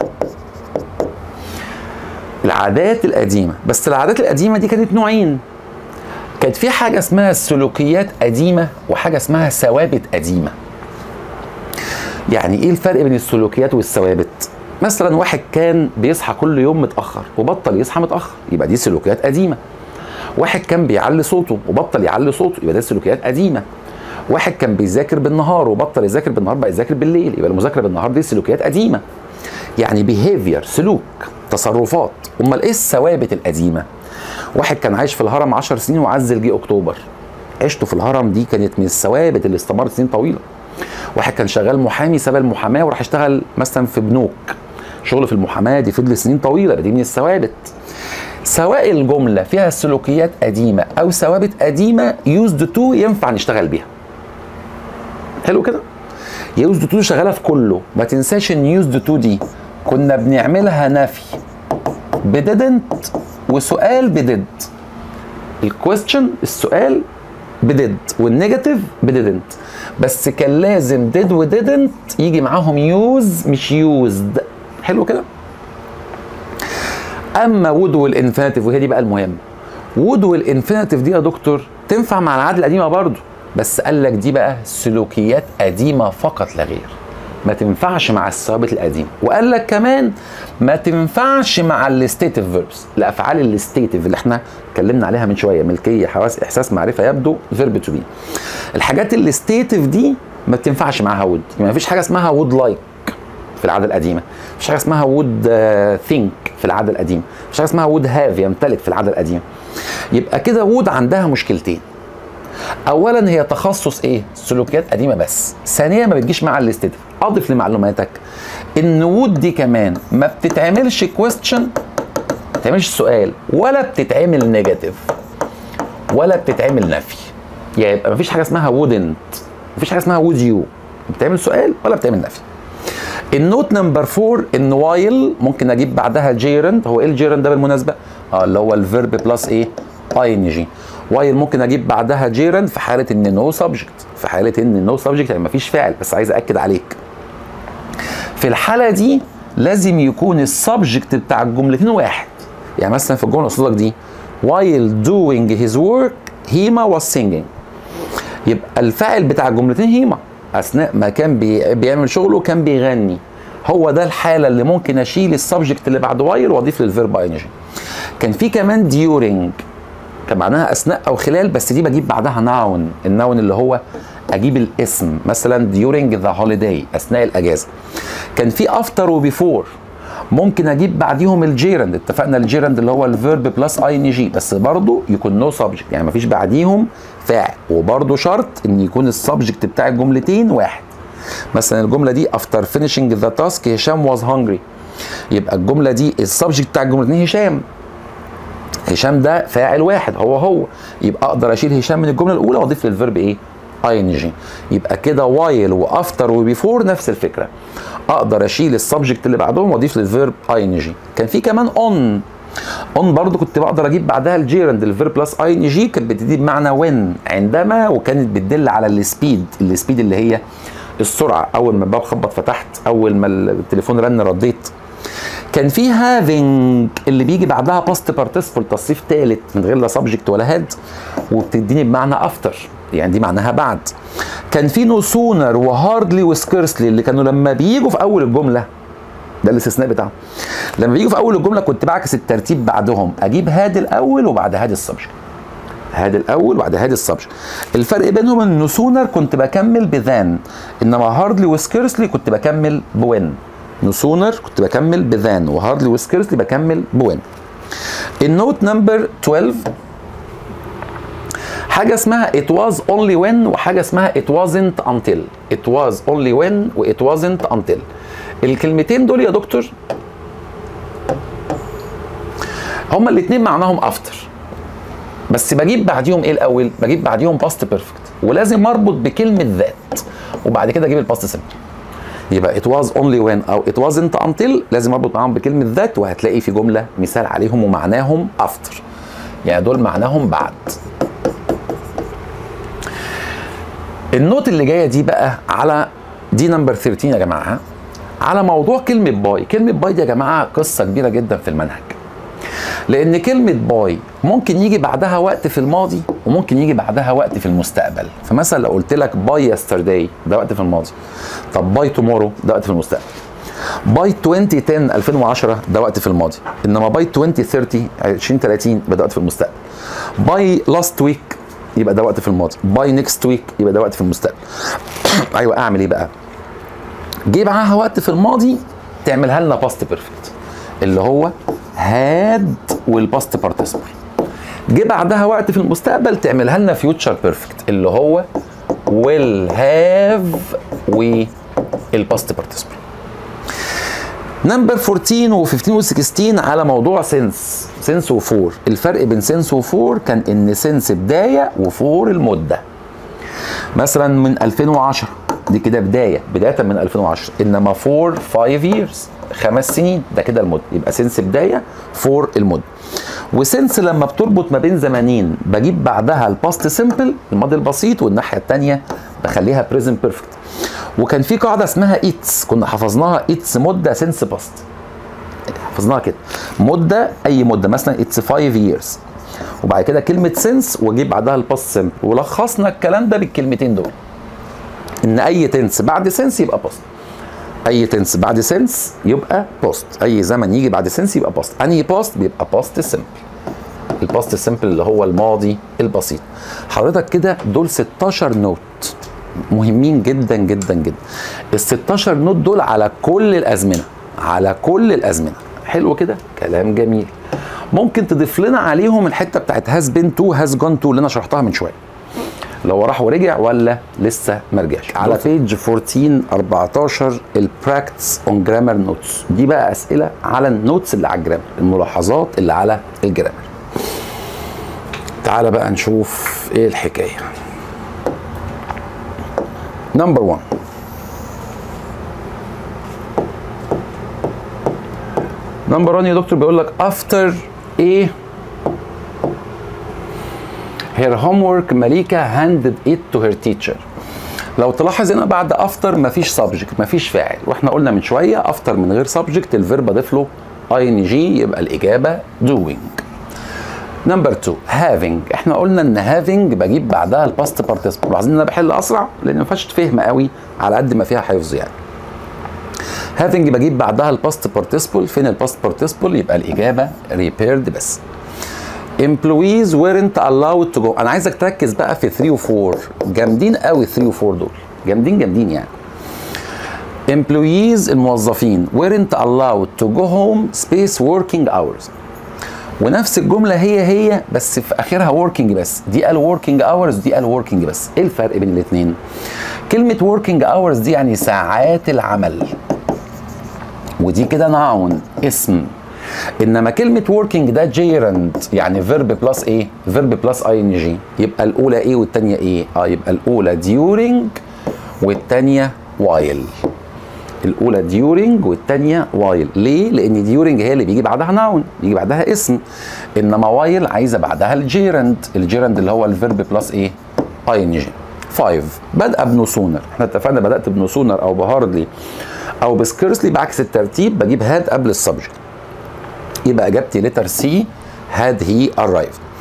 العادات القديمه بس العادات القديمه دي كانت نوعين كانت في حاجه اسمها سلوكيات قديمه وحاجه اسمها ثوابت قديمه يعني ايه الفرق بين السلوكيات والثوابت مثلا واحد كان بيصحى كل يوم متاخر وبطل يصحى متاخر يبقى دي سلوكيات قديمه واحد كان بيعلي صوته وبطل يعلي صوته يبقى ده سلوكيات قديمه واحد كان بيذاكر بالنهار وبطل يذاكر بالنهار بقى يذاكر بالليل يبقى المذاكره بالنهار دي سلوكيات قديمه يعني بيهيفير سلوك تصرفات امال ايه الثوابت القديمه واحد كان عايش في الهرم 10 سنين وعزل جه اكتوبر عيشته في الهرم دي كانت من الثوابت اللي استمرت سنين طويله واحد كان شغال محامي ساب المحاماه وراح اشتغل مثلا في بنوك شغل في المحاماه دي فضل سنين طويله دي من الثوابت سواء الجمله فيها سلوكيات قديمه او ثوابت قديمه يوزد تو ينفع نشتغل بيها حلو كده يوزد تو شغاله في كله ما تنساش ان يوزد تو دي كنا بنعملها نفي بديدنت وسؤال بديد الكويستشن السؤال بديد والنيجاتيف بديدنت بس كان لازم ديد وديدنت يجي معاهم يوز مش يوزد حلو كده اما وود والانفينيتيف وهي دي بقى المهم وود والانفينيتيف دي يا دكتور تنفع مع العاده القديمه برضو بس قال لك دي بقى سلوكيات قديمه فقط لا غير ما تنفعش مع الثوابت القديمه وقال لك كمان ما تنفعش مع الستيتيف فيربس الافعال الستيتيف اللي احنا اتكلمنا عليها من شويه ملكيه حواس احساس معرفه يبدو فيرب تو بي الحاجات الستيتيف دي ما بتنفعش معاها وود يعني ما فيش حاجه اسمها وود لايك في العاده القديمه مفيش حاجه اسمها وود ثينك في العاده القديمه مفيش حاجه اسمها وود هاف يمتلك في العاده القديمه يبقى كده وود عندها مشكلتين اولا هي تخصص ايه سلوكيات قديمه بس ثانيا ما بتجيش مع الاستيتيف اضف لمعلوماتك ان وود دي كمان ما بتتعملش كويستشن ما بتتعملش سؤال ولا بتتعمل نيجاتيف ولا بتتعمل نفي يعني يبقى ما فيش حاجه اسمها وودنت ما فيش حاجه اسمها وود يو بتعمل سؤال ولا بتعمل نفي النوت نمبر 4 ان وايل ممكن اجيب بعدها جيرند هو ايه الجيرند ده بالمناسبه؟ اه اللي هو الفيرب بلس ايه؟ اي ان جي وايل ممكن اجيب بعدها جيرند في حاله ان نو سبجكت في حاله ان نو سبجكت يعني مفيش فاعل بس عايز اكد عليك في الحاله دي لازم يكون السبجكت بتاع الجملتين واحد يعني مثلا في الجمله اللي دي while doing his work هيما was singing يبقى الفاعل بتاع الجملتين هيما اثناء ما كان بي بيعمل شغله كان بيغني هو ده الحاله اللي ممكن اشيل السبجكت اللي بعد وايل واضيف للفيرب اي جي كان في كمان ديورنج كان معناها اثناء او خلال بس دي بجيب بعدها ناون الناون اللي هو اجيب الاسم مثلا during ذا هوليداي اثناء الاجازه كان في افتر وبيفور ممكن اجيب بعديهم الجيرند اتفقنا الجيرند اللي هو الفيرب بلس اي ان جي بس برضه يكون نو no سبجكت يعني مفيش بعديهم فاعل وبرضه شرط ان يكون السبجكت بتاع الجملتين واحد مثلا الجمله دي افتر فينيشنج ذا تاسك هشام واز هانجري يبقى الجمله دي السبجكت بتاع الجملتين هشام هشام ده فاعل واحد هو هو يبقى اقدر اشيل هشام من الجمله الاولى واضيف للفيرب ايه اي ان جي يبقى كده وايل وافتر وبيفور نفس الفكره اقدر اشيل السبجكت اللي بعدهم واضيف للفيرب اي ان جي كان في كمان اون اون برضو كنت بقدر اجيب بعدها الجيرند الفيرب بلس اي ان جي كانت بتدي بمعنى وين عندما وكانت بتدل على السبيد السبيد اللي هي السرعه اول ما الباب خبط فتحت اول ما التليفون رن رديت كان في هافينج اللي بيجي بعدها باست بارتيسيبل تصريف ثالث من غير لا سبجكت ولا هاد وبتديني بمعنى افتر يعني دي معناها بعد كان في نو سونر وهاردلي وسكيرسلي اللي كانوا لما بيجوا في اول الجمله ده الاستثناء بتاعهم لما بيجوا في اول الجمله كنت بعكس الترتيب بعدهم اجيب هاد الاول وبعد هاد السبجكت هاد الاول وبعد هاد السبجكت الفرق بينهم ان سونر كنت بكمل بذان انما هاردلي وسكيرسلي كنت بكمل بوين نسونر كنت بكمل بذان وهاردلي وسكيرسلي بكمل بوين النوت نمبر 12 حاجه اسمها it was only when وحاجه اسمها it wasn't until it was only when و it wasn't until الكلمتين دول يا دكتور هما الاثنين معناهم after بس بجيب بعديهم ايه الاول بجيب بعديهم past perfect ولازم اربط بكلمه ذات وبعد كده اجيب الباست سيمبل يبقى it was only when او it wasn't until لازم اربط معاهم بكلمه ذات وهتلاقي في جمله مثال عليهم ومعناهم after يعني دول معناهم بعد النوت اللي جايه دي بقى على دي نمبر 13 يا جماعه على موضوع كلمه باي كلمه باي دي يا جماعه قصه كبيره جدا في المنهج لان كلمه باي ممكن يجي بعدها وقت في الماضي وممكن يجي بعدها وقت في المستقبل فمثلا لو قلت لك باي يسترداي ده وقت في الماضي طب باي تومورو ده وقت في المستقبل باي 2010 2010 ده وقت في الماضي انما باي 2030 2030 يبقى ده وقت في المستقبل باي لاست ويك يبقى ده وقت في الماضي باي نيكست ويك يبقى ده وقت في المستقبل ايوه اعمل ايه بقى جه معاها وقت في الماضي تعملها لنا باست بيرفكت اللي هو هاد والباست بارتيسيبل جه بعدها وقت في المستقبل تعملها لنا فيوتشر بيرفكت اللي هو will have والباست بارتيسيبل نمبر 14 و15 و16 على موضوع سنس سنس وفور الفرق بين سنس وفور كان ان سنس بدايه وفور المده مثلا من 2010 دي كده بدايه بدايه من 2010 انما فور 5 years خمس سنين ده كده المده يبقى سنس بدايه فور المده وسنس لما بتربط ما بين زمانين بجيب بعدها الباست سيمبل الماضي البسيط والناحيه الثانيه بخليها بريزنت بيرفكت وكان في قاعده اسمها ايتس كنا حفظناها ايتس مده سنس باست حفظناها كده مده اي مده مثلا اتس 5 years وبعد كده كلمه سنس واجيب بعدها الباست سيمبل ولخصنا الكلام ده بالكلمتين دول ان اي تنس بعد سنس يبقى باست اي تنس بعد سنس يبقى بوست اي زمن يجي بعد سنس يبقى بوست انهي بوست بيبقى باست سيمبل الباست سيمبل اللي هو الماضي البسيط حضرتك كده دول 16 نوت مهمين جدا جدا جدا ال 16 نوت دول على كل الازمنه على كل الازمنه حلو كده كلام جميل ممكن تضيف لنا عليهم الحته بتاعت هاز بين تو هاز جون تو اللي انا شرحتها من شويه لو راح ورجع ولا لسه ما رجعش على بيج 14 14 البراكتس اون جرامر نوتس دي بقى اسئله على النوتس اللي على الجرامر الملاحظات اللي على الجرامر تعال بقى نشوف ايه الحكايه نمبر 1 نمبر 1 يا دكتور بيقول لك افتر ايه her homework مليكة handed it to her teacher لو تلاحظ هنا بعد افتر مفيش سبجكت مفيش فاعل واحنا قلنا من شويه افتر من غير سبجكت الفيرب اضيف له اي ان جي يبقى الاجابه doing نمبر 2 having احنا قلنا ان having بجيب بعدها الباست بارتيسيبل عايزين انا بحل اسرع لان ما فيهاش فهم قوي على قد ما فيها حفظ يعني having بجيب بعدها الباست بارتيسيبل فين الباست بارتيسيبل يبقى الاجابه repaired بس employees weren't allowed to go انا عايزك تركز بقى في 3 و 4 جامدين قوي 3 و 4 دول جامدين جامدين يعني employees الموظفين weren't allowed to go home space working hours ونفس الجمله هي هي بس في اخرها working بس دي قال working hours دي قال working بس ايه الفرق بين الاثنين كلمه working hours دي يعني ساعات العمل ودي كده ناون اسم انما كلمه working ده جيرند يعني فيرب بلس ايه فيرب بلس اي ان جي يبقى الاولى ايه والثانيه ايه اه يبقى الاولى during والثانيه while الاولى during والثانيه while ليه لان during هي اللي بيجي بعدها ناون بيجي بعدها اسم انما while عايزه بعدها الجيرند الجيرند اللي هو الفيرب بلس ايه اي ان جي 5 بدأ بنو سونر احنا اتفقنا بدأت بنو سونر او بهاردلي او بسكيرسلي بعكس الترتيب بجيب هاد قبل السبجكت يبقى اجابتي لتر سي هاد هي arrived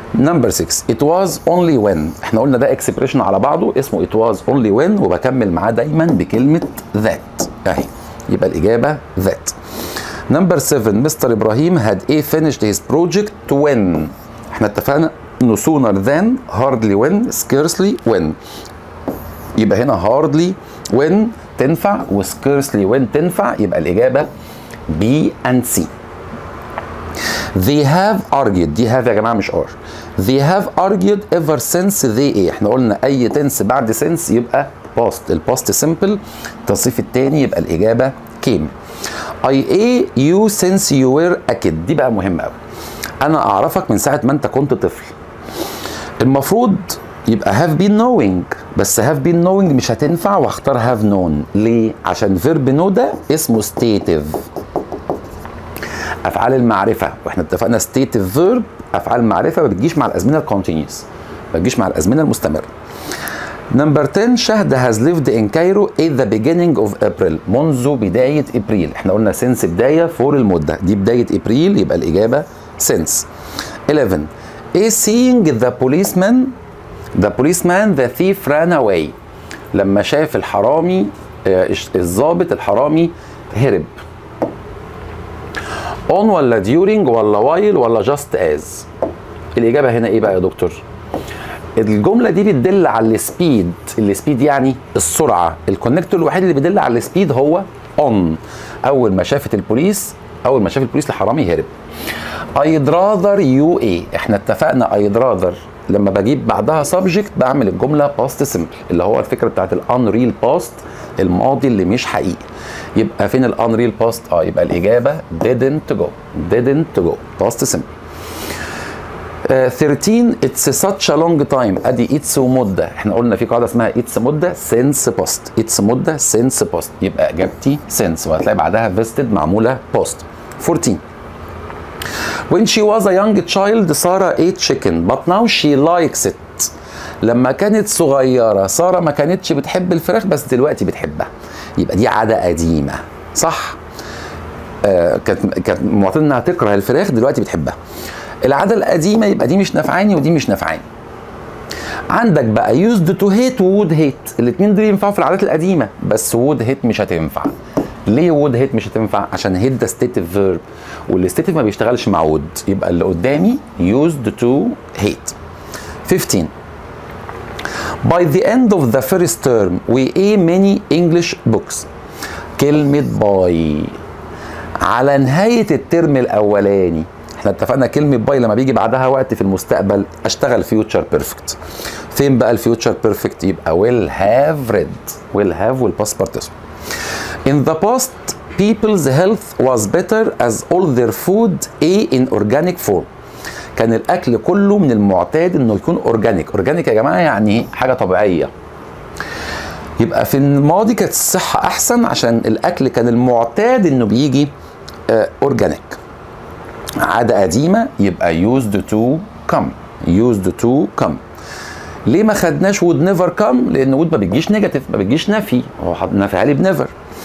نمبر 6 it was only when احنا قلنا ده اكسبريشن على بعضه اسمه it was only when وبكمل معاه دايما بكلمه that اهي يبقى الاجابه that نمبر 7 مستر ابراهيم had a finished his project when احنا اتفقنا انه sooner than hardly when scarcely when يبقى هنا hardly when تنفع و scarcely when تنفع يبقى الاجابه B and C they have argued دي have يا جماعه مش are they have argued ever since they ايه احنا قلنا اي تنس بعد since يبقى past الباست simple التصريف الثاني يبقى الاجابه came I a you since you were a kid دي بقى مهمه قوي انا اعرفك من ساعه ما انت كنت طفل المفروض يبقى have been knowing بس have been knowing مش هتنفع واختار have known ليه عشان verb know ده اسمه stative افعال المعرفه واحنا اتفقنا stative verb افعال المعرفه ما بتجيش مع الازمنه الكونتينيوس ما بتجيش مع الازمنه المستمره نمبر 10 شهد has lived in Cairo at the beginning of April منذ بداية ابريل احنا قلنا since بداية فور المدة دي بداية ابريل يبقى الإجابة since 11 is seeing the policeman the policeman the thief ran away لما شاف الحرامي آه، الضابط الحرامي هرب on ولا during ولا while ولا just as الإجابة هنا إيه بقى يا دكتور؟ الجملة دي بتدل على السبيد السبيد يعني السرعة الكونكتور الوحيد اللي بيدل على السبيد هو on أول ما شافت البوليس أول ما شاف البوليس الحرامي هرب I'd rather you ايه احنا اتفقنا I'd rather لما بجيب بعدها subject بعمل الجملة past simple اللي هو الفكرة بتاعت ال unreal past الماضي اللي مش حقيقي يبقى فين ال unreal past اه يبقى الإجابة didn't go didn't go past simple آه، 13 اتس such a long time ادي اتس ومده احنا قلنا في قاعده اسمها اتس مده since past اتس مده since past يبقى اجابتي since وهتلاقي بعدها vested معموله past 14 When she was a young child سارة ate chicken but now she likes it لما كانت صغيرة سارة ما كانتش بتحب الفراخ بس دلوقتي بتحبها يبقى دي عادة قديمة صح آه كانت كانت معتادة انها تكره الفراخ دلوقتي بتحبها العاده القديمه يبقى دي مش نافعاني ودي مش نافعاني عندك بقى يوزد تو هيت وود هيت الاثنين دول ينفعوا في العادات القديمه بس وود هيت مش هتنفع ليه وود هيت مش هتنفع عشان هيت ده ستيتيف فيرب والستيتيف ما بيشتغلش مع وود يبقى اللي قدامي يوزد تو هيت 15 By the end of the first term we a many English books كلمة باي على نهاية الترم الأولاني احنا اتفقنا كلمة باي لما بيجي بعدها وقت في المستقبل اشتغل فيوتشر بيرفكت فين بقى الفيوتشر بيرفكت يبقى will have read will have والباست بارتيسيبل In the past people's health was better as all their food a in organic form كان الاكل كله من المعتاد انه يكون اورجانيك اورجانيك يا جماعه يعني حاجه طبيعيه يبقى في الماضي كانت الصحه احسن عشان الاكل كان المعتاد انه بيجي اورجانيك عادة قديمة يبقى used to come used to come ليه ما خدناش would never come لان would ما بتجيش نيجاتيف ما بتجيش نفي هو نافعها لي بنيفر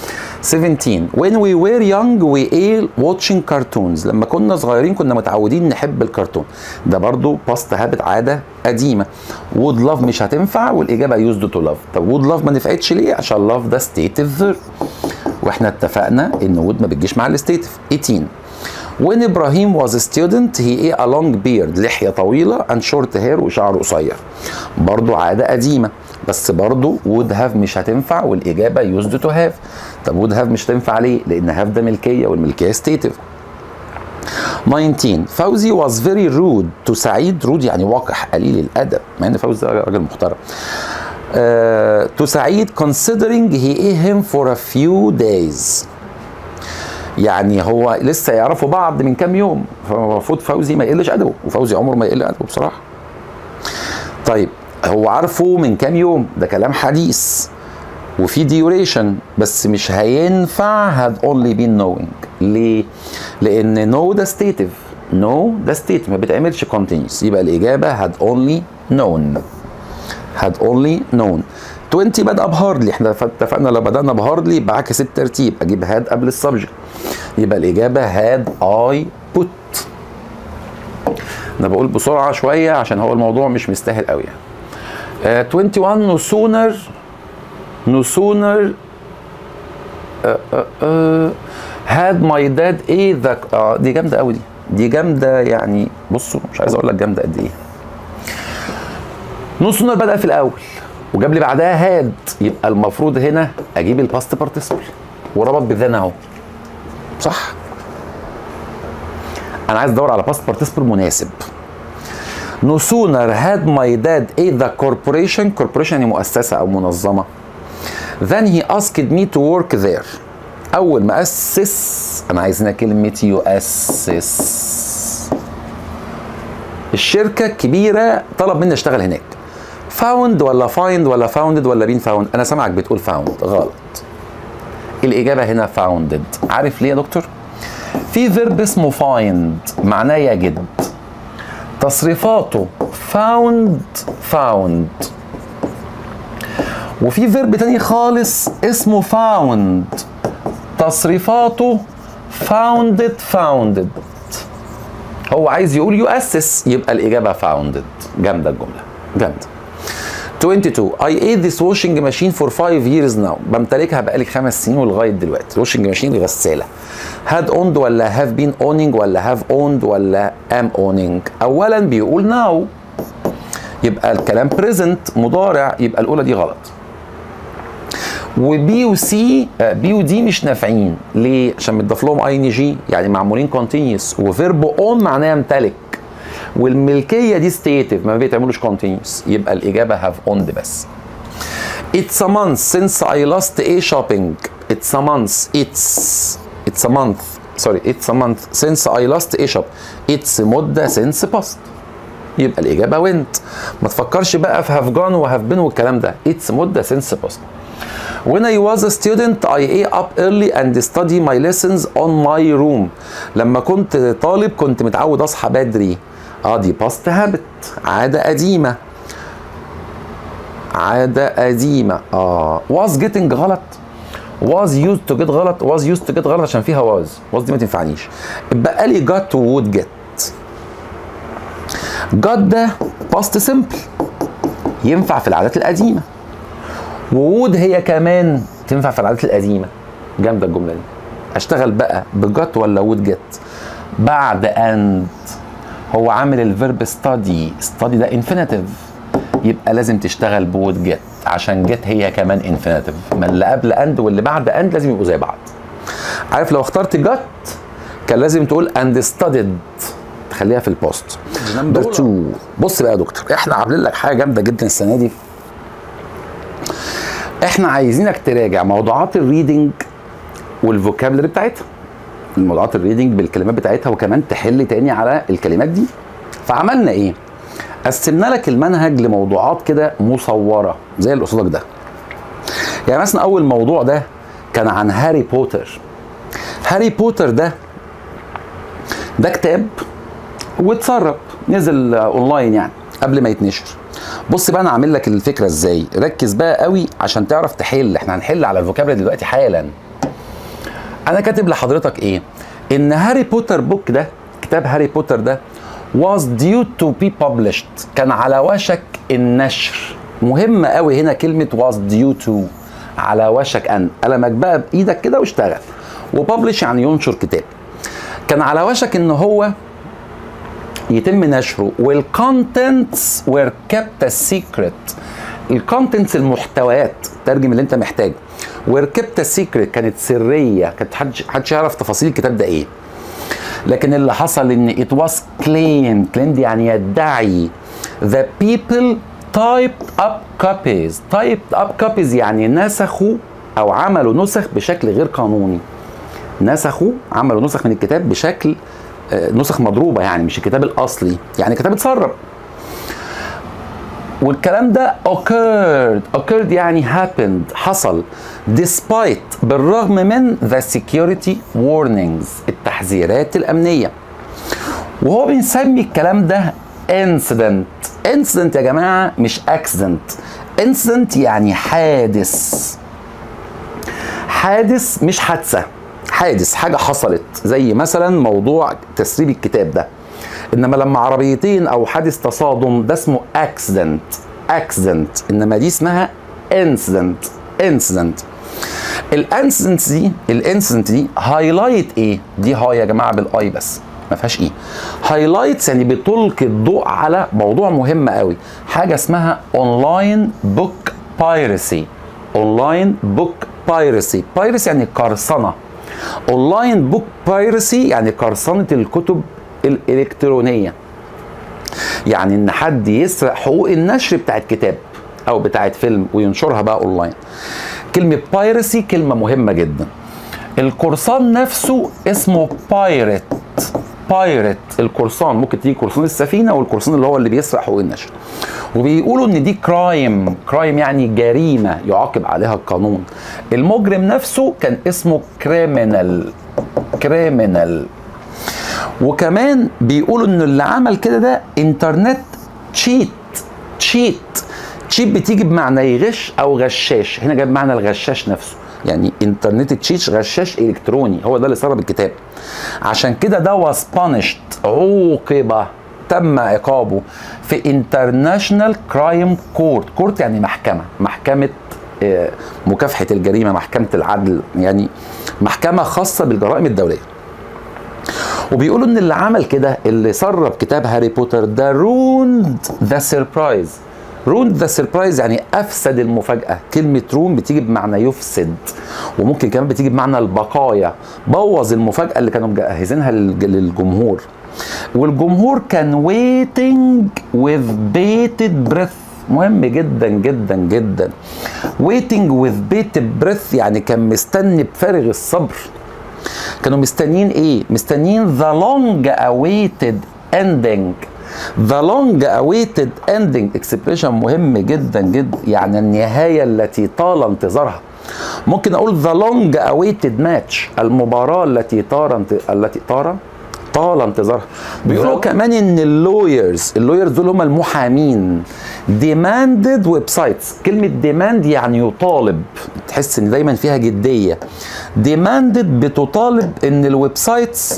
17 when we were young we ate watching cartoons لما كنا صغيرين كنا متعودين نحب الكرتون ده برضو باست هابت عادة قديمة would love مش هتنفع والإجابة used to love طب would love ما نفعتش ليه عشان love ده stative verb واحنا اتفقنا ان would ما بتجيش مع الستيتيف 18 When Ibrahim was a student he ate a long beard لحية طويلة and short hair وشعر قصير برضو عادة قديمة بس برضو would have مش هتنفع والإجابة used to have طب would have مش هتنفع ليه؟ لأن have ده ملكية والملكية stative 19 فوزي was very rude to سعيد rude يعني وقح قليل الأدب مع إن فوزي ده راجل محترم uh, to سعيد considering he ate him for a few days يعني هو لسه يعرفوا بعض من كام يوم فالمفروض فوزي ما يقلش ادبه وفوزي عمره ما يقل ادبه بصراحه طيب هو عارفه من كام يوم ده كلام حديث وفي ديوريشن بس مش هينفع had only been knowing ليه؟ لان no ده stative no ده stative ما بتعملش continuous يبقى الاجابه had only known had only known 20 بدأ بهاردلي احنا اتفقنا لو بدأنا بهاردلي بعكس الترتيب اجيب هاد قبل السبجكت يبقى الإجابة هاد اي put انا بقول بسرعه شويه عشان هو الموضوع مش مستاهل قوي يعني آه 21 no sooner no sooner آه آه آه had my dad ايه ذا اه دي جامده قوي دي دي جامده يعني بصوا مش عايز اقول لك جامده قد ايه نو sooner بدا في الاول وجاب لي بعدها هاد يبقى المفروض هنا اجيب الباست بارتيسيبل وربط بذان اهو صح انا عايز ادور على باست بارتيسيبل مناسب No sooner had my dad a the corporation corporation يعني مؤسسة أو منظمة then he asked me to work there أول ما أسس أنا عايز هنا كلمة يؤسس الشركة الكبيرة طلب مني أشتغل هناك found ولا find ولا founded ولا been found أنا سامعك بتقول found غلط الإجابة هنا founded عارف ليه يا دكتور؟ في فيرب اسمه find معناه يجد تصريفاته found found وفي فيرب تاني خالص اسمه found تصريفاته founded founded هو عايز يقول يؤسس يبقى الإجابة founded جامدة الجملة جامدة 22 I ate this washing machine for 5 years now بمتلكها بقالي خمس سنين ولغايه دلوقتي الواشنج ماشين غساله had owned ولا have been owning ولا have owned ولا am owning اولا بيقول now يبقى الكلام present مضارع يبقى الاولى دي غلط وبي وسي بي ودي مش نافعين ليه عشان متضاف لهم اي ان جي يعني معمولين كونتينيوس وفيرب اون معناه يمتلك والملكيه دي ستيتيف ما بيتعملوش كونتينيوس يبقى الاجابه هاف اوند بس It's a month since I last a shopping. It's a month. It's it's a month. Sorry, it's a month since I last a shop. It's مدة since past. يبقى الإجابة went. ما تفكرش بقى في have gone و have been والكلام ده. It's مدة since past. When I was a student I ate up early and study my lessons on my room. لما كنت طالب كنت متعود أصحى بدري. اه دي past habit عادة قديمة. عادة قديمة اه was getting غلط was used to get غلط was used to get غلط عشان فيها was was دي ما تنفعنيش اتبقى لي got و would get got ده past simple ينفع في العادات القديمة وود هي كمان تنفع في العادات القديمة جامدة الجملة دي اشتغل بقى بجت ولا وود جت بعد and هو عامل الفيرب study study ده infinitive يبقى لازم تشتغل بود جيت عشان جيت هي كمان انفينيتيف ما اللي قبل اند واللي بعد اند لازم يبقوا زي بعض عارف لو اخترت جت كان لازم تقول اند ستادد تخليها في البوست نمبر 2 بص بقى يا دكتور احنا عاملين لك حاجه جامده جدا السنه دي احنا عايزينك تراجع موضوعات الريدنج والفوكابلري بتاعتها الموضوعات الريدنج بالكلمات بتاعتها وكمان تحل تاني على الكلمات دي فعملنا ايه قسمنا لك المنهج لموضوعات كده مصوره زي اللي قصادك ده يعني مثلا اول موضوع ده كان عن هاري بوتر هاري بوتر ده ده كتاب واتسرب نزل اونلاين يعني قبل ما يتنشر بص بقى انا عامل لك الفكره ازاي ركز بقى قوي عشان تعرف تحل احنا هنحل على الفوكابلري دلوقتي حالا انا كاتب لحضرتك ايه ان هاري بوتر بوك ده كتاب هاري بوتر ده was due to be published كان على وشك النشر مهمة قوي هنا كلمة was due to على وشك أن قلمك بقى بإيدك كده واشتغل وببلش يعني ينشر كتاب كان على وشك إن هو يتم نشره والكونتنتس were kept a secret الكونتنتس المحتويات ترجم اللي انت محتاجه were kept a secret كانت سريه كانت محدش يعرف تفاصيل الكتاب ده ايه لكن اللي حصل ان it was claimed claimed يعني يدعي the people typed up copies typed up copies يعني نسخوا او عملوا نسخ بشكل غير قانوني نسخوا عملوا نسخ من الكتاب بشكل نسخ مضروبه يعني مش الكتاب الاصلي يعني كتاب اتسرب والكلام ده occurred occurred يعني happened حصل despite بالرغم من the security warnings التحذيرات الأمنية وهو بنسمي الكلام ده incident incident يا جماعة مش accident incident يعني حادث حادث مش حادثة حادث حاجة حصلت زي مثلا موضوع تسريب الكتاب ده انما لما عربيتين او حادث تصادم ده اسمه اكسيدنت اكسيدنت انما دي اسمها انسيدنت انسيدنت الانسيدنت دي الانسيدنت دي هايلايت ايه دي هاي يا جماعه بالاي بس ما فيهاش ايه هايلايتس يعني بتلقي الضوء على موضوع مهم قوي حاجه اسمها اونلاين بوك بايرسي اونلاين بوك بايرسي بايرسي يعني قرصنه اونلاين بوك بايرسي يعني قرصنه الكتب الالكترونيه يعني ان حد يسرق حقوق النشر بتاعت كتاب او بتاعت فيلم وينشرها بقى اونلاين كلمه بايرسي كلمه مهمه جدا القرصان نفسه اسمه بايرت بايرت القرصان ممكن تيجي قرصان السفينه والقرصان اللي هو اللي بيسرق حقوق النشر وبيقولوا ان دي كرايم كرايم يعني جريمه يعاقب عليها القانون المجرم نفسه كان اسمه كريمنال كريمنال وكمان بيقولوا ان اللي عمل كده ده انترنت تشيت تشيت تشيت بتيجي بمعنى يغش او غشاش هنا جايب معنى الغشاش نفسه يعني انترنت تشيت غشاش الكتروني هو ده اللي سرب الكتاب عشان كده ده واز بانشد عوقب تم عقابه في انترناشونال كرايم كورت كورت يعني محكمه محكمه آه، مكافحه الجريمه محكمه العدل يعني محكمه خاصه بالجرائم الدوليه وبيقولوا ان اللي عمل كده اللي سرب كتاب هاري بوتر ده روند ذا سربرايز روند ذا سربرايز يعني افسد المفاجاه كلمه رون بتيجي بمعنى يفسد وممكن كمان بتيجي بمعنى البقايا بوظ المفاجاه اللي كانوا مجهزينها للج- للجمهور والجمهور كان ويتنج with bated breath مهم جدا جدا جدا waiting with bated breath يعني كان مستني بفارغ الصبر كانوا مستنيين ايه مستنيين the long awaited ending the long awaited ending expression مهم جدا جدا يعني النهاية التي طال انتظارها ممكن اقول the long awaited match المباراة التي طار انت... التي طار طال انتظارها بيقولوا كمان ان اللويرز اللويرز دول هم المحامين demanded ويب سايتس كلمه demand يعني يطالب تحس ان دايما فيها جديه demanded بتطالب ان الويب سايتس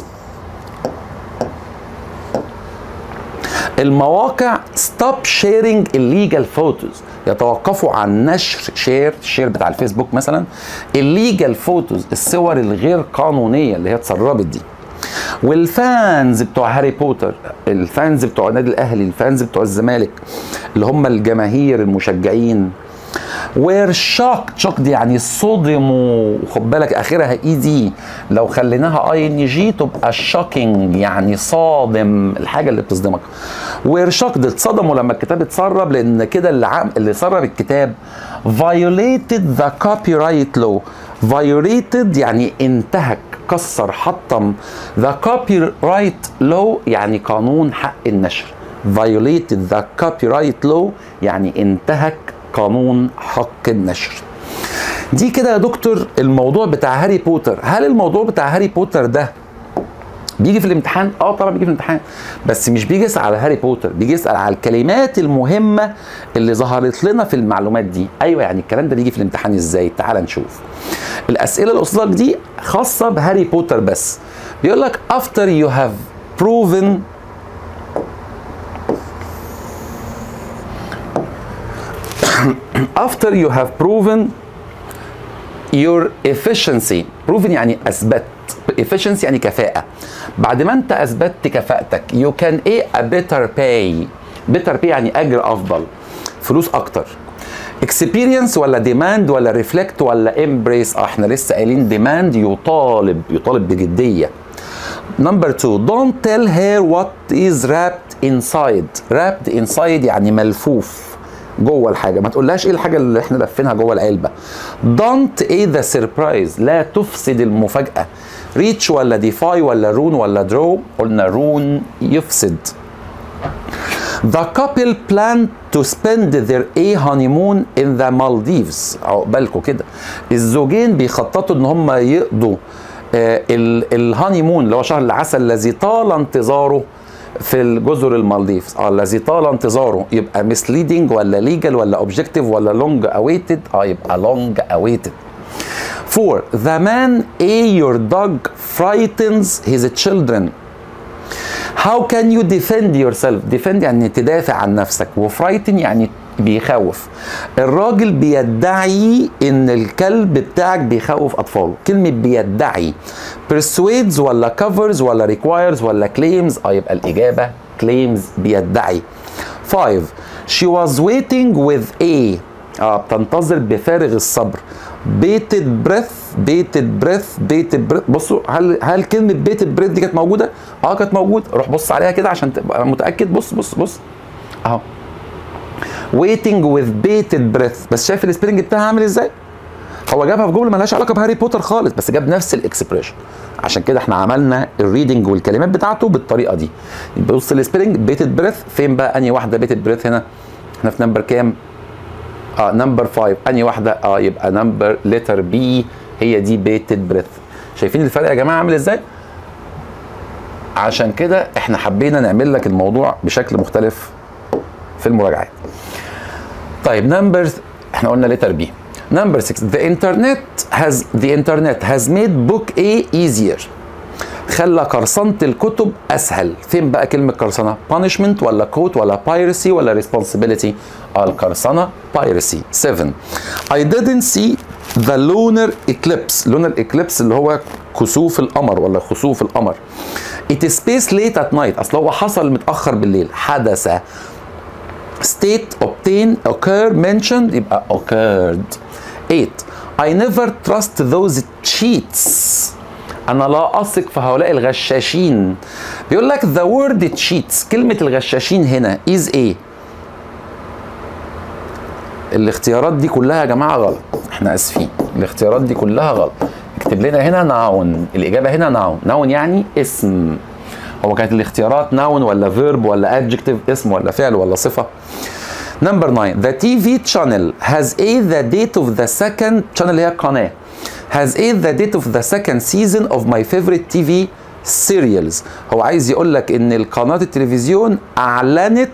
المواقع ستوب شيرنج illegal فوتوز يتوقفوا عن نشر شير شير بتاع الفيسبوك مثلا illegal فوتوز الصور الغير قانونيه اللي هي اتسربت دي والفانز بتوع هاري بوتر الفانز بتوع النادي الاهلي الفانز بتوع الزمالك اللي هم الجماهير المشجعين وير شوك شوك دي يعني صدموا خد بالك اخرها اي دي لو خليناها اي ان جي تبقى شوكينج يعني صادم الحاجه اللي بتصدمك وير شوك اتصدموا لما الكتاب اتسرب لان كده اللي عام اللي سرب الكتاب violated the copyright law violated يعني انتهك كسر حطم the copyright law يعني قانون حق النشر violated the copyright law يعني انتهك قانون حق النشر دي كده يا دكتور الموضوع بتاع هاري بوتر هل الموضوع بتاع هاري بوتر ده بيجي في الامتحان اه طبعا بيجي في الامتحان بس مش بيجي يسال على هاري بوتر بيجي يسال على الكلمات المهمه اللي ظهرت لنا في المعلومات دي ايوه يعني الكلام ده بيجي في الامتحان ازاي تعال نشوف الاسئله اللي قصادك دي خاصه بهاري بوتر بس بيقول لك after you have proven after you have proven your efficiency proven يعني اثبت efficiency يعني كفاءة بعد ما انت اثبتت كفاءتك you can ايه a better pay better pay يعني اجر افضل فلوس اكتر experience ولا demand ولا reflect ولا embrace اه احنا لسه قايلين demand يطالب يطالب بجدية نمبر 2 don't tell her what is wrapped inside wrapped inside يعني ملفوف جوه الحاجه ما تقولهاش ايه الحاجه اللي احنا لافينها جوه العلبه دونت ايه ذا سربرايز لا تفسد المفاجاه ريتش ولا ديفاي ولا رون ولا درو قلنا رون يفسد The couple planned to spend their A honeymoon in the Maldives عقبالكم كده الزوجين بيخططوا ان هم يقضوا آه الهانيمون اللي هو شهر العسل الذي طال انتظاره في الجزر المالديفز اه الذي طال انتظاره يبقى misleading ولا legal ولا objective ولا long awaited اه يبقى long awaited Four, the man A your dog frightens his children How can you defend yourself defend يعني تدافع عن نفسك وفرايتن يعني بيخوف الراجل بيدعي ان الكلب بتاعك بيخوف اطفاله كلمه بيدعي persuades ولا covers ولا requires ولا claims اه يبقى الاجابه claims بيدعي 5 she was waiting with a اه بتنتظر بفارغ الصبر بيتد بريث بيتد بريث بيتد بريث بصوا هل هل كلمه بيتد بريث دي كانت موجوده؟ اه كانت موجوده روح بص عليها كده عشان تبقى متاكد بص بص بص اهو waiting with bated breath بس شايف السبيلنج بتاعها عامل ازاي؟ هو جابها في جمله مالهاش علاقه بهاري بوتر خالص بس جاب نفس الاكسبريشن عشان كده احنا عملنا الريدنج والكلمات بتاعته بالطريقه دي بص السبيلنج بيتد بريث فين بقى انهي واحده بيتد بريث هنا؟ احنا في نمبر كام؟ اه نمبر 5 انهي واحده؟ اه يبقى نمبر لتر بي هي دي بيتد بريث شايفين الفرق يا جماعه عامل ازاي؟ عشان كده احنا حبينا نعمل لك الموضوع بشكل مختلف في المراجعات. طيب نمبر احنا قلنا لتر بي. نمبر 6 the internet has the internet has made book A easier. خلى قرصنة الكتب أسهل، فين بقى كلمة قرصنة؟ punishment ولا كوت ولا piracy ولا responsibility؟ آه القرصنة piracy. 7 I didn't see the lunar eclipse، lunar eclipse اللي هو كسوف القمر ولا خسوف القمر. It is space late at night، أصل هو حصل متأخر بالليل، حدث state obtain occur mentioned يبقى occurred 8 I never trust those cheats أنا لا أثق في هؤلاء الغشاشين بيقول لك the word cheats كلمة الغشاشين هنا is ايه الاختيارات دي كلها يا جماعة غلط احنا اسفين الاختيارات دي كلها غلط اكتب لنا هنا ناون الإجابة هنا ناون ناون يعني اسم هو كانت الاختيارات ناون ولا فيرب ولا ادجكتيف اسم ولا فعل ولا صفه نمبر 9 the TV channel has a the date of the second channel اللي هي قناه has a the date of the second season of my favorite TV serials هو عايز يقول لك ان القناه التلفزيون اعلنت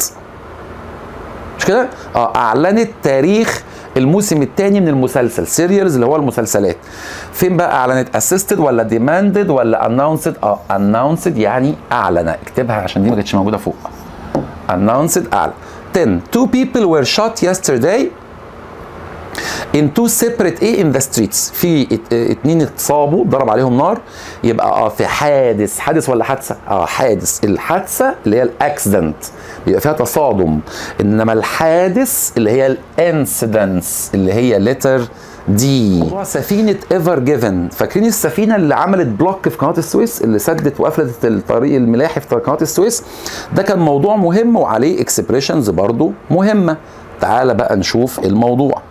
مش كده؟ اه اعلنت تاريخ الموسم الثاني من المسلسل سيريالز اللي هو المسلسلات فين بقى اعلنت اسيستد ولا ديماندد ولا اناونسد اه اناونسد يعني اعلن اكتبها عشان دي ما كانتش موجوده فوق اناونسد اعلن 10 two people were shot yesterday in two separate ايه in the streets في ات- اتنين اتصابوا ضرب عليهم نار يبقى اه في حادث حادث ولا حادثه اه حادث الحادثه اللي هي الاكسيدنت بيبقى فيها تصادم انما الحادث اللي هي الانسيدنس اللي هي لتر دي سفينة ايفر جيفن فاكرين السفينة اللي عملت بلوك في قناة السويس اللي سدت وقفلت الطريق الملاحي في قناة السويس ده كان موضوع مهم وعليه اكسبريشنز برضو مهمة تعال بقى نشوف الموضوع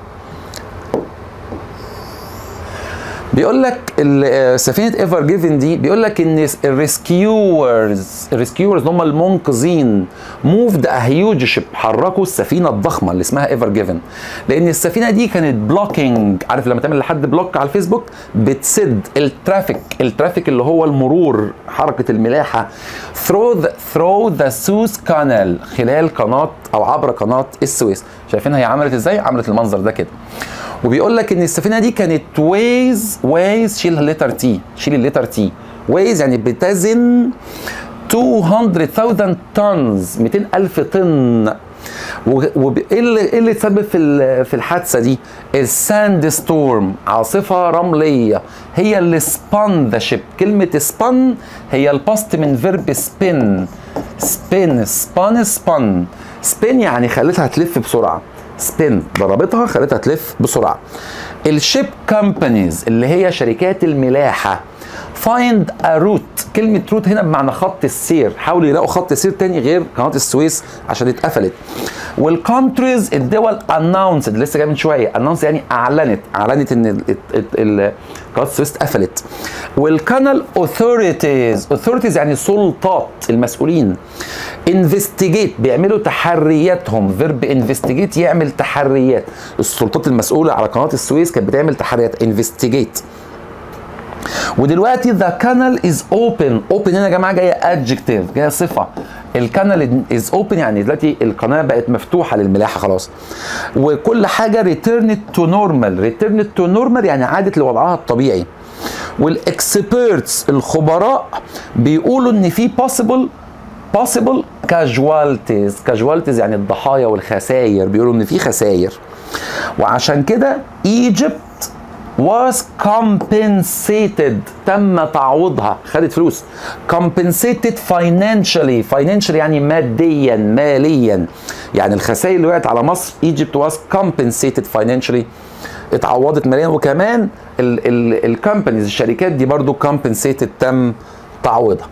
بيقول لك ال- سفينه ايفر جيفن دي بيقول لك ان الريسكيورز الريسكيورز هم المنقذين موفد ا هيوج شيب حركوا السفينه الضخمه اللي اسمها ايفر جيفن لان السفينه دي كانت بلوكينج عارف لما تعمل لحد بلوك على الفيسبوك بتسد الترافيك الترافيك اللي هو المرور حركه الملاحه ثرو ذا ثرو ذا سوس كانال خلال قناه او عبر قناه السويس شايفين هي عملت ازاي عملت المنظر ده كده وبيقول لك ان السفينه دي كانت ويز ويز شيل الليتر تي شيل الليتر تي ويز يعني بتزن 200,000 طنز 200,000 طن وايه اللي ايه اللي تسبب في ال- في الحادثه دي؟ الساند ستورم عاصفه رمليه هي اللي سبان ذا شيب كلمه سبان هي الباست من فيرب سبين سبين سبان سبان سبين يعني خلتها تلف بسرعه سبين ضربتها خلتها تلف بسرعه الشيب كومبانيز اللي هي شركات الملاحه فايند ا روت كلمه روت هنا بمعنى خط السير حاولوا يلاقوا خط سير تاني غير قناه السويس عشان اتقفلت والكونتريز الدول اناونسد لسه جاي من شويه اناونس يعني اعلنت اعلنت ان ال- ال- ال- قناه السويس اتقفلت والكانال اوثوريتيز اوثوريتيز يعني سلطات المسؤولين انفستيجيت بيعملوا تحرياتهم فيرب انفستيجيت يعمل تحريات السلطات المسؤوله على قناه السويس كانت بتعمل تحريات انفستيجيت ودلوقتي ذا كانال از اوبن اوبن هنا يا جماعه جايه ادجكتيف جايه صفه الكانال از اوبن يعني دلوقتي القناه بقت مفتوحه للملاحه خلاص وكل حاجه ريتيرنت تو نورمال ريتيرنت تو نورمال يعني عادت لوضعها الطبيعي والاكسبيرتس الخبراء بيقولوا ان في possible possible casualties casualties يعني الضحايا والخسائر بيقولوا ان في خسائر وعشان كده Egypt was compensated تم تعويضها خدت فلوس compensated financially financially يعني ماديا ماليا يعني الخسائر اللي وقعت على مصر Egypt was compensated financially اتعوضت ماليا وكمان الكومبانيز الشركات دي برضو compensated تم تعويضها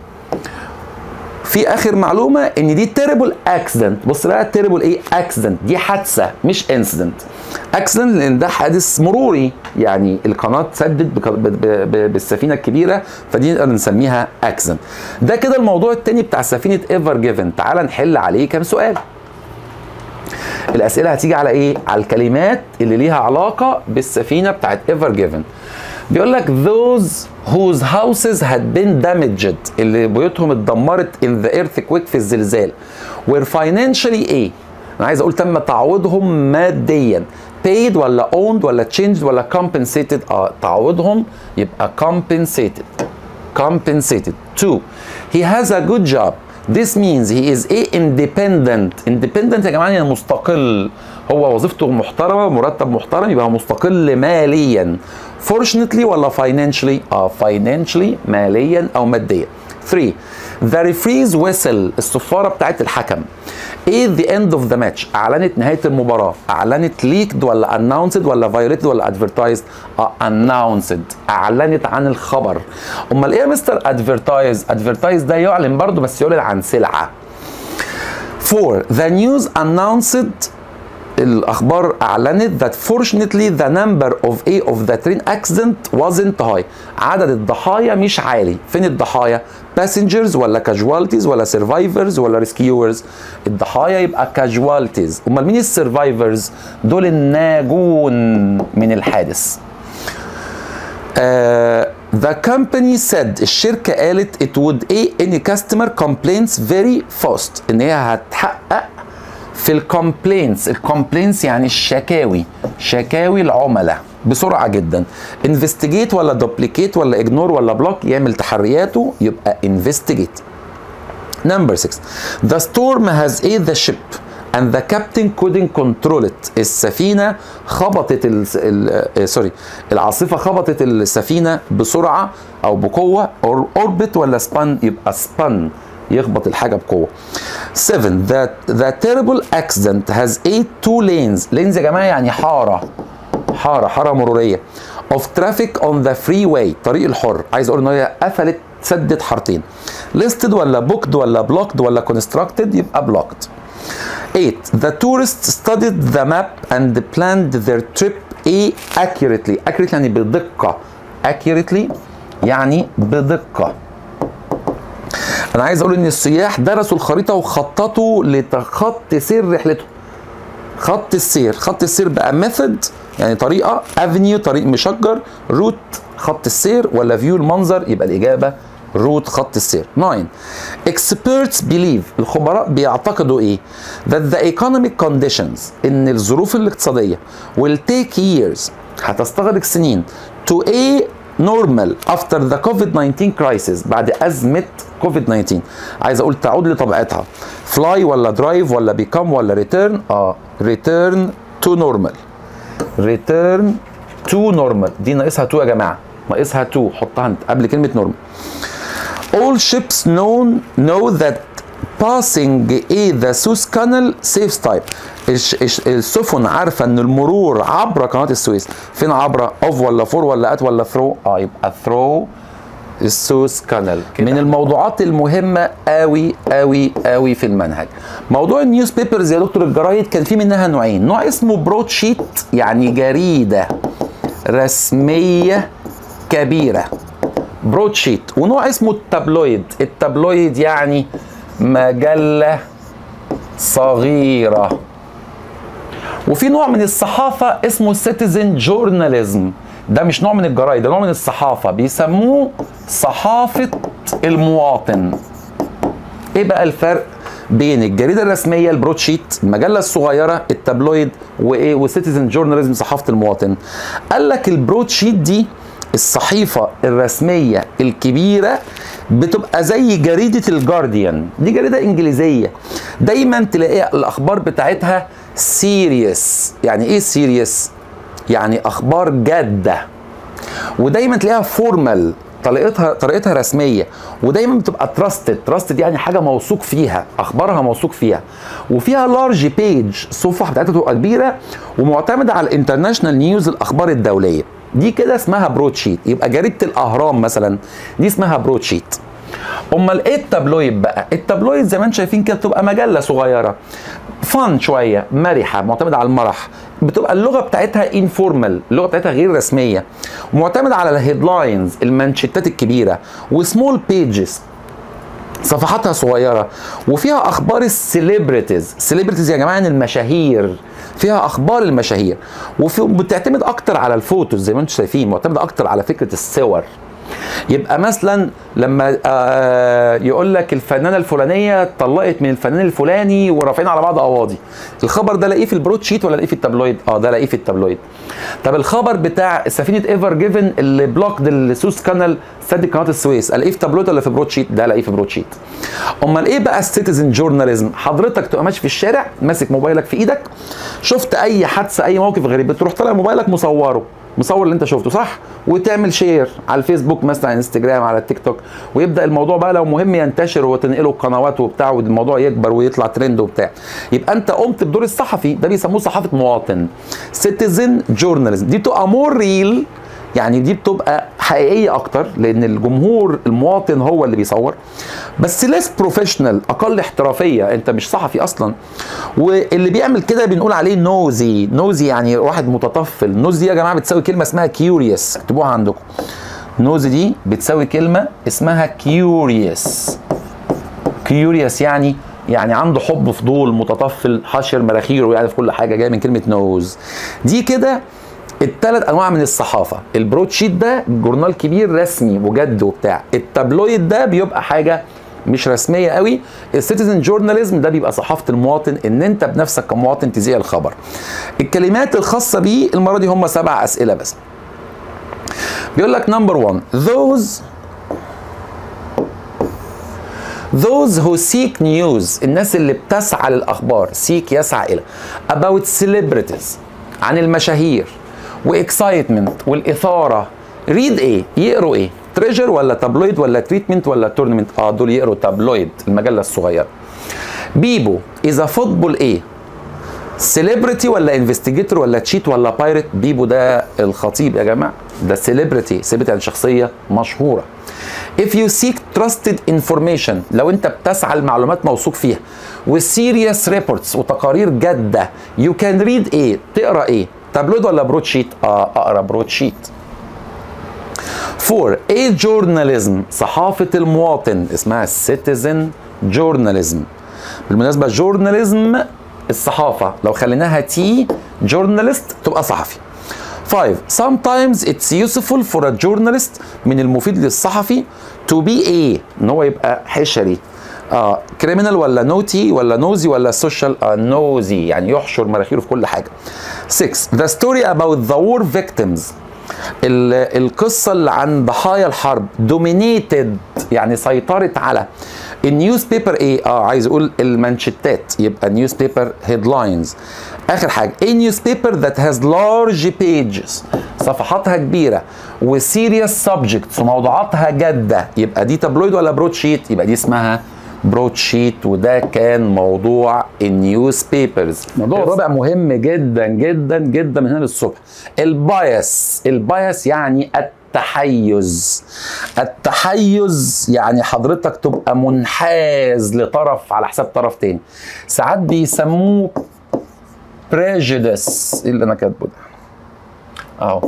في اخر معلومه ان دي تيربل اكسيدنت بص بقى تيربل ايه اكسيدنت دي حادثه مش انسيدنت اكسيدنت لان ده حادث مروري يعني القناه سدت بك- ب- ب- ب- بالسفينه الكبيره فدي نقدر نسميها اكسيدنت ده كده الموضوع التاني بتاع سفينه ايفر جيفن تعال نحل عليه كام سؤال الاسئله هتيجي على ايه على الكلمات اللي ليها علاقه بالسفينه بتاعت ايفر جيفن بيقول لك those whose houses had been damaged اللي بيوتهم اتدمرت in the earthquake في الزلزال were financially ايه انا عايز اقول تم تعويضهم ماديا paid ولا owned ولا changed ولا compensated اه تعويضهم يبقى compensated compensated two he has a good job this means he is a independent independent يا جماعه يعني مستقل هو وظيفته محترمه مرتب محترم يبقى هو مستقل ماليا fortunately ولا financially اه financially ماليا او ماديا 3 The referee's whistle الصفارة بتاعت الحكم ايه the end of the match اعلنت نهاية المباراة اعلنت leaked ولا announced ولا violated ولا advertised اه announced اعلنت عن الخبر امال ايه يا مستر advertise advertise ده يعلن برضه بس يعلن عن سلعة 4 the news announced الاخبار اعلنت that fortunately the number of a of the train accident wasn't high عدد الضحايا مش عالي فين الضحايا passengers ولا casualties ولا survivors ولا rescuers الضحايا يبقى casualties امال مين السرفايفرز دول الناجون من الحادث Uh, the company said الشركة قالت it would a any customer complaints very fast ان هي هتحقق في الكومبلينتس الكومبلينتس يعني الشكاوي شكاوي العملاء بسرعة جدا انفستيجيت ولا دوبليكيت ولا اجنور ولا بلوك يعمل تحرياته يبقى انفستيجيت Number 6 The storm has a the ship and the captain couldn't control it السفينة خبطت ال... ال... سوري العاصفة خبطت السفينة بسرعة أو بقوة or orbit ولا سبان يبقى سبان يخبط الحاجة بقوة 7 the, the terrible accident has a two lanes lanes يا جماعة يعني حارة حارة حارة مرورية of traffic on the freeway طريق الحر عايز اقول ان هي قفلت سدت حارتين listed ولا booked ولا blocked ولا constructed يبقى blocked 8 the tourists studied the map and planned their trip a accurately accurately يعني بدقة accurately يعني بدقة انا عايز اقول ان السياح درسوا الخريطة وخططوا لخط سير رحلتهم خط السير خط السير بقى ميثود يعني طريقه افنيو طريق مشجر روت خط السير ولا فيو المنظر يبقى الاجابه روت خط السير 9 experts believe الخبراء بيعتقدوا ايه that the economic conditions ان الظروف الاقتصاديه will take years هتستغرق سنين to a normal after the COVID-19 crisis بعد أزمة COVID-19 عايز أقول تعود لطبيعتها fly ولا drive ولا become ولا return اه return to normal return to normal دي ناقصها to يا جماعة ناقصها to حطها انت قبل كلمة normal all ships known know that passing a the Suez Canal saves time الش- الش- السفن عارفه ان المرور عبر قناه السويس فين عبر اوف ولا فور ولا ات ولا ثرو اه يبقى ثرو السويس كانال من الموضوعات المهمه قوي قوي قوي في المنهج موضوع النيوز بيبرز يا دكتور الجرايد كان في منها نوعين نوع اسمه برود شيت يعني جريده رسميه كبيره برود شيت ونوع اسمه التابلويد التابلويد يعني مجله صغيره وفي نوع من الصحافه اسمه سيتيزن جورناليزم ده مش نوع من الجرايد ده نوع من الصحافه بيسموه صحافه المواطن ايه بقى الفرق بين الجريده الرسميه البرود شيت المجله الصغيره التابلويد وايه وسيتيزن جورناليزم صحافه المواطن قال لك البرود شيت دي الصحيفة الرسمية الكبيرة بتبقى زي جريدة الجارديان دي جريدة إنجليزية دايما تلاقي الأخبار بتاعتها سيريس يعني إيه سيريس؟ يعني أخبار جادة ودايما تلاقيها فورمال طريقتها طريقتها رسميه ودايما بتبقى تراستد تراستد يعني حاجه موثوق فيها اخبارها موثوق فيها وفيها لارج بيج الصفحه بتاعتها تبقى كبيره ومعتمده على الانترناشونال نيوز الاخبار الدوليه دي كده اسمها برود شيت يبقى جريده الاهرام مثلا دي اسمها برود شيت امال ايه التابلويد بقى التابلويد زي ما انتم شايفين كده بتبقى مجله صغيره فان شويه مرحه معتمده على المرح بتبقى اللغه بتاعتها انفورمال اللغه بتاعتها غير رسميه معتمده على الهيدلاينز المانشيتات الكبيره وسمول بيجز صفحاتها صغيره وفيها اخبار السليبرتيز سليبرتيز يا جماعه المشاهير فيها اخبار المشاهير وبتعتمد اكتر على الفوتوز زي ما انتم شايفين معتمده اكتر على فكره الصور يبقى مثلا لما آه يقول لك الفنانه الفلانيه اتطلقت من الفنان الفلاني ورافعين على بعض قواضي الخبر ده الاقيه في البرود شيت ولا الاقيه في التابلويد اه ده الاقيه في التابلويد طب الخبر بتاع سفينه ايفر جيفن اللي بلوكد السوس كانال سد قناه السويس الاقيه في تابلويد ولا في برود شيت ده الاقيه في برود شيت امال ايه بقى السيتيزن جورناليزم حضرتك تبقى ماشي في الشارع ماسك موبايلك في ايدك شفت اي حادثه اي موقف غريب بتروح طالع موبايلك مصوره مصور اللي انت شفته صح وتعمل شير على الفيسبوك مثلا على انستجرام على التيك توك ويبدا الموضوع بقى لو مهم ينتشر وتنقله القنوات وبتاع والموضوع يكبر ويطلع ترند وبتاع يبقى انت قمت بدور الصحفي ده بيسموه صحافه مواطن سيتيزن جورناليزم دي بتبقى مور ريل يعني دي بتبقى حقيقيه اكتر لان الجمهور المواطن هو اللي بيصور بس ليس بروفيشنال اقل احترافيه انت مش صحفي اصلا واللي بيعمل كده بنقول عليه نوزي نوزي يعني واحد متطفل نوزي يا جماعه بتساوي كلمه اسمها كيوريوس اكتبوها عندكم نوزي دي بتساوي كلمه اسمها كيوريوس كيوريوس يعني يعني عنده حب فضول متطفل حاشر مراخيره يعني في كل حاجه جايه من كلمه نوز دي كده الثلاث انواع من الصحافه البرود شيت ده جورنال كبير رسمي وجد وبتاع التابلويد ده بيبقى حاجه مش رسميه قوي السيتيزن جورناليزم ده بيبقى صحافه المواطن ان انت بنفسك كمواطن تذيع الخبر الكلمات الخاصه بيه المره دي هم سبع اسئله بس بيقول لك نمبر 1 those those who seek news الناس اللي بتسعى للاخبار seek يسعى الى about celebrities عن المشاهير واكسايتمنت والاثاره ريد ايه يقروا ايه تريجر ولا تابلويد ولا تريتمنت ولا تورنمنت اه دول يقروا تابلويد المجله الصغيره بيبو اذا فوتبول ايه سيلبرتي ولا انفستيجيتور ولا تشيت ولا بايرت بيبو ده الخطيب يا جماعه ده سيلبرتي سيلبرتي يعني شخصيه مشهوره if you seek trusted information لو انت بتسعى لمعلومات موثوق فيها وسيريس ريبورتس وتقارير جاده you can read ايه تقرا ايه تابلويد ولا برود شيت اه اقرا برود شيت 4 ايه جورناليزم صحافه المواطن اسمها سيتيزن جورناليزم بالمناسبه جورناليزم الصحافه لو خليناها تي جورناليست تبقى صحفي 5 sometimes it's useful for a journalist من المفيد للصحفي to be a ان هو يبقى حشري اه كريمنال ولا نوتي ولا نوزي ولا سوشيال اه نوزي يعني يحشر مناخيره في كل حاجه 6 the story about the war victims القصة اللي عن ضحايا الحرب دومينيتد يعني سيطرت على النيوز بيبر ايه؟ اه عايز اقول المانشيتات يبقى نيوز بيبر هيدلاينز اخر حاجه ايه نيوز بيبر ذات هاز لارج بيجز صفحاتها كبيره وسيريس سبجكتس وموضوعاتها جاده يبقى دي تابلويد ولا برود شيت؟ يبقى دي اسمها برود شيت وده كان موضوع النيوز بيبرز الموضوع الرابع مهم جدا جدا جدا من هنا للصبح البايس البايس يعني التحيز التحيز يعني حضرتك تبقى منحاز لطرف على حساب طرف تاني ساعات بيسموه بريجيدس ايه اللي انا كاتبه ده اهو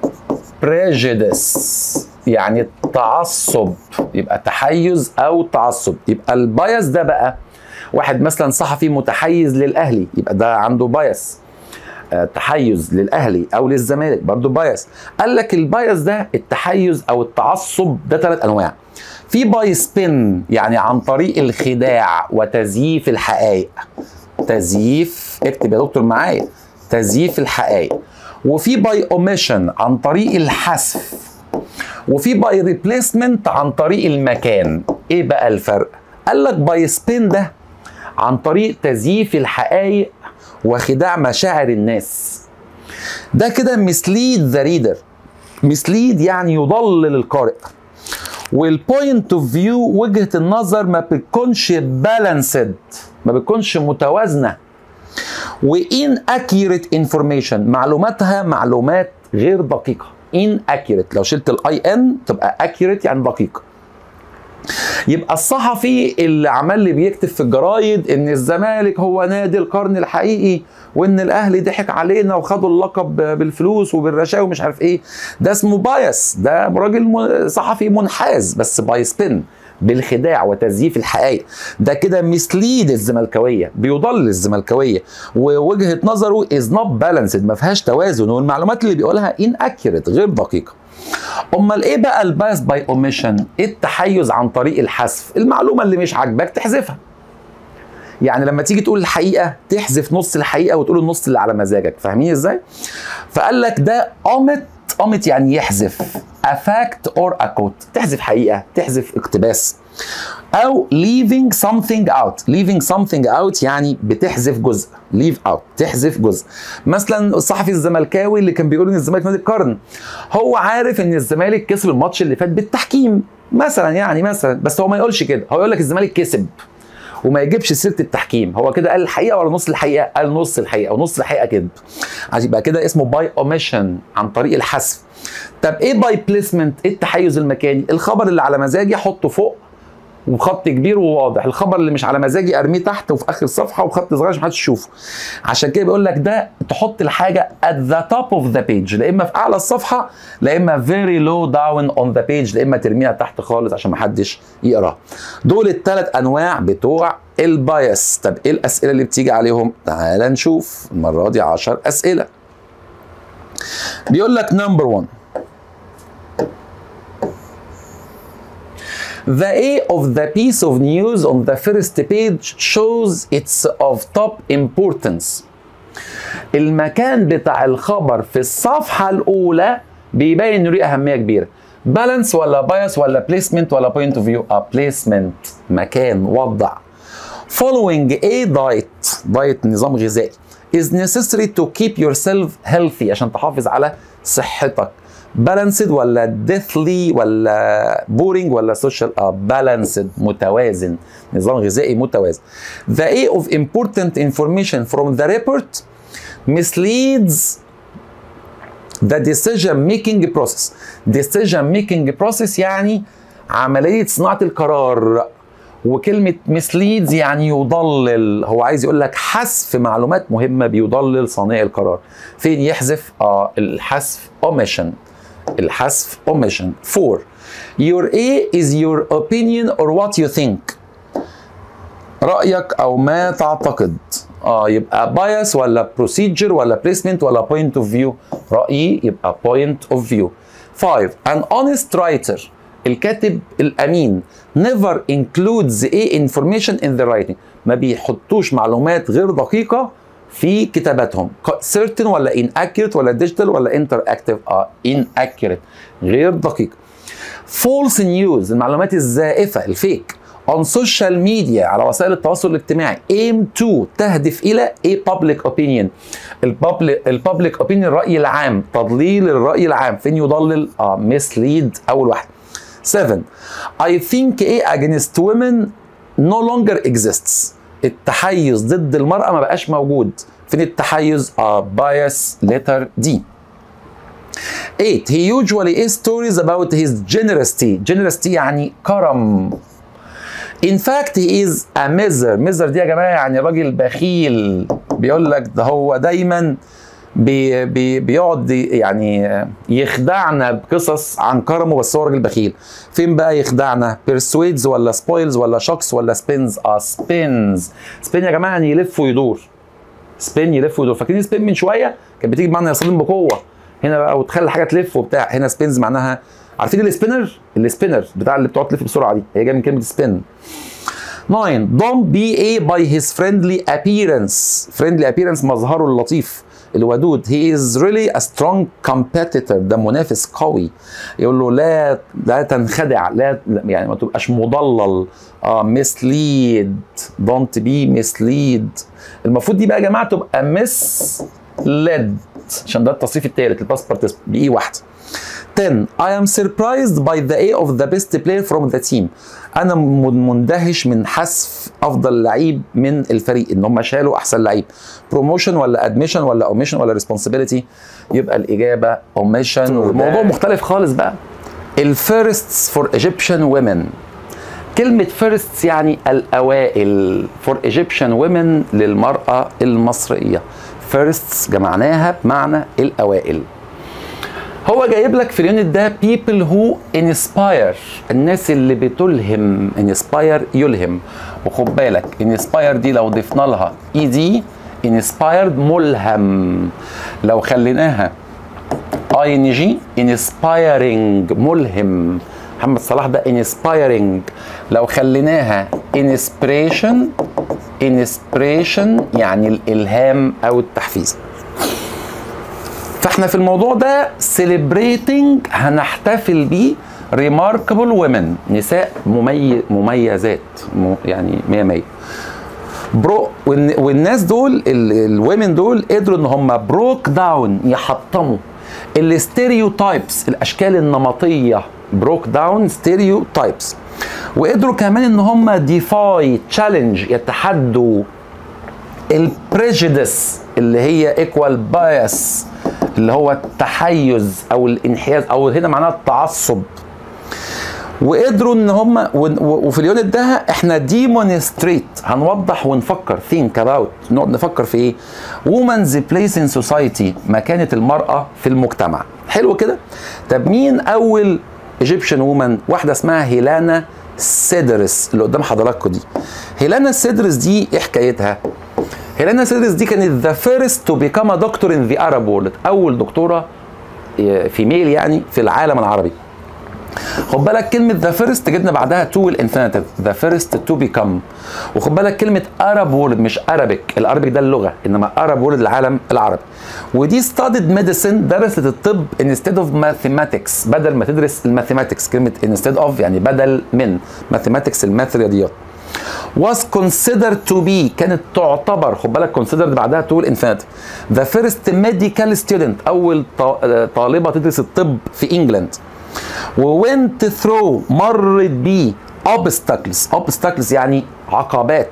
بريجيدس يعني تعصب يبقى تحيز او تعصب يبقى البايس ده بقى واحد مثلا صحفي متحيز للاهلي يبقى ده عنده بايس آه تحيز للاهلي او للزمالك برضه بايس قال لك البايس ده التحيز او التعصب ده ثلاث انواع في باي سبين يعني عن طريق الخداع وتزييف الحقائق تزييف اكتب يا دكتور معايا تزييف الحقائق وفي باي اوميشن عن طريق الحذف وفي باي ريبليسمنت عن طريق المكان ايه بقى الفرق قال لك باي سبين ده عن طريق تزييف الحقائق وخداع مشاعر الناس ده كده مسليد ذا ريدر مسليد يعني يضلل القارئ والبوينت اوف فيو وجهه النظر ما بتكونش بالانسد ما بتكونش متوازنه وان اكيوريت انفورميشن معلوماتها معلومات غير دقيقه ان اكيوريت لو شلت الاي ان تبقى اكيوريت يعني دقيق يبقى الصحفي اللي عمال لي بيكتب في الجرايد ان الزمالك هو نادي القرن الحقيقي وان الاهلي ضحك علينا وخدوا اللقب بالفلوس وبالرشاوي ومش عارف ايه ده اسمه بايس ده راجل صحفي منحاز بس باي سبين بالخداع وتزييف الحقائق ده كده مسليد الزملكاويه بيضل الزملكاويه ووجهه نظره از نوت بالانسد ما فيهاش توازن والمعلومات اللي بيقولها ان اكيوريت غير دقيقه امال ايه بقى البايس باي اوميشن ايه التحيز عن طريق الحذف المعلومه اللي مش عاجباك تحذفها يعني لما تيجي تقول الحقيقه تحذف نص الحقيقه وتقول النص اللي على مزاجك فاهمين ازاي فقال لك ده اومت اومت يعني يحذف a fact or a quote تحذف حقيقه تحذف اقتباس او leaving something out leaving something out يعني بتحذف جزء leave out تحذف جزء مثلا الصحفي الزملكاوي اللي كان بيقول ان الزمالك نادي القرن هو عارف ان الزمالك كسب الماتش اللي فات بالتحكيم مثلا يعني مثلا بس هو ما يقولش كده هو يقول لك الزمالك كسب وما يجيبش سيره التحكيم هو كده قال الحقيقه ولا نص الحقيقه قال نص الحقيقه ونص الحقيقه كذب عشان يبقى كده اسمه باي اوميشن عن طريق الحذف طب ايه باي بليسمنت ايه التحيز المكاني الخبر اللي على مزاجي احطه فوق وبخط كبير وواضح الخبر اللي مش على مزاجي ارميه تحت وفي اخر الصفحه وبخط صغير عشان محدش يشوفه عشان كده بيقول لك ده تحط الحاجه at the top of the page لا اما في اعلى الصفحه لا اما very low down on the page لا اما ترميها تحت خالص عشان محدش يقراها دول الثلاث انواع بتوع البايس طب ايه الاسئله اللي بتيجي عليهم تعال نشوف المره دي 10 اسئله بيقول لك نمبر 1 The A of the piece of news on the first page shows it's of top importance. المكان بتاع الخبر في الصفحة الأولى بيبين إنه ليه أهمية كبيرة. بالانس ولا بايس ولا بليسمنت ولا بوينت اوف فيو؟ اه بليسمنت مكان وضع. Following a diet diet نظام غذائي is necessary to keep yourself healthy عشان تحافظ على صحتك. بالانسد ولا ديثلي ولا بورينج ولا سوشيال اه بالانسد متوازن نظام غذائي متوازن the A of important information from the report misleads the decision making process decision making process يعني عملية صناعة القرار وكلمة misleads يعني يضلل هو عايز يقول لك حذف معلومات مهمة بيضلل صانع القرار فين يحذف اه الحذف omission الحذف omission 4 your A is your opinion or what you think رأيك أو ما تعتقد اه يبقى bias ولا procedure ولا placement ولا point of view رأيي يبقى point of view 5 an honest writer الكاتب الأمين never includes a information in the writing ما بيحطوش معلومات غير دقيقة في كتاباتهم certain ولا inaccurate ولا digital ولا interactive اه inaccurate غير دقيق false news المعلومات الزائفة الفيك on social media على وسائل التواصل الاجتماعي aim to تهدف الى a public opinion البابليك البابليك opinion الرأي العام تضليل الرأي العام فين يضلل اه mislead اول واحد 7 I think A against women no longer exists التحيز ضد المرأة ما بقاش موجود فين التحيز اه bias letter D 8 he usually is stories about his generosity generosity يعني كرم In fact he is a miser miser دي يا جماعة يعني راجل بخيل بيقول لك ده هو دايما بي بي بيقعد يعني يخدعنا بقصص عن كرمه بس هو راجل بخيل فين بقى يخدعنا بيرسويدز ولا سبويلز ولا شوكس ولا سبينز اه سبينز سبين يا جماعه يعني يلف ويدور سبين يلف ويدور فاكرين سبين من شويه كانت بتيجي بمعنى يصطدم بقوه هنا بقى وتخلي حاجه تلف وبتاع هنا سبينز معناها عارفين السبينر السبينر بتاع اللي بتقعد تلف بسرعه دي هي جايه من كلمه سبين 9 don't be a by his friendly appearance friendly appearance مظهره اللطيف الودود he is really a strong competitor ده منافس قوي يقول له لا لا تنخدع لا لا- يعني ما تبقاش مضلل اه mislead don't be mislead المفروض دي بقى يا جماعه تبقى misled عشان ده التصريف الثالث الباسبورت باي واحده 10 I am surprised by the A of the best player from the team انا من- مندهش من حذف افضل لعيب من الفريق ان هم شالوا احسن لعيب بروموشن ولا ادميشن ولا اوميشن ولا ريسبونسبيلتي يبقى الاجابه اوميشن الموضوع مختلف خالص بقى الفيرستس فور ايجيبشن ويمن كلمة فيرست يعني الأوائل فور ايجيبشن ويمن للمرأة المصرية فيرستس جمعناها بمعنى الأوائل هو جايب لك في اليونت ده people who inspire الناس اللي بتلهم inspire يلهم وخد بالك inspire دي لو ضفنا لها اي دي inspired ملهم لو خليناها اي ان جي انسبايرنج ملهم محمد صلاح ده انسبايرنج لو خليناها انسبريشن انسبريشن يعني الالهام او التحفيز فاحنا في الموضوع ده celebrating هنحتفل بيه remarkable women نساء ممي... مميزات م... يعني 100 100 برو والن- والناس دول الومن دول قدروا ان هم بروك داون يحطموا الستيريوتايبس الاشكال النمطيه بروك داون ستيريوتايبس وقدروا كمان ان هم ديفاي تشالنج يتحدوا البريجيدس اللي هي ايكوال بايس اللي هو التحيز او الانحياز او هنا معناها التعصب وقدروا ان هم و- و- وفي اليونت ده احنا ديمونستريت هنوضح ونفكر ثينك اباوت نقعد نفكر في ايه وومنز بليس ان سوسايتي مكانه المراه في المجتمع حلو كده طب مين اول ايجيبشن وومن واحده اسمها هيلانا سيدرس اللي قدام حضراتكم دي هيلانا سيدرس دي ايه حكايتها هيلانا سيدرس دي كانت ذا فيرست تو بيكام دكتور ان ذا ارب وورلد اول دكتوره فيميل يعني في العالم العربي خد بالك كلمة ذا فيرست جبنا بعدها تو الانفينيتيف ذا فيرست تو بيكم وخد بالك كلمة Arab وورد مش Arabic الأرابيك ده اللغة إنما Arab وورد العالم العربي ودي studied medicine درست الطب instead of mathematics بدل ما تدرس الماثيماتكس كلمة instead of يعني بدل من mathematics الماث رياضيات was considered to be كانت تعتبر خد بالك considered بعدها تقول انفينيتيف the first medical student اول ط- طالبه تدرس الطب في انجلاند وwent through مرت بيه obstacles obstacles يعني عقبات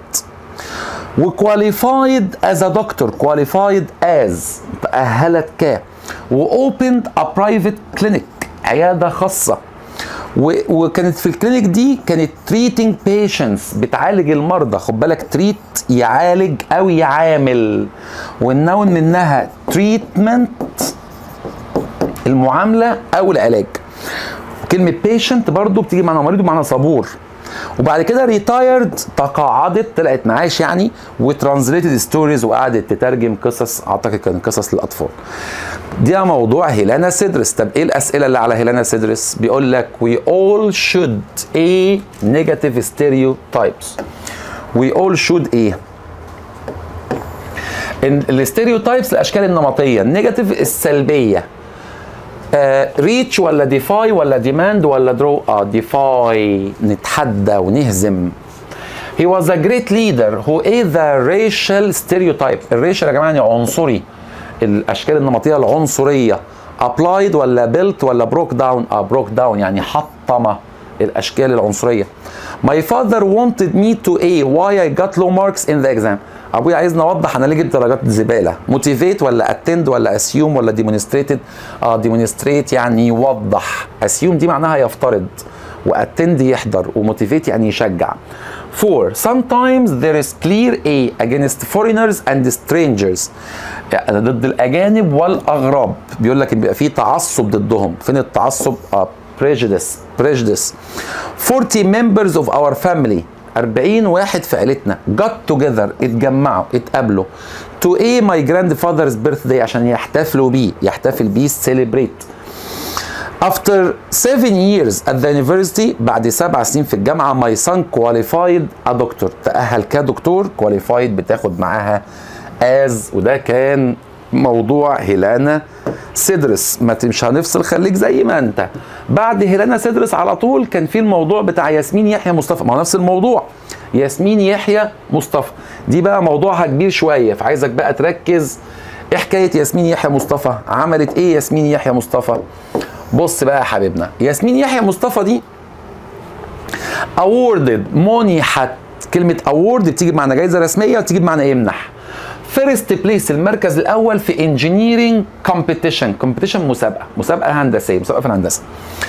وكواليفايد از ا دكتور كواليفايد از تأهلت ك واوبند ا برايفت كلينيك عياده خاصه و- وكانت في الكلينيك دي كانت تريتنج بيشنتس بتعالج المرضى خد بالك تريت يعالج او يعامل والنون منها تريتمنت المعامله او العلاج كلمه بيشنت برضو بتيجي معنى مريض ومعنى صبور وبعد كده ريتايرد تقاعدت طلعت معاش يعني وترانزليتد ستوريز وقعدت تترجم قصص اعتقد كان قصص للاطفال ده موضوع هيلانا سيدرس طب ايه الاسئله اللي على هيلانا سيدرس بيقول لك we all should a negative stereotypes we all should ايه ان الستيريوتايبس الاشكال النمطيه النيجاتيف السلبيه ريتش ولا ديفاي ولا ديماند ولا درو اه ديفاي نتحدى ونهزم He was a great leader who is the racial stereotype الريشال يا جماعه يعني عنصري الاشكال النمطيه العنصريه applied ولا built ولا broke down اه broke down يعني حطم الاشكال العنصريه My father wanted me to A why I got low marks in the exam ابويا عايزني اوضح انا ليه جبت درجات زباله موتيفيت ولا اتند ولا اسيوم ولا ديمونستريتد اه ديمونستريت يعني يوضح اسيوم دي معناها يفترض واتند يحضر وموتيفيت يعني يشجع Four, sometimes there is clear A against foreigners and strangers يعني ضد الأجانب والأغراب بيقول لك بيبقى في تعصب ضدهم فين التعصب؟ اه prejudice prejudice 40 members of our family 40 واحد في عيلتنا got together اتجمعوا اتقابلوا to A my grandfather's birthday عشان يحتفلوا بيه يحتفل بيه celebrate After seven years at the university بعد سبع سنين في الجامعة my son qualified a doctor تأهل كدكتور qualified بتاخد معاها as وده كان موضوع هيلانا سيدرس ما ت- مش هنفصل خليك زي ما انت بعد هيلانا سيدرس على طول كان في الموضوع بتاع ياسمين يحيى مصطفى ما هو نفس الموضوع ياسمين يحيى مصطفى دي بقى موضوعها كبير شويه فعايزك بقى تركز ايه حكايه ياسمين يحيى مصطفى عملت ايه ياسمين يحيى مصطفى بص بقى يا حبيبنا ياسمين يحيى مصطفى دي awarded منحت كلمة award بتيجي بمعنى جايزة رسمية وتيجي بمعنى يمنح فيرست بليس المركز الأول في engineering competition competition مسابقة مسابقة هندسية مسابقة في الهندسة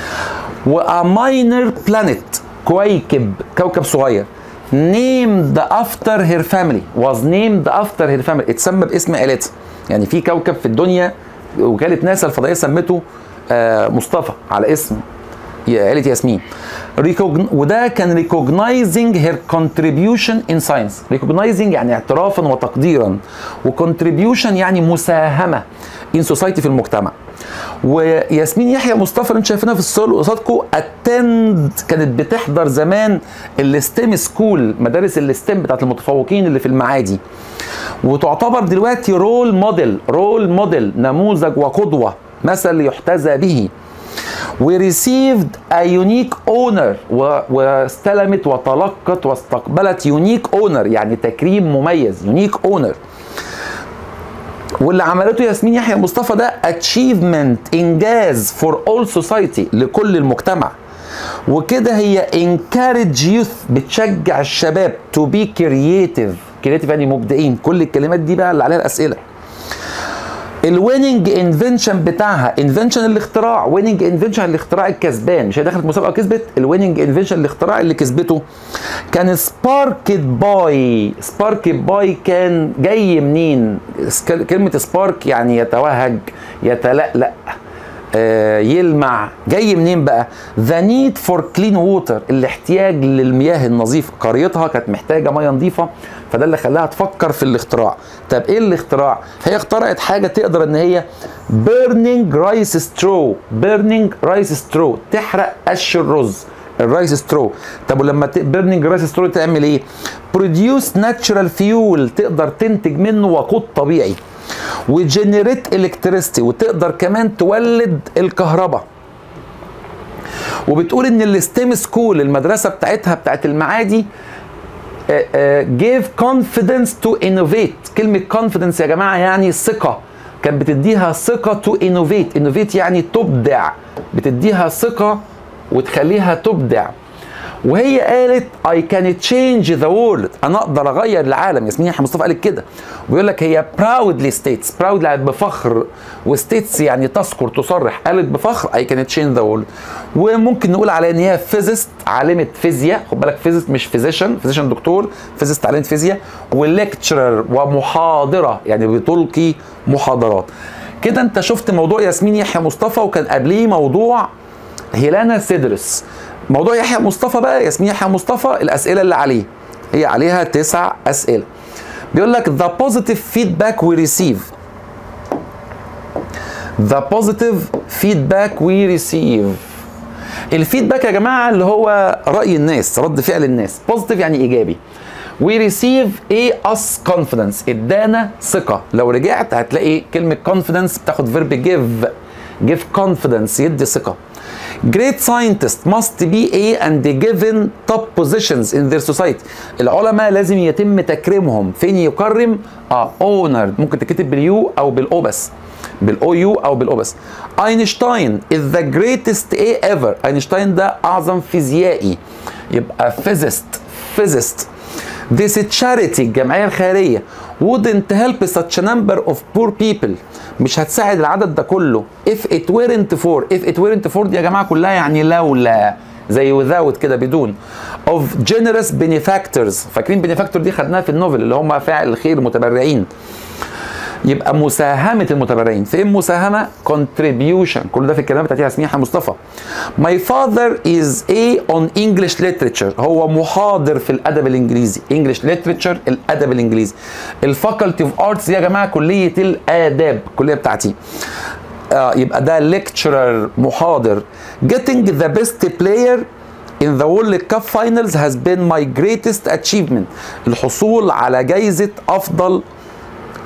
وا ماينر بلانيت كويكب كوكب صغير named after her family was named after her family اتسمى باسم عيلتها يعني في كوكب في الدنيا وكالة ناسا الفضائية سمته آه، مصطفى على اسم يا عيلة ياسمين Recogn... وده كان recognizing her contribution in science recognizing يعني اعترافا وتقديرا وcontribution يعني مساهمة in society في المجتمع وياسمين يحيى مصطفى اللي انتم شايفينها في الصور قصادكم اتند كانت بتحضر زمان الستيم سكول مدارس الستيم بتاعت المتفوقين اللي في المعادي وتعتبر دلوقتي رول موديل رول موديل نموذج وقدوه مثل يحتذى به وريسيفد ا يونيك اونر واستلمت وتلقت واستقبلت يونيك اونر يعني تكريم مميز يونيك اونر واللي عملته ياسمين يحيى مصطفى ده اتشيفمنت انجاز فور اول سوسايتي لكل المجتمع وكده هي انكارج يوث بتشجع الشباب تو بي كرييتيف كرييتيف يعني مبدعين كل الكلمات دي بقى اللي عليها الاسئله الويننج انفنشن بتاعها انفنشن الاختراع ويننج انفنشن الاختراع الكسبان مش هي دخلت مسابقه كسبت الويننج انفنشن الاختراع اللي كسبته كان سباركد باي سباركد باي كان جاي منين سك- كلمه سبارك يعني يتوهج يتلألأ آه، يلمع جاي منين بقى ذا نيد فور كلين ووتر الاحتياج للمياه النظيفه قريتها كانت محتاجه ميه نظيفه فده اللي خلاها تفكر في الاختراع طب ايه الاختراع هي اخترعت حاجه تقدر ان هي بيرنينج رايس سترو بيرنينج رايس سترو تحرق قش الرز الرايس سترو طب ولما بيرنينج رايس سترو تعمل ايه بروديوس ناتشرال فيول تقدر تنتج منه وقود طبيعي وجنريت الكتريستي وتقدر كمان تولد الكهرباء وبتقول ان الستيم سكول المدرسه بتاعتها بتاعت المعادي جيف كونفيدنس تو انوفيت كلمه كونفيدنس يا جماعه يعني ثقه كانت بتديها ثقه تو انوفيت انوفيت يعني تبدع بتديها ثقه وتخليها تبدع وهي قالت I can change the world انا اقدر اغير العالم ياسمين يحيى مصطفى قالت كده ويقول لك هي proudly states proud يعني بفخر وستيتس يعني تذكر تصرح قالت بفخر I can change the world وممكن نقول عليها ان هي فيزيست عالمه فيزياء خد بالك فيزيست مش فيزيشن فيزيشن دكتور فيزيست عالمه فيزياء وليكتشرر ومحاضره يعني بتلقي محاضرات كده انت شفت موضوع ياسمين يحيى مصطفى وكان قبليه موضوع هيلانا سيدرس موضوع يحيى مصطفى بقى ياسمين يحيى مصطفى الاسئله اللي عليه هي عليها تسع اسئله بيقول لك the positive feedback we receive the positive feedback we receive الفيدباك يا جماعه اللي هو راي الناس رد فعل الناس بوزيتيف يعني ايجابي we receive a us confidence ادانا ثقه لو رجعت هتلاقي كلمه confidence بتاخد فيرب give give confidence يدي ثقه Great scientists must be a and given top positions in their society. العلماء لازم يتم تكريمهم، فين يكرم؟ اه honored ممكن تكتب باليو او بالاو بس. بالاو يو او بالاو بس. اينشتاين is the greatest A ever. اينشتاين ده اعظم فيزيائي. يبقى physicist physicist. This charity الجمعية الخيرية wouldn't help such a number of poor people مش هتساعد العدد ده كله if it weren't for if it weren't for دي يا جماعة كلها يعني لولا زي without كده بدون of generous benefactors فاكرين benefactor دي خدناها في النوفل اللي هم فاعل الخير المتبرعين يبقى مساهمة المتبرعين فين مساهمة contribution كل ده في الكلمات بتاعتها ياسمين يحيى مصطفى my father is a on English literature هو محاضر في الأدب الإنجليزي English literature الأدب الإنجليزي الفاكولتي اوف ارتس دي يا جماعة كلية الآداب الكلية بتاعتي آه يبقى ده lecturer محاضر getting the best player in the World Cup finals has been my greatest achievement الحصول على جايزة أفضل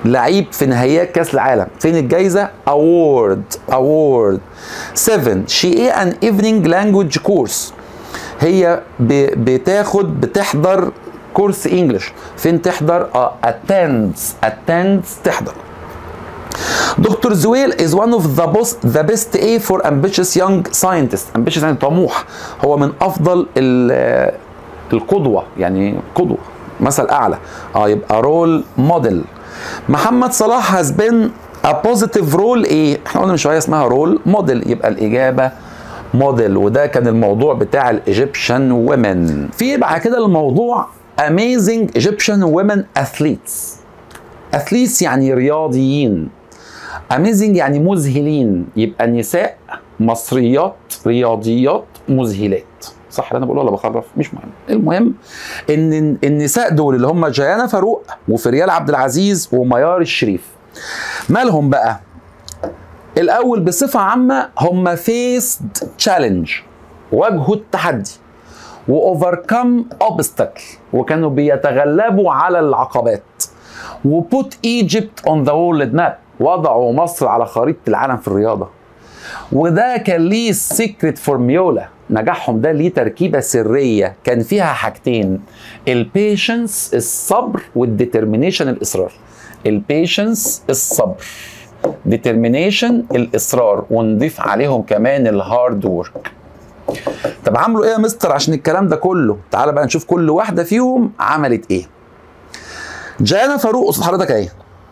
لعيب في نهائيات كاس العالم فين الجايزه award award 7 she a an evening language course هي ب- بتاخد بتحضر كورس انجلش فين تحضر اه attends attends تحضر دكتور زويل is one of the best the best A for ambitious young scientist ambitious يعني طموح هو من افضل ال- القدوه يعني قدوه مثل اعلى اه يبقى رول موديل محمد صلاح has been a positive role ايه احنا قلنا من شويه اسمها رول موديل يبقى الاجابه موديل وده كان الموضوع بتاع الايجيبشن وومن في بعد كده الموضوع amazing Egyptian women athletes athletes يعني رياضيين اميزنج يعني مذهلين يبقى نساء مصريات رياضيات مذهلات صح اللي انا بقوله ولا بخرف مش مهم المهم ان النساء دول اللي هم جيانا فاروق وفريال عبد العزيز وميار الشريف مالهم بقى الاول بصفه عامه هم فيسد تشالنج واجهوا التحدي واوفركم اوبستكل وكانوا بيتغلبوا على العقبات وبوت ايجيبت اون ذا وورلد ماب وضعوا مصر على خريطه العالم في الرياضه وده كان ليه سيكريت فورميولا نجاحهم ده ليه تركيبه سريه كان فيها حاجتين البيشنس الصبر والديترمينيشن الاصرار البيشنس الصبر ديترمينيشن الاصرار ونضيف عليهم كمان الهارد وورك طب عملوا ايه يا مستر عشان الكلام ده كله تعال بقى نشوف كل واحده فيهم عملت ايه جانا فاروق قصاد حضرتك اهي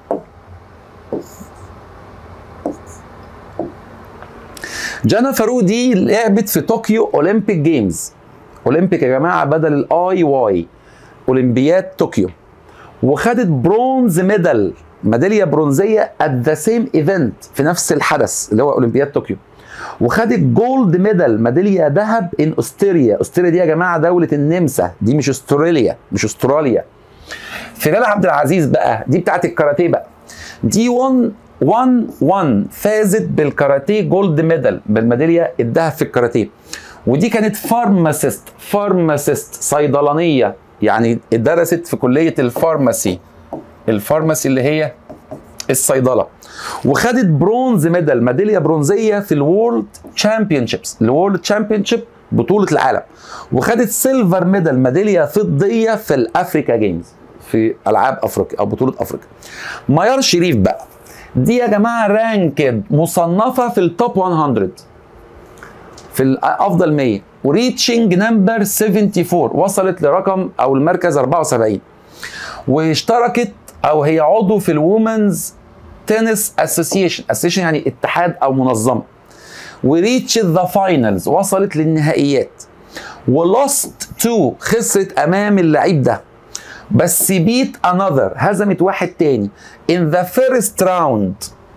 جانا فاروق دي لعبت في طوكيو اولمبيك جيمز اولمبيك يا جماعه بدل الاي واي اولمبياد طوكيو وخدت برونز ميدال ميداليه برونزيه ات ذا سيم ايفنت في نفس الحدث اللي هو اولمبياد طوكيو وخدت جولد ميدال ميداليه ذهب ان استراليا استراليا دي يا جماعه دوله النمسا دي مش استراليا مش استراليا فريال عبد العزيز بقى دي بتاعت الكاراتيه بقى دي 1 1 1 فازت بالكاراتيه جولد ميدال بالميداليه الذهب في الكاراتيه ودي كانت فارماسيست فارماسيست صيدلانيه يعني درست في كليه الفارماسي الفارماسي اللي هي الصيدله وخدت برونز ميدال ميداليه برونزيه في الورلد تشامبيونشيبس الورلد تشامبيونشيب بطوله العالم وخدت سيلفر ميدال ميداليه فضيه في الافريكا جيمز في العاب افريقيا او بطوله افريقيا ميار شريف بقى دي يا جماعه رانكد مصنفه في التوب 100 في افضل 100 وريتشنج نمبر 74 وصلت لرقم او المركز 74 واشتركت او هي عضو في الومنز تنس اسوسيشن اسوسيشن يعني اتحاد او منظمه وريتش ذا فاينلز وصلت للنهائيات ولوست تو خسرت امام اللعيب ده بس بيت انذر هزمت واحد تاني ان ذا فيرست راوند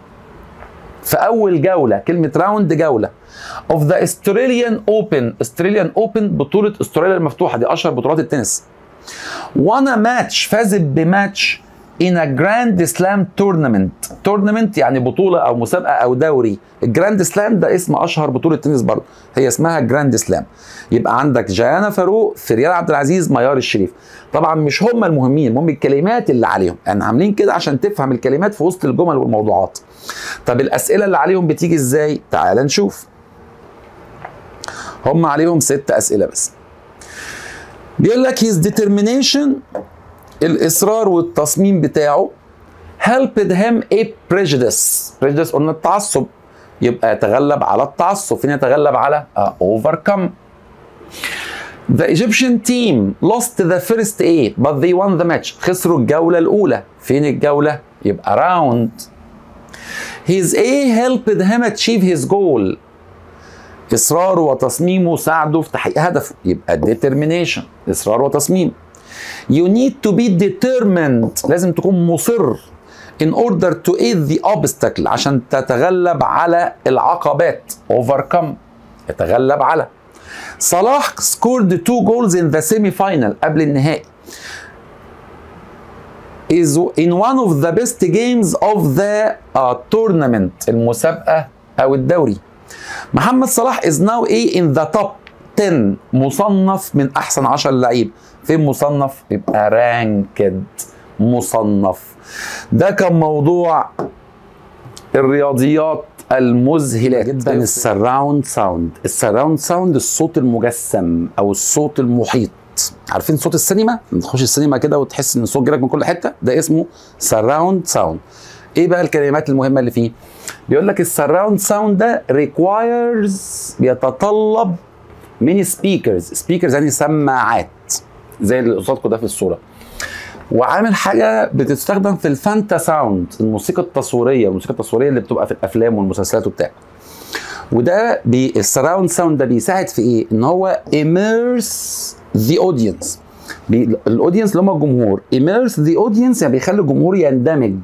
في اول جوله كلمه راوند جوله اوف ذا استراليان اوبن استراليان اوبن بطوله استراليا المفتوحه دي اشهر بطولات التنس وانا ماتش فازت بماتش in a جراند سلام تورنمنت تورنمنت يعني بطوله او مسابقه او دوري الجراند سلام ده اسم اشهر بطوله تنس برضه هي اسمها جراند سلام يبقى عندك جيانا فاروق فريال عبد العزيز ميار الشريف طبعا مش هم المهمين المهم الكلمات اللي عليهم يعني عاملين كده عشان تفهم الكلمات في وسط الجمل والموضوعات طب الاسئله اللي عليهم بتيجي ازاي تعال نشوف هم عليهم ست اسئله بس بيقول لك his determination الاصرار والتصميم بتاعه helped him a prejudice prejudice قلنا التعصب يبقى يتغلب على التعصب فين يتغلب على uh, overcome The Egyptian team lost the first A but they won the match خسروا الجولة الأولى فين الجولة؟ يبقى round His A helped him achieve his goal إصراره وتصميمه ساعده في تحقيق هدفه يبقى determination إصرار وتصميم You need to be determined لازم تكون مصر in order to aid the obstacle عشان تتغلب على العقبات overcome يتغلب على صلاح scored two goals in the semi-final قبل النهائي is in one of the best games of the uh, tournament المسابقة أو الدوري محمد صلاح is now A in the top 10 مصنف من أحسن 10 لعيب فين مصنف يبقى رانكد مصنف ده كان موضوع الرياضيات المذهله جدا السراوند ساوند السراوند ساوند الصوت المجسم او الصوت المحيط عارفين صوت السينما تخش السينما كده وتحس ان الصوت جالك من كل حته ده اسمه سراوند ساوند ايه بقى الكلمات المهمه اللي فيه بيقول لك السراوند ساوند ده ريكوايرز بيتطلب من سبيكرز سبيكرز يعني سماعات زي اللي قصادكم ده في الصوره وعامل حاجه بتستخدم في الفانتا ساوند الموسيقى التصويريه الموسيقى التصويريه اللي بتبقى في الافلام والمسلسلات وبتاع وده بي السراوند ساوند ده بيساعد في ايه ان هو immerse the audience الاودينس اللي هم الجمهور immerse the audience يعني بيخلي الجمهور يندمج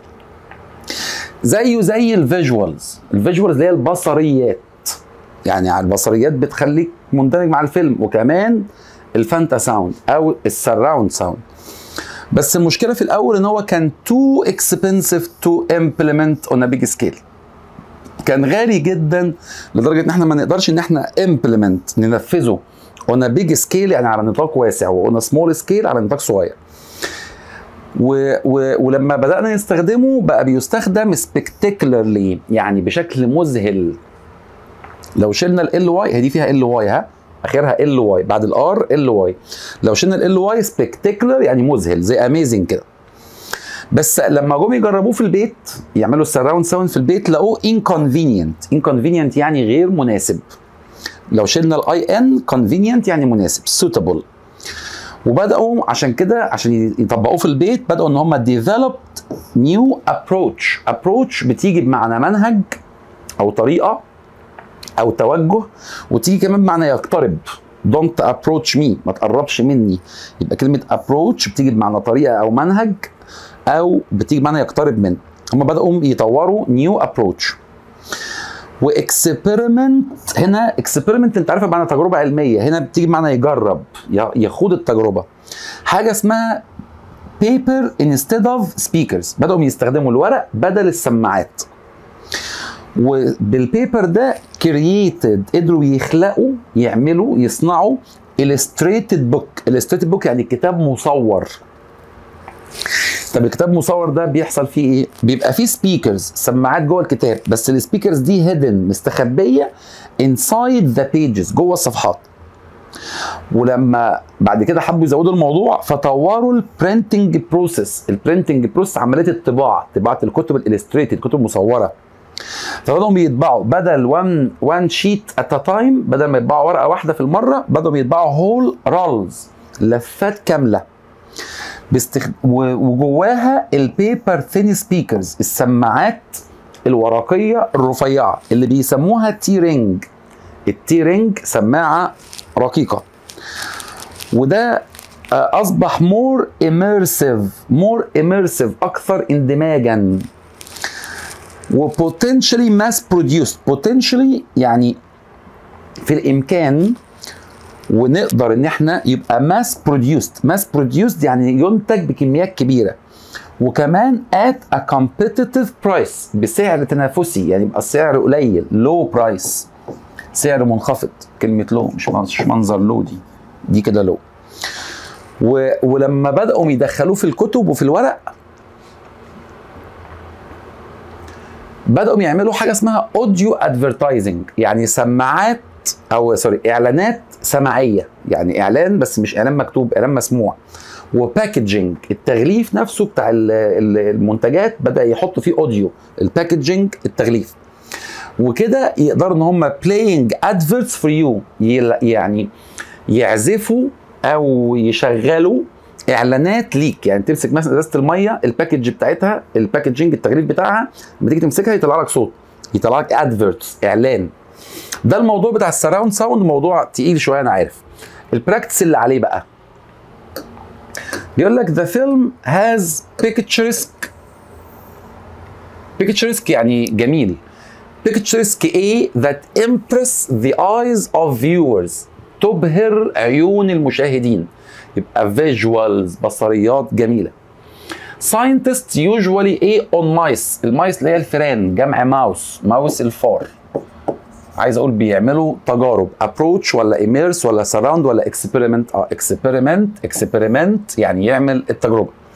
زيه زي الفيجوالز الفيجوالز اللي هي البصريات يعني البصريات بتخليك مندمج مع الفيلم وكمان الفانتا ساوند او السراوند ساوند بس المشكله في الاول ان هو كان تو اكسبنسيف تو امبلمنت اون ا بيج سكيل كان غالي جدا لدرجه ان احنا ما نقدرش ان احنا امبلمنت ننفذه اون ا بيج سكيل يعني على نطاق واسع واون سمول سكيل على نطاق صغير و و ولما بدانا نستخدمه بقى بيستخدم سبكتيكولرلي يعني بشكل مذهل لو شلنا ال واي هي دي فيها ال واي ها اخرها ال واي بعد الار ال واي لو شلنا ال واي سبكتيكولر يعني مذهل زي اميزنج كده بس لما جم يجربوه في البيت يعملوا السراوند ساوند في البيت لقوه انكونفينينت انكونفينينت يعني غير مناسب لو شلنا الاي ان كونفينينت يعني مناسب suitable وبداوا عشان كده عشان يطبقوه في البيت بداوا ان هم developed new approach approach بتيجي بمعنى منهج او طريقه او توجه وتيجي كمان بمعنى يقترب don't approach me ما تقربش مني يبقى كلمه approach بتيجي بمعنى طريقه او منهج او بتيجي بمعنى يقترب من هم بداوا يطوروا new approach واكسبيرمنت هنا اكسبيرمنت انت عارفه بمعنى تجربه علميه هنا بتيجي بمعنى يجرب يخوض التجربه حاجه اسمها بيبر انستيد اوف سبيكرز بداوا يستخدموا الورق بدل السماعات وبالبيبر ده كرييتد قدروا يخلقوا يعملوا يصنعوا illustrated book illustrated book يعني كتاب مصور طب الكتاب مصور ده بيحصل فيه ايه؟ بيبقى فيه سبيكرز سماعات جوه الكتاب بس السبيكرز دي هيدن مستخبيه انسايد ذا بيجز جوه الصفحات ولما بعد كده حبوا يزودوا الموضوع فطوروا البرنتنج بروسيس البرنتنج بروسيس عمليه الطباعه طباعه الكتب الالستريتد الكتب المصوره فبدأوا بيطبعوا بدل 1 1 شيت ات ا تايم بدل ما يطبعوا ورقه واحده في المره بدأوا بيطبعوا هول رولز لفات كامله باستخد... وجواها البيبر ثين سبيكرز السماعات الورقيه الرفيعه اللي بيسموها تي رينج التي رينج سماعه رقيقه وده اصبح مور اميرسيف مور اميرسيف اكثر اندماجا وبوتنشالي ماس بروديوسد بوتنشالي يعني في الامكان ونقدر ان احنا يبقى ماس بروديوسد ماس بروديوسد يعني ينتج بكميات كبيره وكمان at a competitive price بسعر تنافسي يعني يبقى السعر قليل low برايس سعر منخفض كلمه لو مش مش منظر لو دي دي كده لو و... ولما بداوا يدخلوه في الكتب وفي الورق بداوا يعملوا حاجه اسمها اوديو ادفرتايزنج يعني سماعات او سوري اعلانات سماعيه يعني اعلان بس مش اعلان مكتوب اعلان مسموع وباكجينج التغليف نفسه بتاع المنتجات بدا يحط فيه اوديو الباكجينج التغليف وكده يقدروا ان هم بلاينج ادفرتس فور يو يعني يعزفوا او يشغلوا اعلانات ليك يعني تمسك مثلا ازازه الميه الباكج بتاعتها الباكجينج التغليف بتاعها لما تيجي تمسكها يطلع لك صوت يطلع لك ادفرتس اعلان ده الموضوع بتاع السراوند ساوند موضوع تقيل شويه انا عارف البراكتس اللي عليه بقى بيقول لك the film has picturesque picturesque يعني جميل picturesque ايه that impress the eyes of viewers تبهر عيون المشاهدين يبقى visuals بصريات جميله scientists usually ايه on mice المايس اللي هي الفئران جمع ماوس ماوس الفار عايز اقول بيعملوا تجارب ابروتش ولا اميرس ولا سراوند ولا اكسبيرمنت اه اكسبيرمنت اكسبيرمنت يعني يعمل التجربه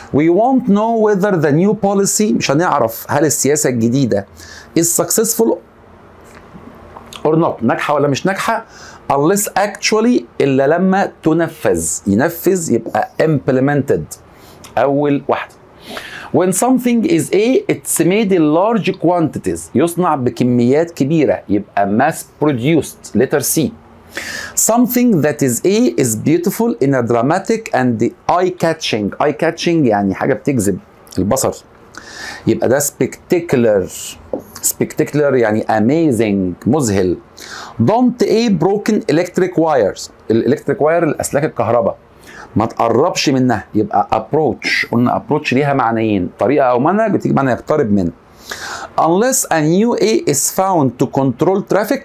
We won't know whether the new policy مش هنعرف هل السياسة الجديدة is successful or not ناجحة ولا مش ناجحة unless actually إلا لما تنفذ ينفذ يبقى implemented أول واحدة When something is A it's made in large quantities يصنع بكميات كبيرة يبقى mass produced letter C Something that is A is beautiful in a dramatic and eye catching eye catching يعني حاجة بتجذب البصر يبقى ده spectacular spectacular يعني amazing مذهل don't A broken electric wires الالكتريك واير الاسلاك الكهرباء ما تقربش منها يبقى approach قلنا approach ليها معنيين طريقه او منهج بتيجي معنى يقترب من unless a new A is found to control traffic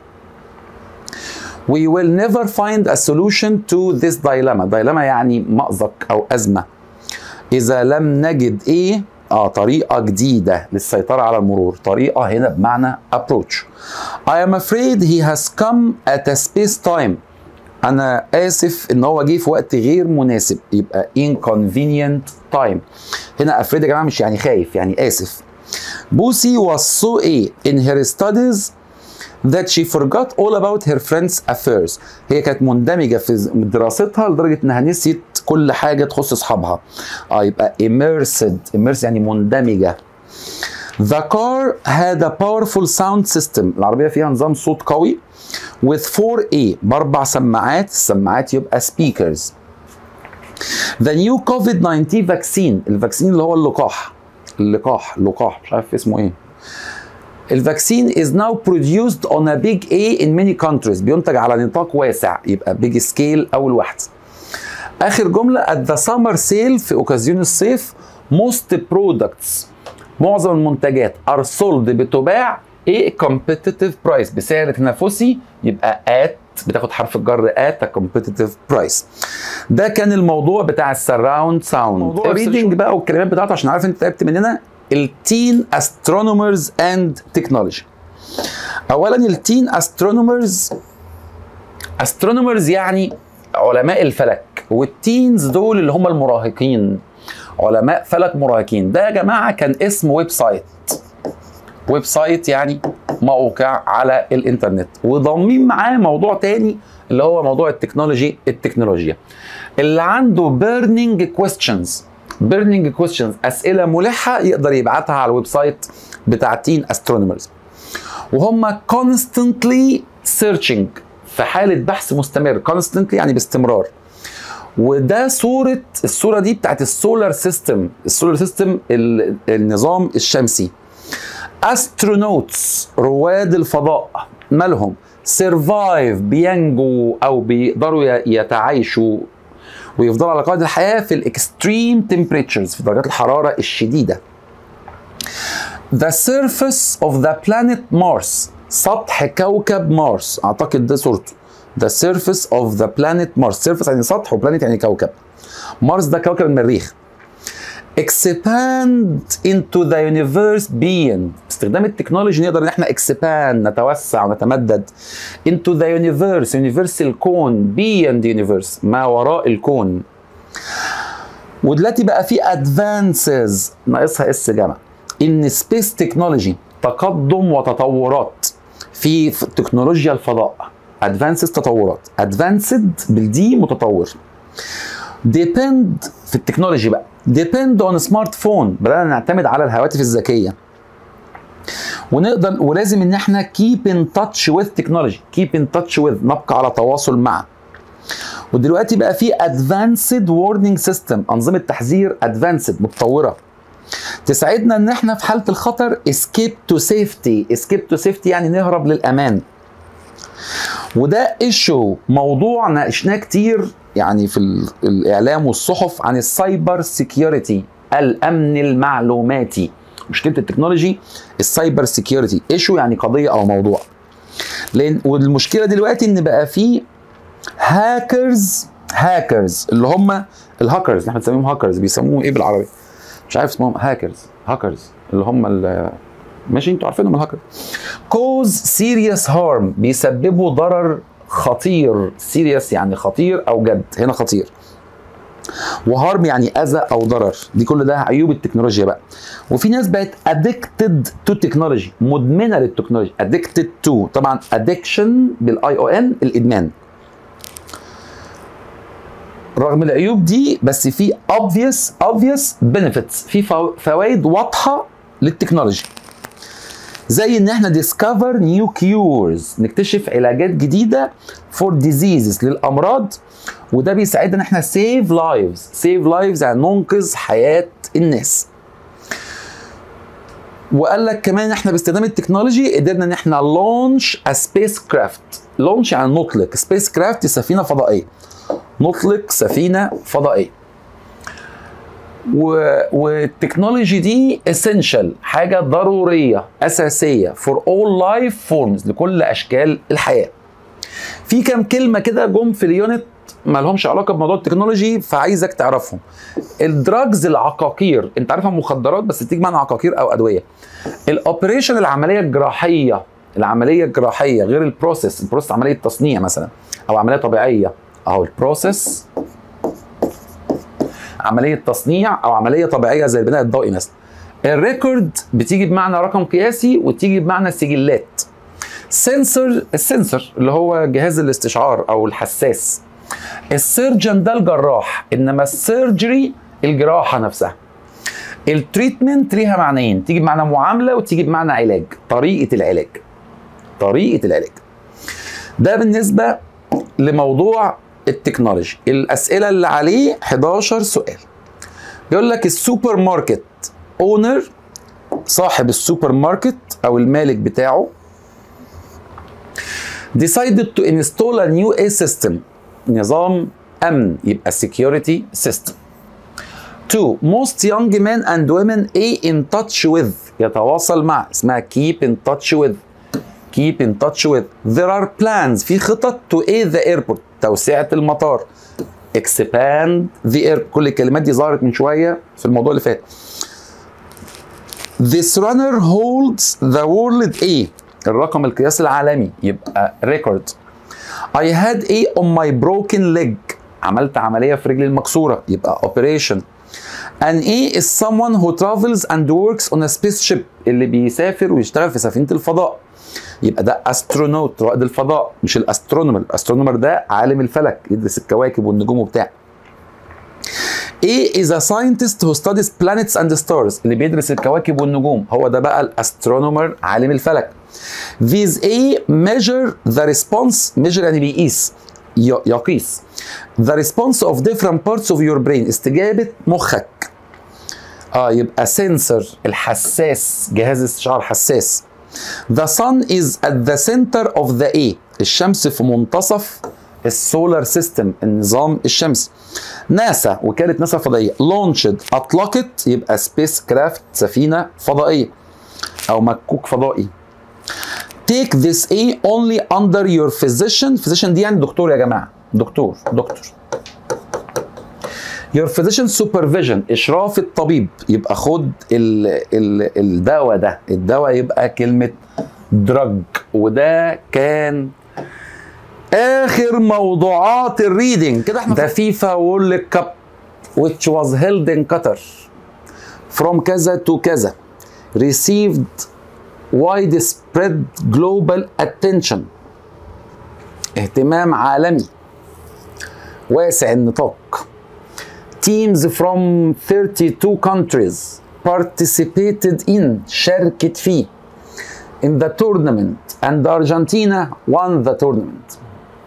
we will never find a solution to this dilemma dilemma يعني مأزق او ازمه اذا لم نجد ايه اه طريقه جديده للسيطره على المرور طريقه هنا بمعنى approach I am afraid he has come at a space time انا اسف ان هو جه في وقت غير مناسب يبقى inconvenient time هنا afraid يا جماعه مش يعني خايف يعني اسف بوسي was so a in her studies that she forgot all about her friends affairs هي كانت مندمجه في دراستها لدرجه انها نسيت كل حاجه تخص اصحابها اه يبقى immersed immersed يعني مندمجه The car had a powerful sound system العربية فيها نظام صوت قوي with 4A بأربع سماعات السماعات يبقى speakers The new COVID-19 vaccine الفاكسين اللي هو اللقاح اللقاح لقاح مش عارف اسمه ايه الفاكسين is now produced on a big A in many countries بينتج على نطاق واسع يبقى big scale أول واحدة آخر جملة at the summer sale في أوكازيون الصيف most products معظم المنتجات are sold بتباع ايه competitive price بسعر تنافسي يبقى at بتاخد حرف الجر at a competitive price ده كان الموضوع بتاع السراوند ساوند الريدنج بقى والكلمات بتاعته عشان عارف انت تعبت مننا التين استرونومرز اند تكنولوجي اولا التين استرونومرز استرونومرز يعني علماء الفلك والتينز دول اللي هم المراهقين علماء فلك مراهقين ده يا جماعه كان اسم ويب سايت ويب سايت يعني موقع على الانترنت وضامين معاه موضوع تاني اللي هو موضوع التكنولوجي التكنولوجيا اللي عنده بيرنينج كويستشنز بيرنينج كويستشنز اسئله ملحه يقدر يبعتها على الويب سايت بتاع تين استرونومرز وهم constantly searching في حاله بحث مستمر constantly يعني باستمرار وده صورة الصورة دي بتاعت السولار سيستم السولار سيستم النظام الشمسي استرونوتس رواد الفضاء مالهم سيرفايف بينجوا او بيقدروا يتعايشوا ويفضلوا على قيد الحياه في الاكستريم تمبريتشرز في درجات الحراره الشديده The surface of the planet Mars سطح كوكب مارس اعتقد ده صورته The surface of the planet Mars surface يعني سطح وبلانيت يعني كوكب مارس ده كوكب المريخ expand into the universe being باستخدام التكنولوجي نقدر ان احنا expand نتوسع ونتمدد into the universe universe الكون beyond the universe ما وراء الكون ودلوقتي بقى في advances ناقصها اس جمع ان space technology تقدم وتطورات في تكنولوجيا الفضاء advances تطورات advanced بالدي متطور depend في التكنولوجي بقى depend on سمارت فون بدأنا نعتمد على الهواتف الذكية ونقدر ولازم ان احنا keep in touch with technology keep in touch with نبقى على تواصل مع ودلوقتي بقى في advanced warning system انظمه تحذير advanced متطوره تساعدنا ان احنا في حاله الخطر escape to safety escape to safety يعني نهرب للامان وده ايشو موضوع ناقشناه كتير يعني في الاعلام والصحف عن السايبر سيكيورتي الامن المعلوماتي مشكله التكنولوجي السايبر سيكيورتي ايشو يعني قضيه او موضوع لان والمشكله دلوقتي ان بقى في هاكرز هاكرز اللي هم الهاكرز احنا بنسميهم هاكرز بيسموهم ايه بالعربي مش عارف اسمهم هاكرز هاكرز اللي هم ماشي انتوا عارفينهم الهاكر كوز سيريس هارم بيسببوا ضرر خطير سيريس يعني خطير او جد هنا خطير وهارم يعني اذى او ضرر دي كل ده عيوب التكنولوجيا بقى وفي ناس بقت ادكتد تو تكنولوجي مدمنه للتكنولوجيا ادكتد تو طبعا ادكشن بالاي او ان الادمان رغم العيوب دي بس في obvious obvious benefits في فوائد واضحه للتكنولوجي زي ان احنا discover new cures نكتشف علاجات جديده for diseases للامراض وده بيساعدنا ان احنا save lives save lives يعني ننقذ حياه الناس وقال لك كمان احنا باستخدام التكنولوجي قدرنا ان احنا لونش ا سبيس كرافت لونش يعني نطلق سبيس كرافت سفينه فضائيه نطلق سفينه فضائيه و... والتكنولوجي دي اسينشال حاجه ضروريه اساسيه فور اول لايف فورمز لكل اشكال الحياه في كام كلمه كده جم في اليونت ما لهمش علاقه بموضوع التكنولوجي فعايزك تعرفهم الدراجز العقاقير انت عارفها مخدرات بس تيجي معنى عقاقير او ادويه الاوبريشن العمليه الجراحيه العمليه الجراحيه غير البروسيس البروسيس عمليه تصنيع مثلا او عمليه طبيعيه اهو البروسيس عمليه تصنيع او عمليه طبيعيه زي البناء الضوئي مثلا الريكورد بتيجي بمعنى رقم قياسي وتيجي بمعنى سجلات سنسور السنسور اللي هو جهاز الاستشعار او الحساس السيرجن ده الجراح انما السيرجري الجراحه نفسها التريتمنت ليها معنيين تيجي بمعنى معامله وتيجي بمعنى علاج طريقه العلاج طريقه العلاج ده بالنسبه لموضوع التكنولوجي الاسئله اللي عليه 11 سؤال بيقول لك السوبر ماركت اونر صاحب السوبر ماركت او المالك بتاعه decided to install a new A system نظام امن يبقى security system two most young men and women A in touch with يتواصل مع اسمها keep in touch with keep in touch with there are plans في خطط to A the airport توسعة المطار expand the air كل الكلمات دي ظهرت من شوية في الموضوع اللي فات This runner holds the world A الرقم القياسي العالمي يبقى record I had A on my broken leg عملت عملية في رجلي المكسورة يبقى operation An A is someone who travels and works on a spaceship اللي بيسافر ويشتغل في سفينة الفضاء يبقى ده استرونوت رائد الفضاء مش الاسترونومر الاسترونومر ده عالم الفلك يدرس الكواكب والنجوم وبتاع A is a scientist who studies planets and stars اللي بيدرس الكواكب والنجوم هو ده بقى الاسترونومر عالم الفلك These A measure the response measure يعني بيقيس يقيس the response of different parts of your brain استجابة مخك اه يبقى سنسور الحساس جهاز استشعار حساس The sun is at the center of the A الشمس في منتصف السولار سيستم النظام الشمسي ناسا وكالة ناسا الفضائية لونشد أطلقت يبقى سبيس كرافت سفينة فضائية أو مكوك فضائي take this A only under your physician physician دي يعني دكتور يا جماعة دكتور دكتور your physician supervision اشراف الطبيب يبقى خد ال ال الدواء ده الدواء يبقى كلمه دراج وده كان اخر موضوعات الريدنج كده احنا ده فيفا وورلد كاب which was held in Qatar from كذا to كذا received widespread global attention اهتمام عالمي واسع النطاق teams from 32 countries participated in شاركت فيه in the tournament and Argentina won the tournament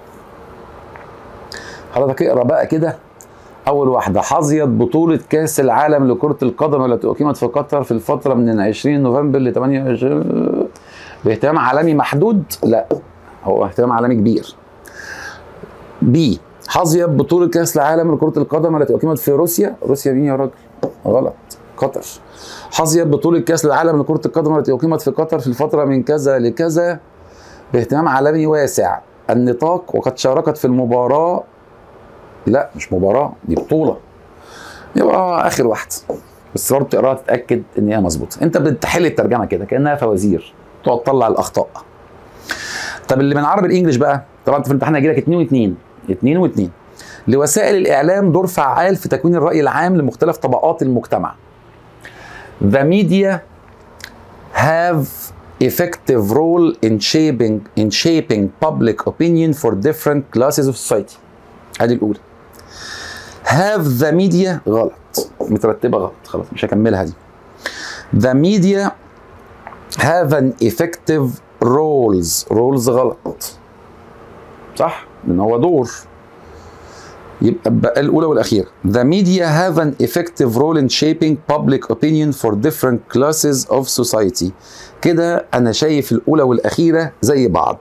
حضرتك اقرا بقى كده اول واحده حظيت بطوله كاس العالم لكره القدم التي اقيمت في قطر في الفتره من 20 نوفمبر ل 28 باهتمام عالمي محدود لا هو اهتمام عالمي كبير بي حظيت بطولة كأس العالم لكرة القدم التي أقيمت في روسيا، روسيا مين يا راجل؟ غلط، قطر. حظيت بطولة كأس العالم لكرة القدم التي أقيمت في قطر في الفترة من كذا لكذا باهتمام عالمي واسع النطاق وقد شاركت في المباراة لا مش مباراة دي بطولة. يبقى آخر واحدة. بس برضه تقراها تتأكد إن هي مظبوطة. أنت بتحل الترجمة كده كأنها فوازير. تقعد تطلع الأخطاء. طب اللي من عربي الإنجليش بقى طبعا أنت في الامتحان هيجي لك 2 و2 2 و2 لوسائل الاعلام دور فعال في تكوين الراي العام لمختلف طبقات المجتمع the media have effective role in shaping in shaping public opinion for different classes of society ادي الاولى have the media غلط مترتبه غلط خلاص مش هكملها دي the media have an effective roles roles غلط صح لان هو دور يبقى بقى الاولى والاخيره the media have an effective role in shaping public opinion for different classes of society كده انا شايف الاولى والاخيره زي بعض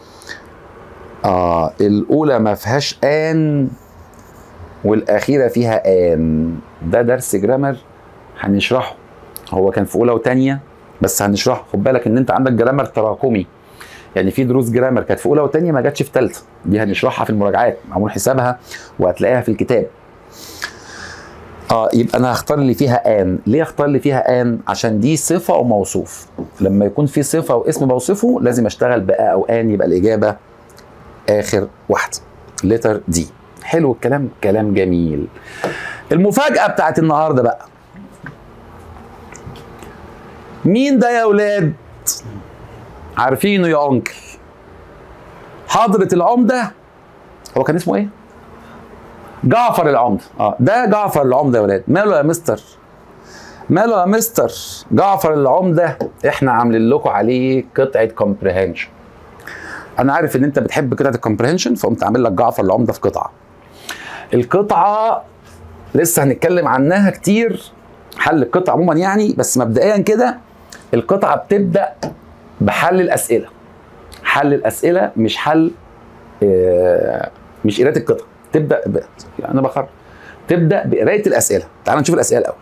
اه الاولى ما فيهاش ان والاخيره فيها ان ده درس جرامر هنشرحه هو كان في اولى وثانيه بس هنشرحه خد بالك ان انت عندك جرامر تراكمي يعني في دروس جرامر كانت في اولى وثانيه ما جاتش في ثالثه دي هنشرحها في المراجعات معمول حسابها وهتلاقيها في الكتاب اه يبقى انا هختار اللي فيها ان ليه اختار اللي فيها ان عشان دي صفه او موصوف لما يكون في صفه واسم بوصفه لازم اشتغل بأ او ان يبقى الاجابه اخر واحده لتر دي حلو الكلام كلام جميل المفاجاه بتاعت النهارده بقى مين ده يا اولاد عارفينه يا انكل حضرة العمدة هو كان اسمه ايه؟ جعفر العمدة اه ده جعفر العمدة يا ولاد ماله يا مستر؟ ماله يا مستر؟ جعفر العمدة احنا عاملين لكم عليه قطعة كومبريهنشن انا عارف ان انت بتحب قطعة الكومبريهنشن فقمت عامل لك جعفر العمدة في قطعة القطعة لسه هنتكلم عنها كتير حل القطعة عموما يعني بس مبدئيا كده القطعة بتبدأ بحل الاسئله حل الاسئله مش حل آه، مش قرايه القطع تبدا ب... يعني انا بخر تبدا بقرايه الاسئله تعال نشوف الاسئله الاول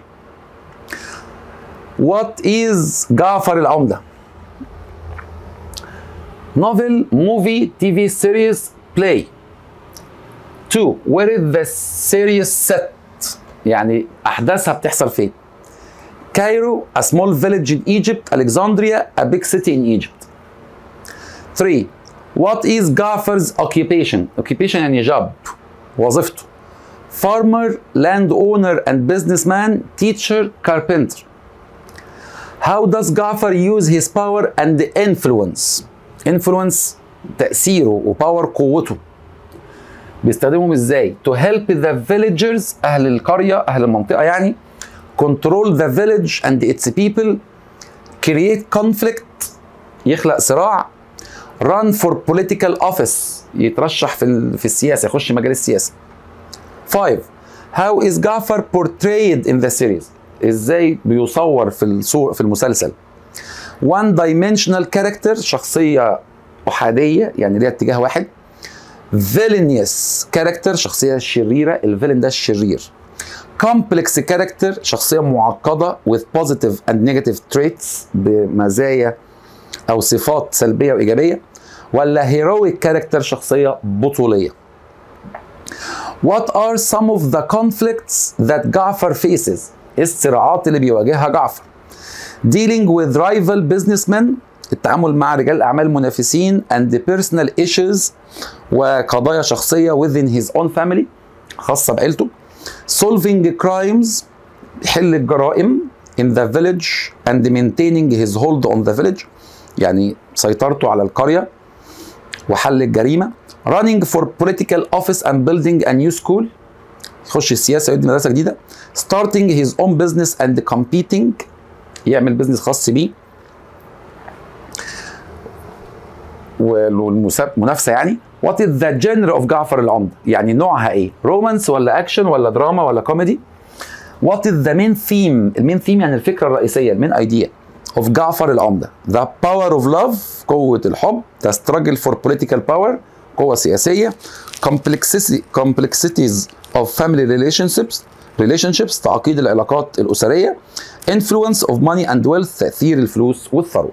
What is جعفر العمدة؟ novel, movie, TV series, play. Two, where is the series set? يعني أحداثها بتحصل فين؟ Cairo, a small village in Egypt, Alexandria, a big city in Egypt. 3. What is Gaffar's occupation? Occupation يعني job وظيفته. Farmer, landowner and businessman, teacher, carpenter. How does Gaffar use his power and influence? Influence تأثيره وباور قوته. بيستخدمهم ازاي؟ To help the villagers أهل القرية أهل المنطقة يعني control the village and its people create conflict يخلق صراع run for political office يترشح في في السياسه يخش مجال السياسه 5 how is Gafar portrayed in the series ازاي بيصور في الصور في المسلسل one dimensional character شخصيه احاديه يعني ليها اتجاه واحد villainous character شخصيه شريره الفيلن ده الشرير complex character شخصية معقدة with positive and negative traits بمزايا أو صفات سلبية وإيجابية ولا heroic character شخصية بطولية What are some of the conflicts that جعفر faces إيه الصراعات اللي بيواجهها جعفر Dealing with rival businessmen التعامل مع رجال أعمال منافسين and personal issues وقضايا شخصية within his own family خاصة بعيلته solving crimes يحل الجرائم in the village and maintaining his hold on the village يعني سيطرته على القرية وحل الجريمة running for political office and building a new school يخش السياسة يبني مدرسة جديدة starting his own business and competing يعمل بزنس خاص بيه والمنافسة يعني وات از ذا جنر اوف جعفر العمدة يعني نوعها ايه رومانس ولا اكشن ولا دراما ولا كوميدي وات از ذا مين ثيم المين ثيم يعني الفكره الرئيسيه المين ايديا اوف جعفر العمده ذا باور اوف لاف قوه الحب ذا ستراجل فور بوليتيكال باور قوه سياسيه complexities of family relationships relationships تعقيد العلاقات الاسريه influence of money and wealth تاثير الفلوس والثروه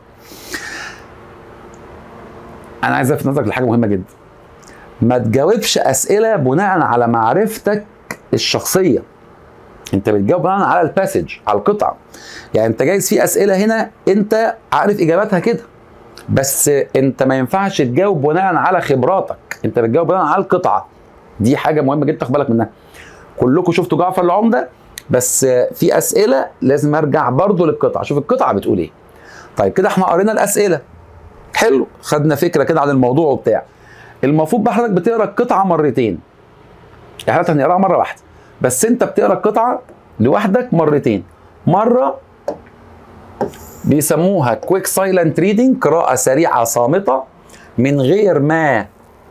انا عايز الفت نظرك لحاجه مهمه جدا ما تجاوبش اسئله بناء على معرفتك الشخصيه انت بتجاوب بناء على الباسج على القطعه يعني انت جايز في اسئله هنا انت عارف اجاباتها كده بس انت ما ينفعش تجاوب بناء على خبراتك انت بتجاوب بناء على القطعه دي حاجه مهمه جدا تاخد بالك منها كلكم شفتوا جعفر العمده بس في اسئله لازم ارجع برضو للقطعه شوف القطعه بتقول ايه طيب كده احنا قرينا الاسئله حلو خدنا فكره كده عن الموضوع وبتاع المفروض بقى حضرتك بتقرا القطعه مرتين احنا هنقراها مره واحده بس انت بتقرا القطعه لوحدك مرتين مره بيسموها كويك سايلنت ريدنج قراءه سريعه صامته من غير ما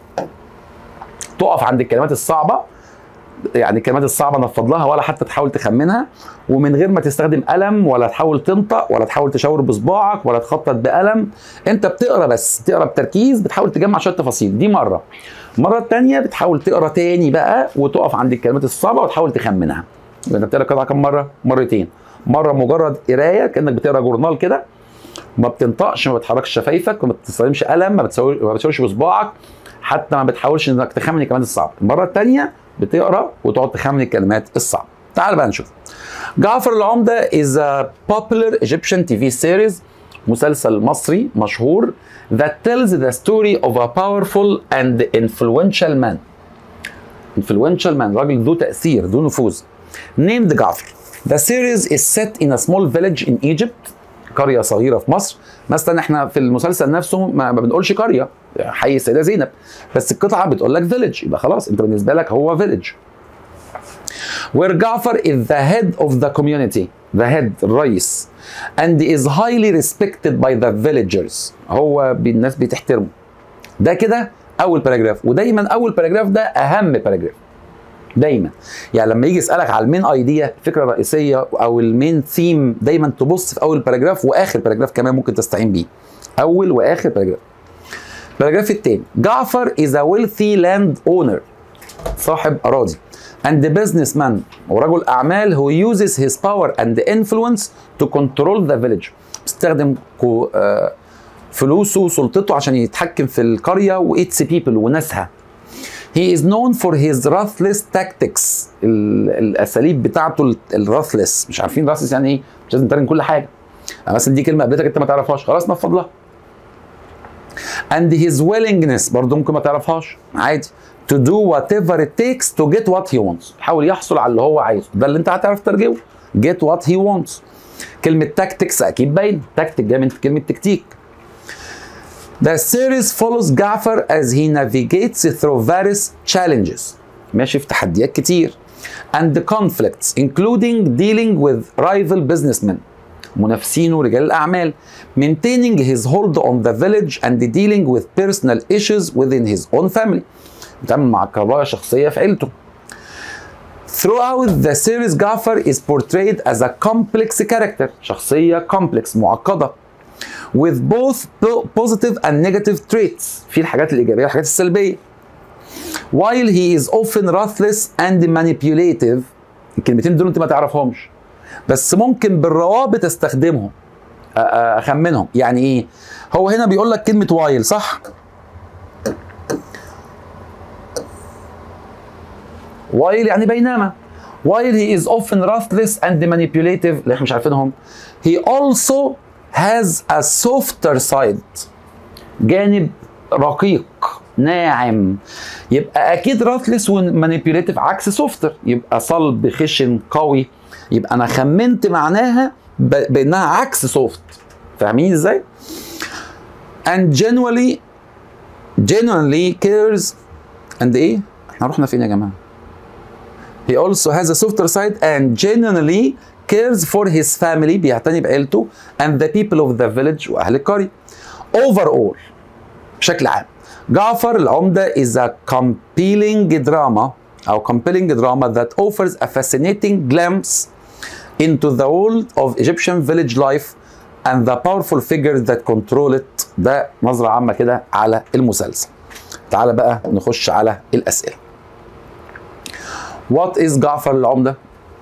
تقف عند الكلمات الصعبه يعني الكلمات الصعبه نفض لها ولا حتى تحاول تخمنها ومن غير ما تستخدم قلم ولا تحاول تنطق ولا تحاول تشاور بصباعك ولا تخطط بقلم انت بتقرا بس تقرا بتركيز بتحاول تجمع شويه تفاصيل دي مره المره الثانيه بتحاول تقرا تاني بقى وتقف عند الكلمات الصعبه وتحاول تخمنها يبقى انت بتقرا القطعه كم مره مرتين مره مجرد قرايه كانك بتقرا جورنال كده ما بتنطقش ما بتحركش شفايفك ما بتستخدمش قلم ما بتسوي ما بتشاورش بصباعك حتى ما بتحاولش انك تخمن الكلمات الصعبه المره الثانيه بتقرا وتقعد تخمن الكلمات الصعبه تعال بقى نشوف جعفر العمده is a popular Egyptian TV series مسلسل مصري مشهور that tells the story of a powerful and influential man influential man راجل ذو تأثير ذو نفوذ named جعفر The series is set in a small village in Egypt قرية صغيرة في مصر مثلا احنا في المسلسل نفسه ما, ما بنقولش قرية حي السيدة زينب بس القطعة بتقول لك فيلج يبقى خلاص انت بالنسبة لك هو فيلج where Jafar is the head of the community the head الرئيس and is highly respected by the villagers هو الناس بتحترمه ده كده اول باراجراف ودايما اول باراجراف ده اهم باراجراف دايما يعني لما يجي يسالك على المين ايديا الفكره الرئيسيه او المين ثيم دايما تبص في اول باراجراف واخر باراجراف كمان ممكن تستعين بيه اول واخر باراجراف الباراجراف الثاني جعفر is a wealthy land owner صاحب اراضي and the businessman ورجل اعمال who uses his power and influence to control the village بيستخدم كو- آه، فلوسه وسلطته عشان يتحكم في القريه واتس بيبل وناسها He is known for his ruthless tactics ال- الاساليب بتاعته الرثلس مش عارفين ruthless يعني ايه مش لازم ترن كل حاجه يعني مثلا دي كلمه قابلتك انت ما تعرفهاش خلاص نفض لها and his willingness برضه ممكن ما تعرفهاش عادي to do whatever it takes to get what he wants يحاول يحصل على اللي هو عايزه ده اللي انت هتعرف ترجمه get what he wants كلمة tactics أكيد باين تكتيك جاية من كلمة تكتيك The series follows Jafar as he navigates through various challenges ماشي في تحديات كتير and the conflicts including dealing with rival businessmen منافسينه رجال الأعمال maintaining his hold on the village and dealing with personal issues within his own family بيتعامل مع قضايا شخصية في عيلته Throughout the series Jafar is portrayed as a complex character شخصية complex معقدة with both po- positive and negative traits في الحاجات الإيجابية والحاجات السلبية while he is often ruthless and manipulative الكلمتين دول انت ما تعرفهمش بس ممكن بالروابط استخدمهم أ- أ- اخمنهم يعني ايه هو هنا بيقول لك كلمه وايل صح وايل يعني بينما while he is often ruthless and manipulative اللي احنا مش عارفينهم he also has a softer side جانب رقيق ناعم يبقى اكيد راتلس ومانيبيوليتيف عكس سوفتر يبقى صلب خشن قوي يبقى انا خمنت معناها ب- بانها عكس سوفت فاهمين ازاي and genuinely genuinely cares and ايه احنا رحنا فين يا جماعه he also has a softer side and genuinely cares for his family بيعتني بعيلته and the people of the village واهل القريه overall بشكل عام جعفر العمدة is a compelling drama أو compelling drama that offers a fascinating glimpse into the world of Egyptian village life and the powerful figures that control it ده نظرة عامة كده على المسلسل تعال بقى نخش على الأسئلة What is جعفر العمدة؟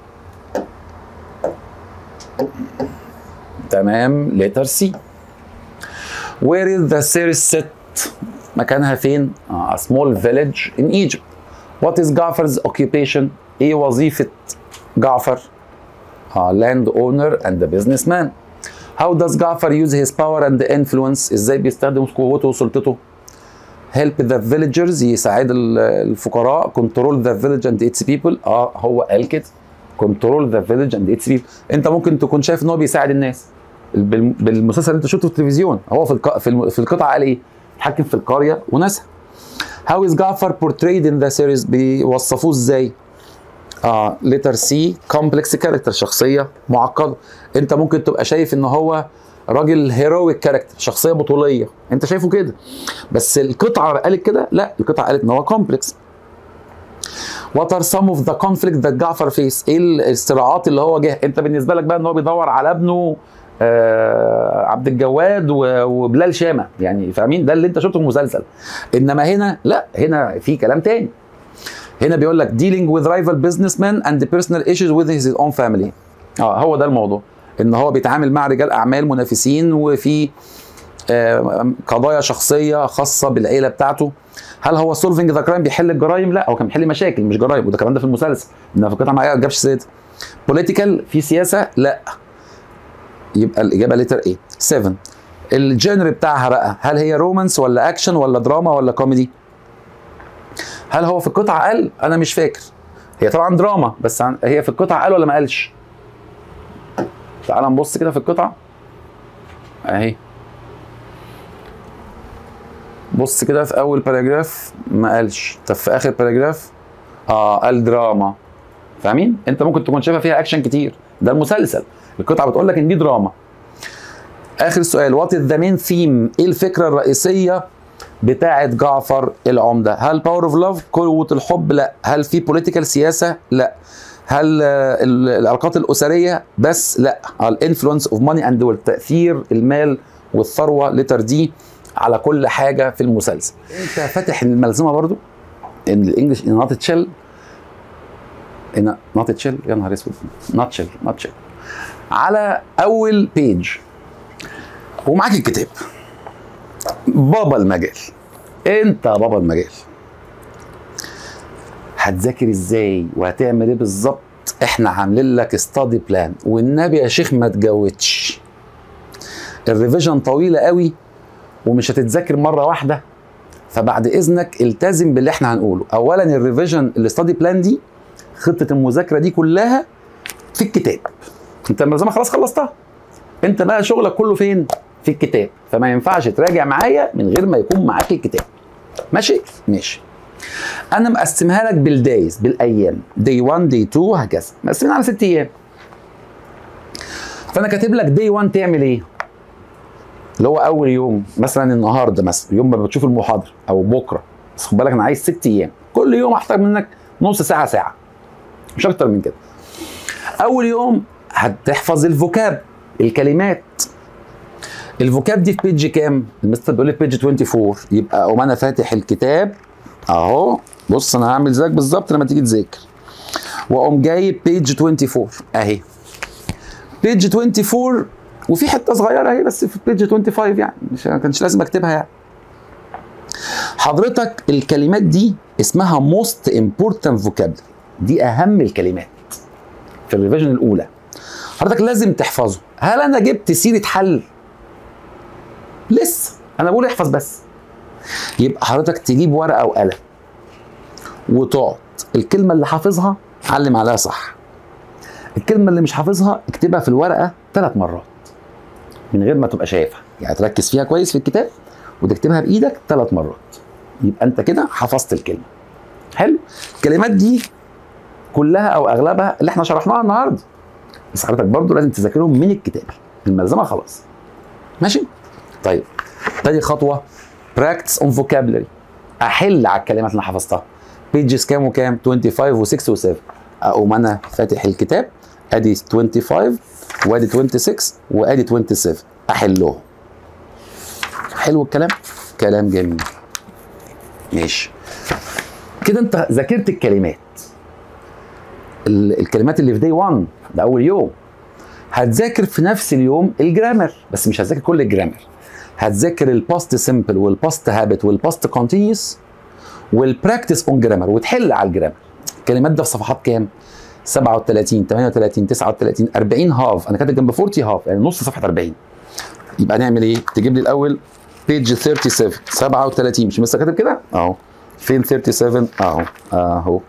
تمام letter C Where is the series set مكانها فين؟ آه, a small village in Egypt. What is جعفر's occupation؟ ايه وظيفة جعفر؟ آه, land owner and a businessman. How does جعفر use his power and influence؟ ازاي بيستخدم قوته وسلطته؟ help the villagers يساعد ال- الفقراء control the village and its people اه هو قال كده control the village and its people انت ممكن تكون شايف ان هو بيساعد الناس بال- بالمسلسل اللي انت شفته في التلفزيون هو في الق... في, الم... في القطعه قال ايه؟ اتحكم في القريه وناسها How is جعفر portrayed in the series بيوصفوه ازاي؟ اه لتر سي كومبلكس كاركتر شخصيه معقده انت ممكن تبقى شايف ان هو راجل هيرويك كاركتر شخصيه بطوليه انت شايفه كده بس القطعه قالت كده لا القطعه قالت ان هو كومبلكس What are some of the conflict that جعفر فيس؟ ايه الصراعات اللي هو جه؟ انت بالنسبه لك بقى ان هو بيدور على ابنه آه عبد الجواد و- وبلال شامه يعني فاهمين ده اللي انت شفته في المسلسل انما هنا لا هنا في كلام تاني هنا بيقول لك dealing with rival businessmen and the personal issues with his own family اه هو ده الموضوع ان هو بيتعامل مع رجال اعمال منافسين وفي آه، قضايا شخصيه خاصه بالعيله بتاعته هل هو سولفنج ذا كرايم بيحل الجرايم لا هو كان بيحل مشاكل مش جرايم وده كمان ده في المسلسل انما في القطعه ما جابش سيرتها بوليتيكال في سياسه لا يبقى الاجابه لتر ايه 7 الجنر بتاعها بقى هل هي رومانس ولا اكشن ولا دراما ولا كوميدي هل هو في القطعه قال انا مش فاكر هي طبعا دراما بس عن- هي في القطعه قال ولا ما قالش تعال نبص كده في القطعه اهي بص كده في اول باراجراف ما قالش طب في اخر باراجراف اه قال دراما فاهمين انت ممكن تكون شايفها فيها اكشن كتير ده المسلسل القطعه بتقول لك ان دي دراما اخر سؤال وات از ذا مين ثيم ايه الفكره الرئيسيه بتاعه جعفر العمده هل باور اوف لاف قوه الحب لا هل في بوليتيكال سياسه لا هل آه، ال- العلاقات الاسريه بس لا الانفلونس اوف ماني اند تاثير المال والثروه لتر دي على كل حاجه في المسلسل انت فاتح الملزمه برضو ان الانجليش ان نوت تشيل ان نوت تشيل يا نهار اسود نوت تشيل نوت تشيل على اول بيج ومعاك الكتاب بابا المجال انت بابا المجال هتذاكر ازاي وهتعمل ايه بالظبط احنا عاملين لك ستادي بلان والنبي يا شيخ ما تجودش الريفيجن طويله قوي ومش هتتذاكر مره واحده فبعد اذنك التزم باللي احنا هنقوله اولا الريفيجن الاستادي بلان دي خطه المذاكره دي كلها في الكتاب انت الملزمه خلاص خلصتها انت بقى شغلك كله فين في الكتاب فما ينفعش تراجع معايا من غير ما يكون معاك الكتاب ماشي ماشي انا مقسمها لك بالدايز بالايام دي 1 دي 2 وهكذا مقسمين على ست ايام فانا كاتب لك دي 1 تعمل ايه اللي هو اول يوم مثلا النهارده مثلا يوم ما بتشوف المحاضره او بكره بس خد بالك انا عايز ست ايام كل يوم هحتاج منك نص ساعه ساعه مش اكتر من كده اول يوم هتحفظ الفوكاب الكلمات الفوكاب دي في بيج كام المستر بيقول لي بيج 24 يبقى اقوم انا فاتح الكتاب اهو بص انا هعمل زيك بالظبط لما تيجي تذاكر واقوم جايب بيج 24 اهي بيج 24 وفي حته صغيره اهي بس في بيج 25 يعني مش ما كانش لازم اكتبها يعني حضرتك الكلمات دي اسمها موست امبورتنت فوكابلري دي اهم الكلمات في الريفيجن الاولى حضرتك لازم تحفظه هل انا جبت سيره حل لسه انا بقول احفظ بس يبقى حضرتك تجيب ورقه وقلم وتقعد الكلمه اللي حافظها علم عليها صح الكلمه اللي مش حافظها اكتبها في الورقه ثلاث مرات من غير ما تبقى شايفها يعني تركز فيها كويس في الكتاب وتكتبها بايدك ثلاث مرات يبقى انت كده حفظت الكلمه حلو الكلمات دي كلها او اغلبها اللي احنا شرحناها النهارده بس حضرتك برضو لازم تذاكرهم من الكتاب الملزمه خلاص ماشي طيب تاني خطوه براكتس اون فوكابلري احل على الكلمات اللي انا حفظتها بيجز كام وكام 25 و6 و7 اقوم انا فاتح الكتاب ادي 25 وادي 26 وادي 27 احلهم حلو الكلام كلام جميل ماشي كده انت ذاكرت الكلمات ال- الكلمات اللي في دي 1 ده اول يوم هتذاكر في نفس اليوم الجرامر بس مش هتذاكر كل الجرامر هتذاكر الباست سمبل والباست هابت والباست كونتينيوس والبراكتس اون جرامر وتحل على الجرامر الكلمات ده في صفحات كام 37 38 39 40 هاف انا كاتب جنب 40 هاف يعني نص صفحه 40 يبقى نعمل ايه تجيب لي الاول بيج 37 37 مش لسه كاتب كده اهو فين 37 اهو اهو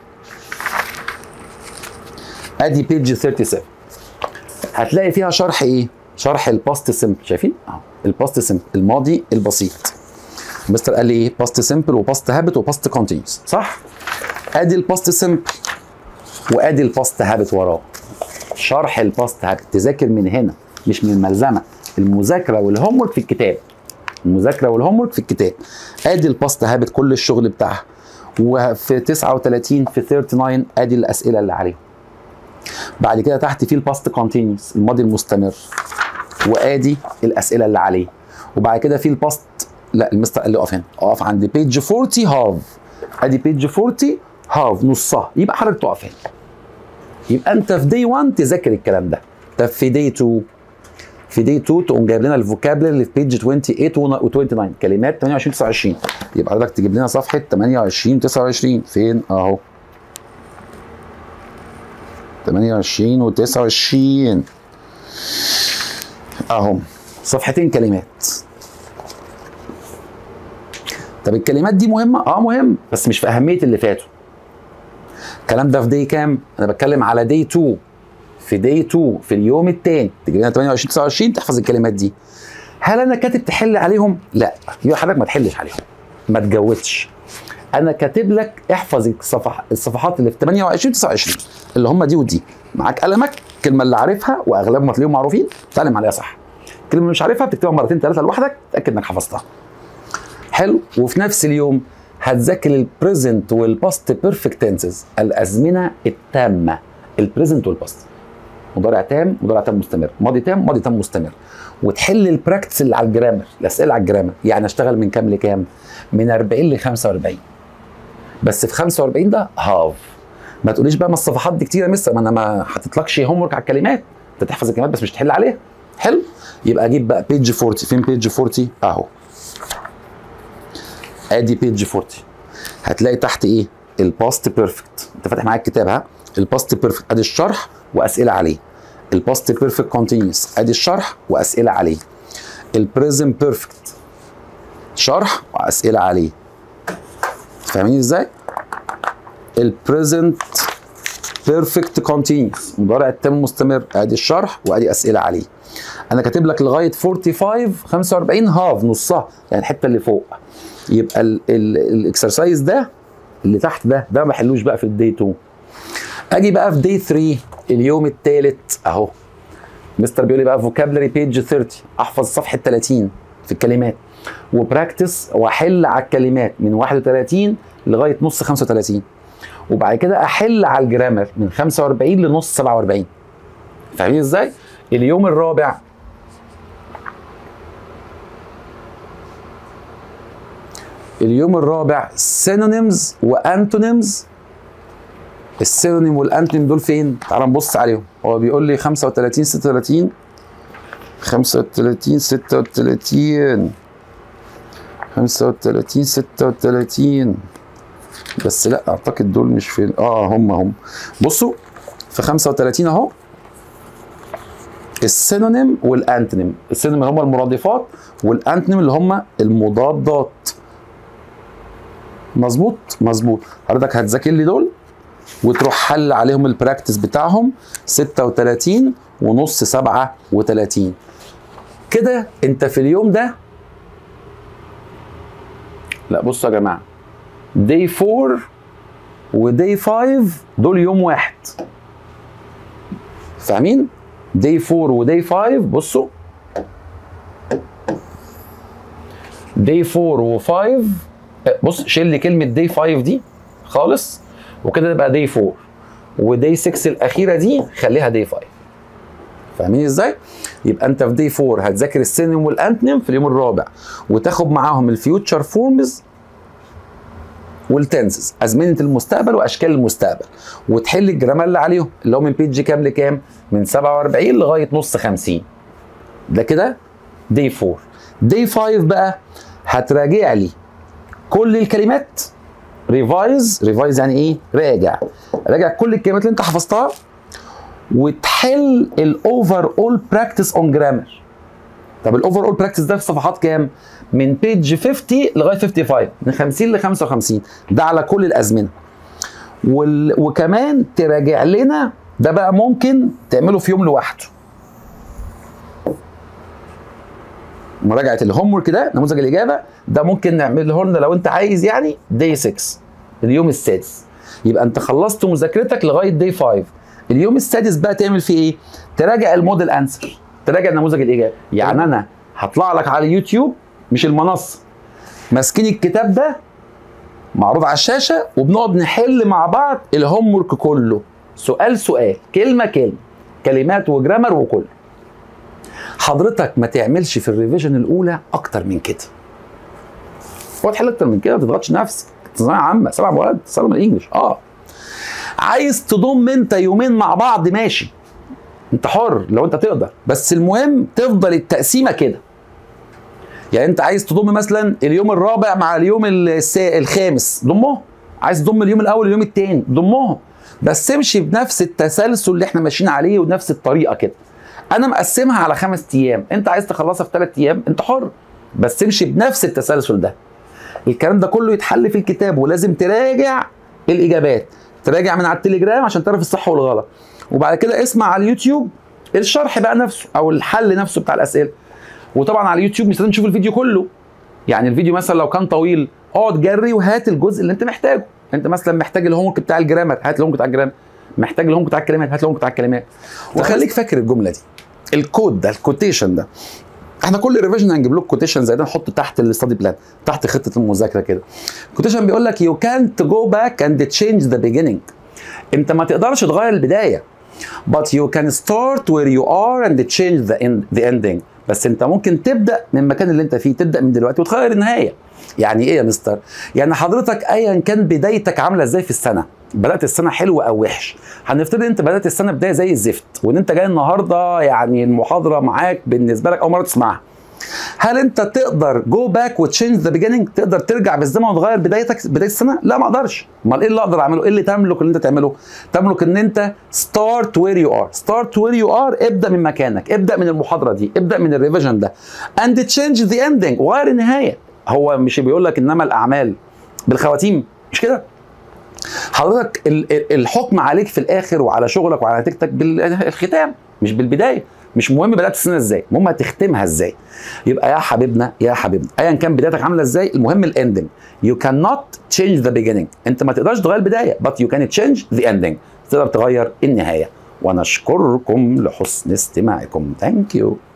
ادي بيج 37 هتلاقي فيها شرح ايه شرح الباست سمبل شايفين اهو الباست سمبل الماضي البسيط مستر قال لي ايه باست سمبل وباست هابت وباست كونتينيوس صح ادي الباست سمبل وادي الباست هابت وراه شرح الباست هابت تذاكر من هنا مش من الملزمه المذاكره والهوم ورك في الكتاب المذاكره والهوم ورك في الكتاب ادي الباست هابت كل الشغل بتاعها وفي 39 في 39 ادي الاسئله اللي عليهم بعد كده تحت في الباست كونتينيوس الماضي المستمر وادي الاسئله اللي عليه وبعد كده في الباست لا المستر قال لي اقف هنا اقف عند بيج 40 هاف ادي بيج 40 هاف نصها يبقى حضرتك تقف هنا يبقى انت في دي 1 تذاكر الكلام ده طب في دي 2 في دي 2 تقوم جايب لنا الفوكابلري اللي في بيج 28 و 29 كلمات 28 29 يبقى حضرتك تجيب لنا صفحه 28 29 فين اهو 28 و 29 اهو صفحتين كلمات طب الكلمات دي مهمه اه مهم بس مش في اهميه اللي فاتوا الكلام ده في دي كام انا بتكلم على دي 2 في دي 2 في اليوم الثاني تجيب لنا 28 29 تحفظ الكلمات دي هل انا كاتب تحل عليهم لا يبقى حضرتك ما تحلش عليهم ما تجودش انا كاتب لك احفظ الصفح الصفحات اللي في 28 29 اللي هم دي ودي معاك قلمك الكلمه اللي عارفها واغلبهم هتلاقيهم معروفين تعلم عليها صح الكلمه اللي مش عارفها بتكتبها مرتين ثلاثه لوحدك تاكد انك حفظتها حلو وفي نفس اليوم هتذاكر البريزنت والباست بيرفكت تنسز الازمنه التامه البريزنت والباست مضارع تام مضارع تام مستمر ماضي تام ماضي تام مستمر وتحل البراكتس اللي على الجرامر الاسئله على الجرامر يعني اشتغل من كام لكام من 40 ل 45 بس في 45 ده هاف ما تقوليش بقى ما الصفحات دي كتير يا مستر ما انا ما حاططلكش هوم ورك على الكلمات انت تحفظ الكلمات بس مش تحل عليها حلو يبقى اجيب بقى بيج 40 فين بيج 40 اهو ادي بيج 40 هتلاقي تحت ايه الباست بيرفكت انت فاتح معاك الكتاب ها الباست بيرفكت ادي الشرح واسئله عليه الباست بيرفكت كونتينيوس ادي الشرح واسئله عليه البريزن بيرفكت شرح واسئله عليه فاهمين ازاي البريزنت بيرفكت كونتينيوس المضارع التام مستمر ادي الشرح وادي اسئله عليه انا كاتب لك لغايه 45 45 هاف نصها يعني الحته اللي فوق يبقى الاكسرسايز ده اللي تحت ده ده ما بحلوش بقى في الدي 2 اجي بقى في دي 3 اليوم الثالث اهو مستر بيقول لي بقى فوكابلري بيج 30 احفظ صفحه 30 في الكلمات وبراكتس واحل على الكلمات من 31 لغايه نص 35 وبعد كده احل على الجرامر من 45 لنص 47 فاهمين ازاي؟ اليوم الرابع اليوم الرابع synonyms وانتونيمز السينونيم والانتونيم دول فين؟ تعال نبص عليهم هو بيقول لي 35 36 35 36 35 36 بس لا اعتقد دول مش فين اه هم هم بصوا في 35 اهو السينونيم والانتونيم السينونيم اللي هم المرادفات والانتونيم اللي هم المضادات مظبوط مظبوط حضرتك هتذاكر لي دول وتروح حل عليهم البراكتس بتاعهم 36 ونص 37 كده انت في اليوم ده لا بصوا يا جماعه دي 4 ودي 5 دول يوم واحد فاهمين دي 4 ودي 5 بصوا دي 4 و5 بص شيل لي كلمه دي 5 دي خالص وكده تبقى دي 4 ودي 6 الاخيره دي خليها دي 5 فاهمين ازاي؟ يبقى انت في دي 4 هتذاكر السينم والانتنم في اليوم الرابع وتاخد معاهم الفيوتشر فورمز والتنسز ازمنه المستقبل واشكال المستقبل وتحل الجرامر اللي عليهم اللي هو من بيج كام لكام؟ من 47 لغايه نص 50 ده كده دي 4 دي 5 بقى هتراجع لي كل الكلمات ريفايز ريفايز يعني ايه؟ راجع راجع كل الكلمات اللي انت حفظتها وتحل الاوفر اول براكتس اون جرامر طب الاوفر اول براكتس ده في صفحات كام؟ من بيج 50 لغايه 55 من 50 ل 55 ده على كل الازمنه وال... وكمان تراجع لنا ده بقى ممكن تعمله في يوم لوحده مراجعه الهوم ورك ده نموذج الاجابه ده ممكن نعمله لنا لو انت عايز يعني داي 6 اليوم السادس يبقى انت خلصت مذاكرتك لغايه داي 5 اليوم السادس بقى تعمل فيه ايه تراجع الموديل انسر تراجع نموذج الاجابه يعني انا هطلع لك على اليوتيوب مش المنصه ماسكين الكتاب ده معروض على الشاشه وبنقعد نحل مع بعض الهوم ورك كله سؤال سؤال كلمه كلمه كلمات وجرامر وكله حضرتك ما تعملش في الريفيجن الاولى اكتر من كده هو تحل اكتر من كده ما تضغطش نفسك ثانويه عامه سبع مواد سلام الانجليش اه عايز تضم انت يومين مع بعض ماشي انت حر لو انت تقدر بس المهم تفضل التقسيمه كده يعني انت عايز تضم مثلا اليوم الرابع مع اليوم السا... الخامس ضمهم عايز تضم اليوم الاول اليوم الثاني ضمهم بس امشي بنفس التسلسل اللي احنا ماشيين عليه ونفس الطريقه كده انا مقسمها على خمس ايام انت عايز تخلصها في ثلاث ايام انت حر بس امشي بنفس التسلسل ده الكلام ده كله يتحل في الكتاب ولازم تراجع الاجابات تراجع من على التليجرام عشان تعرف الصح والغلط وبعد كده اسمع على اليوتيوب الشرح بقى نفسه او الحل نفسه بتاع الاسئله وطبعا على اليوتيوب مش لازم تشوف الفيديو كله يعني الفيديو مثلا لو كان طويل اقعد جري وهات الجزء اللي انت محتاجه انت مثلا محتاج الهوم بتاع الجرامر هات الهوم بتاع الجرامر محتاج الهوم بتاع الكلمات هات الهوم بتاع الكلمات وخليك فاكر الجمله دي الكود ده الكوتيشن ده احنا كل ريفيجن هنجيب لكم كوتيشن زي ده نحطه تحت الاستادي بلان تحت خطه المذاكره كده الكوتيشن بيقول لك يو كانت جو باك اند تشينج ذا beginning انت ما تقدرش تغير البدايه but you can start where you are and change the, end, the ending بس انت ممكن تبدا من المكان اللي انت فيه تبدا من دلوقتي وتغير النهايه يعني ايه يا مستر يعني حضرتك ايا كان بدايتك عامله ازاي في السنه بدات السنه حلو او وحش هنفترض انت بدات السنه بدايه زي الزفت وان انت جاي النهارده يعني المحاضره معاك بالنسبه لك اول مره تسمعها هل انت تقدر جو باك وتشينج ذا بيجيننج تقدر ترجع بالزمن وتغير بدايتك بدايه السنه لا ما اقدرش امال ايه اللي اقدر اعمله ايه اللي تملك اللي انت تعمله تملك ان انت ستارت وير يو ار ستارت وير يو ار ابدا من مكانك ابدا من المحاضره دي ابدا من الريفيجن ده اند تشينج ذا اندنج وغير النهايه هو مش بيقول لك انما الاعمال بالخواتيم مش كده حضرتك الحكم عليك في الاخر وعلى شغلك وعلى نتيجتك بالختام مش بالبدايه مش مهم بدات السنه ازاي المهم هتختمها ازاي يبقى يا حبيبنا يا حبيبنا ايا كان بدايتك عامله ازاي المهم الاندنج يو كان نوت تشينج ذا beginning انت ما تقدرش تغير البدايه but you can change the ending تقدر تغير النهايه ونشكركم لحسن استماعكم ثانك يو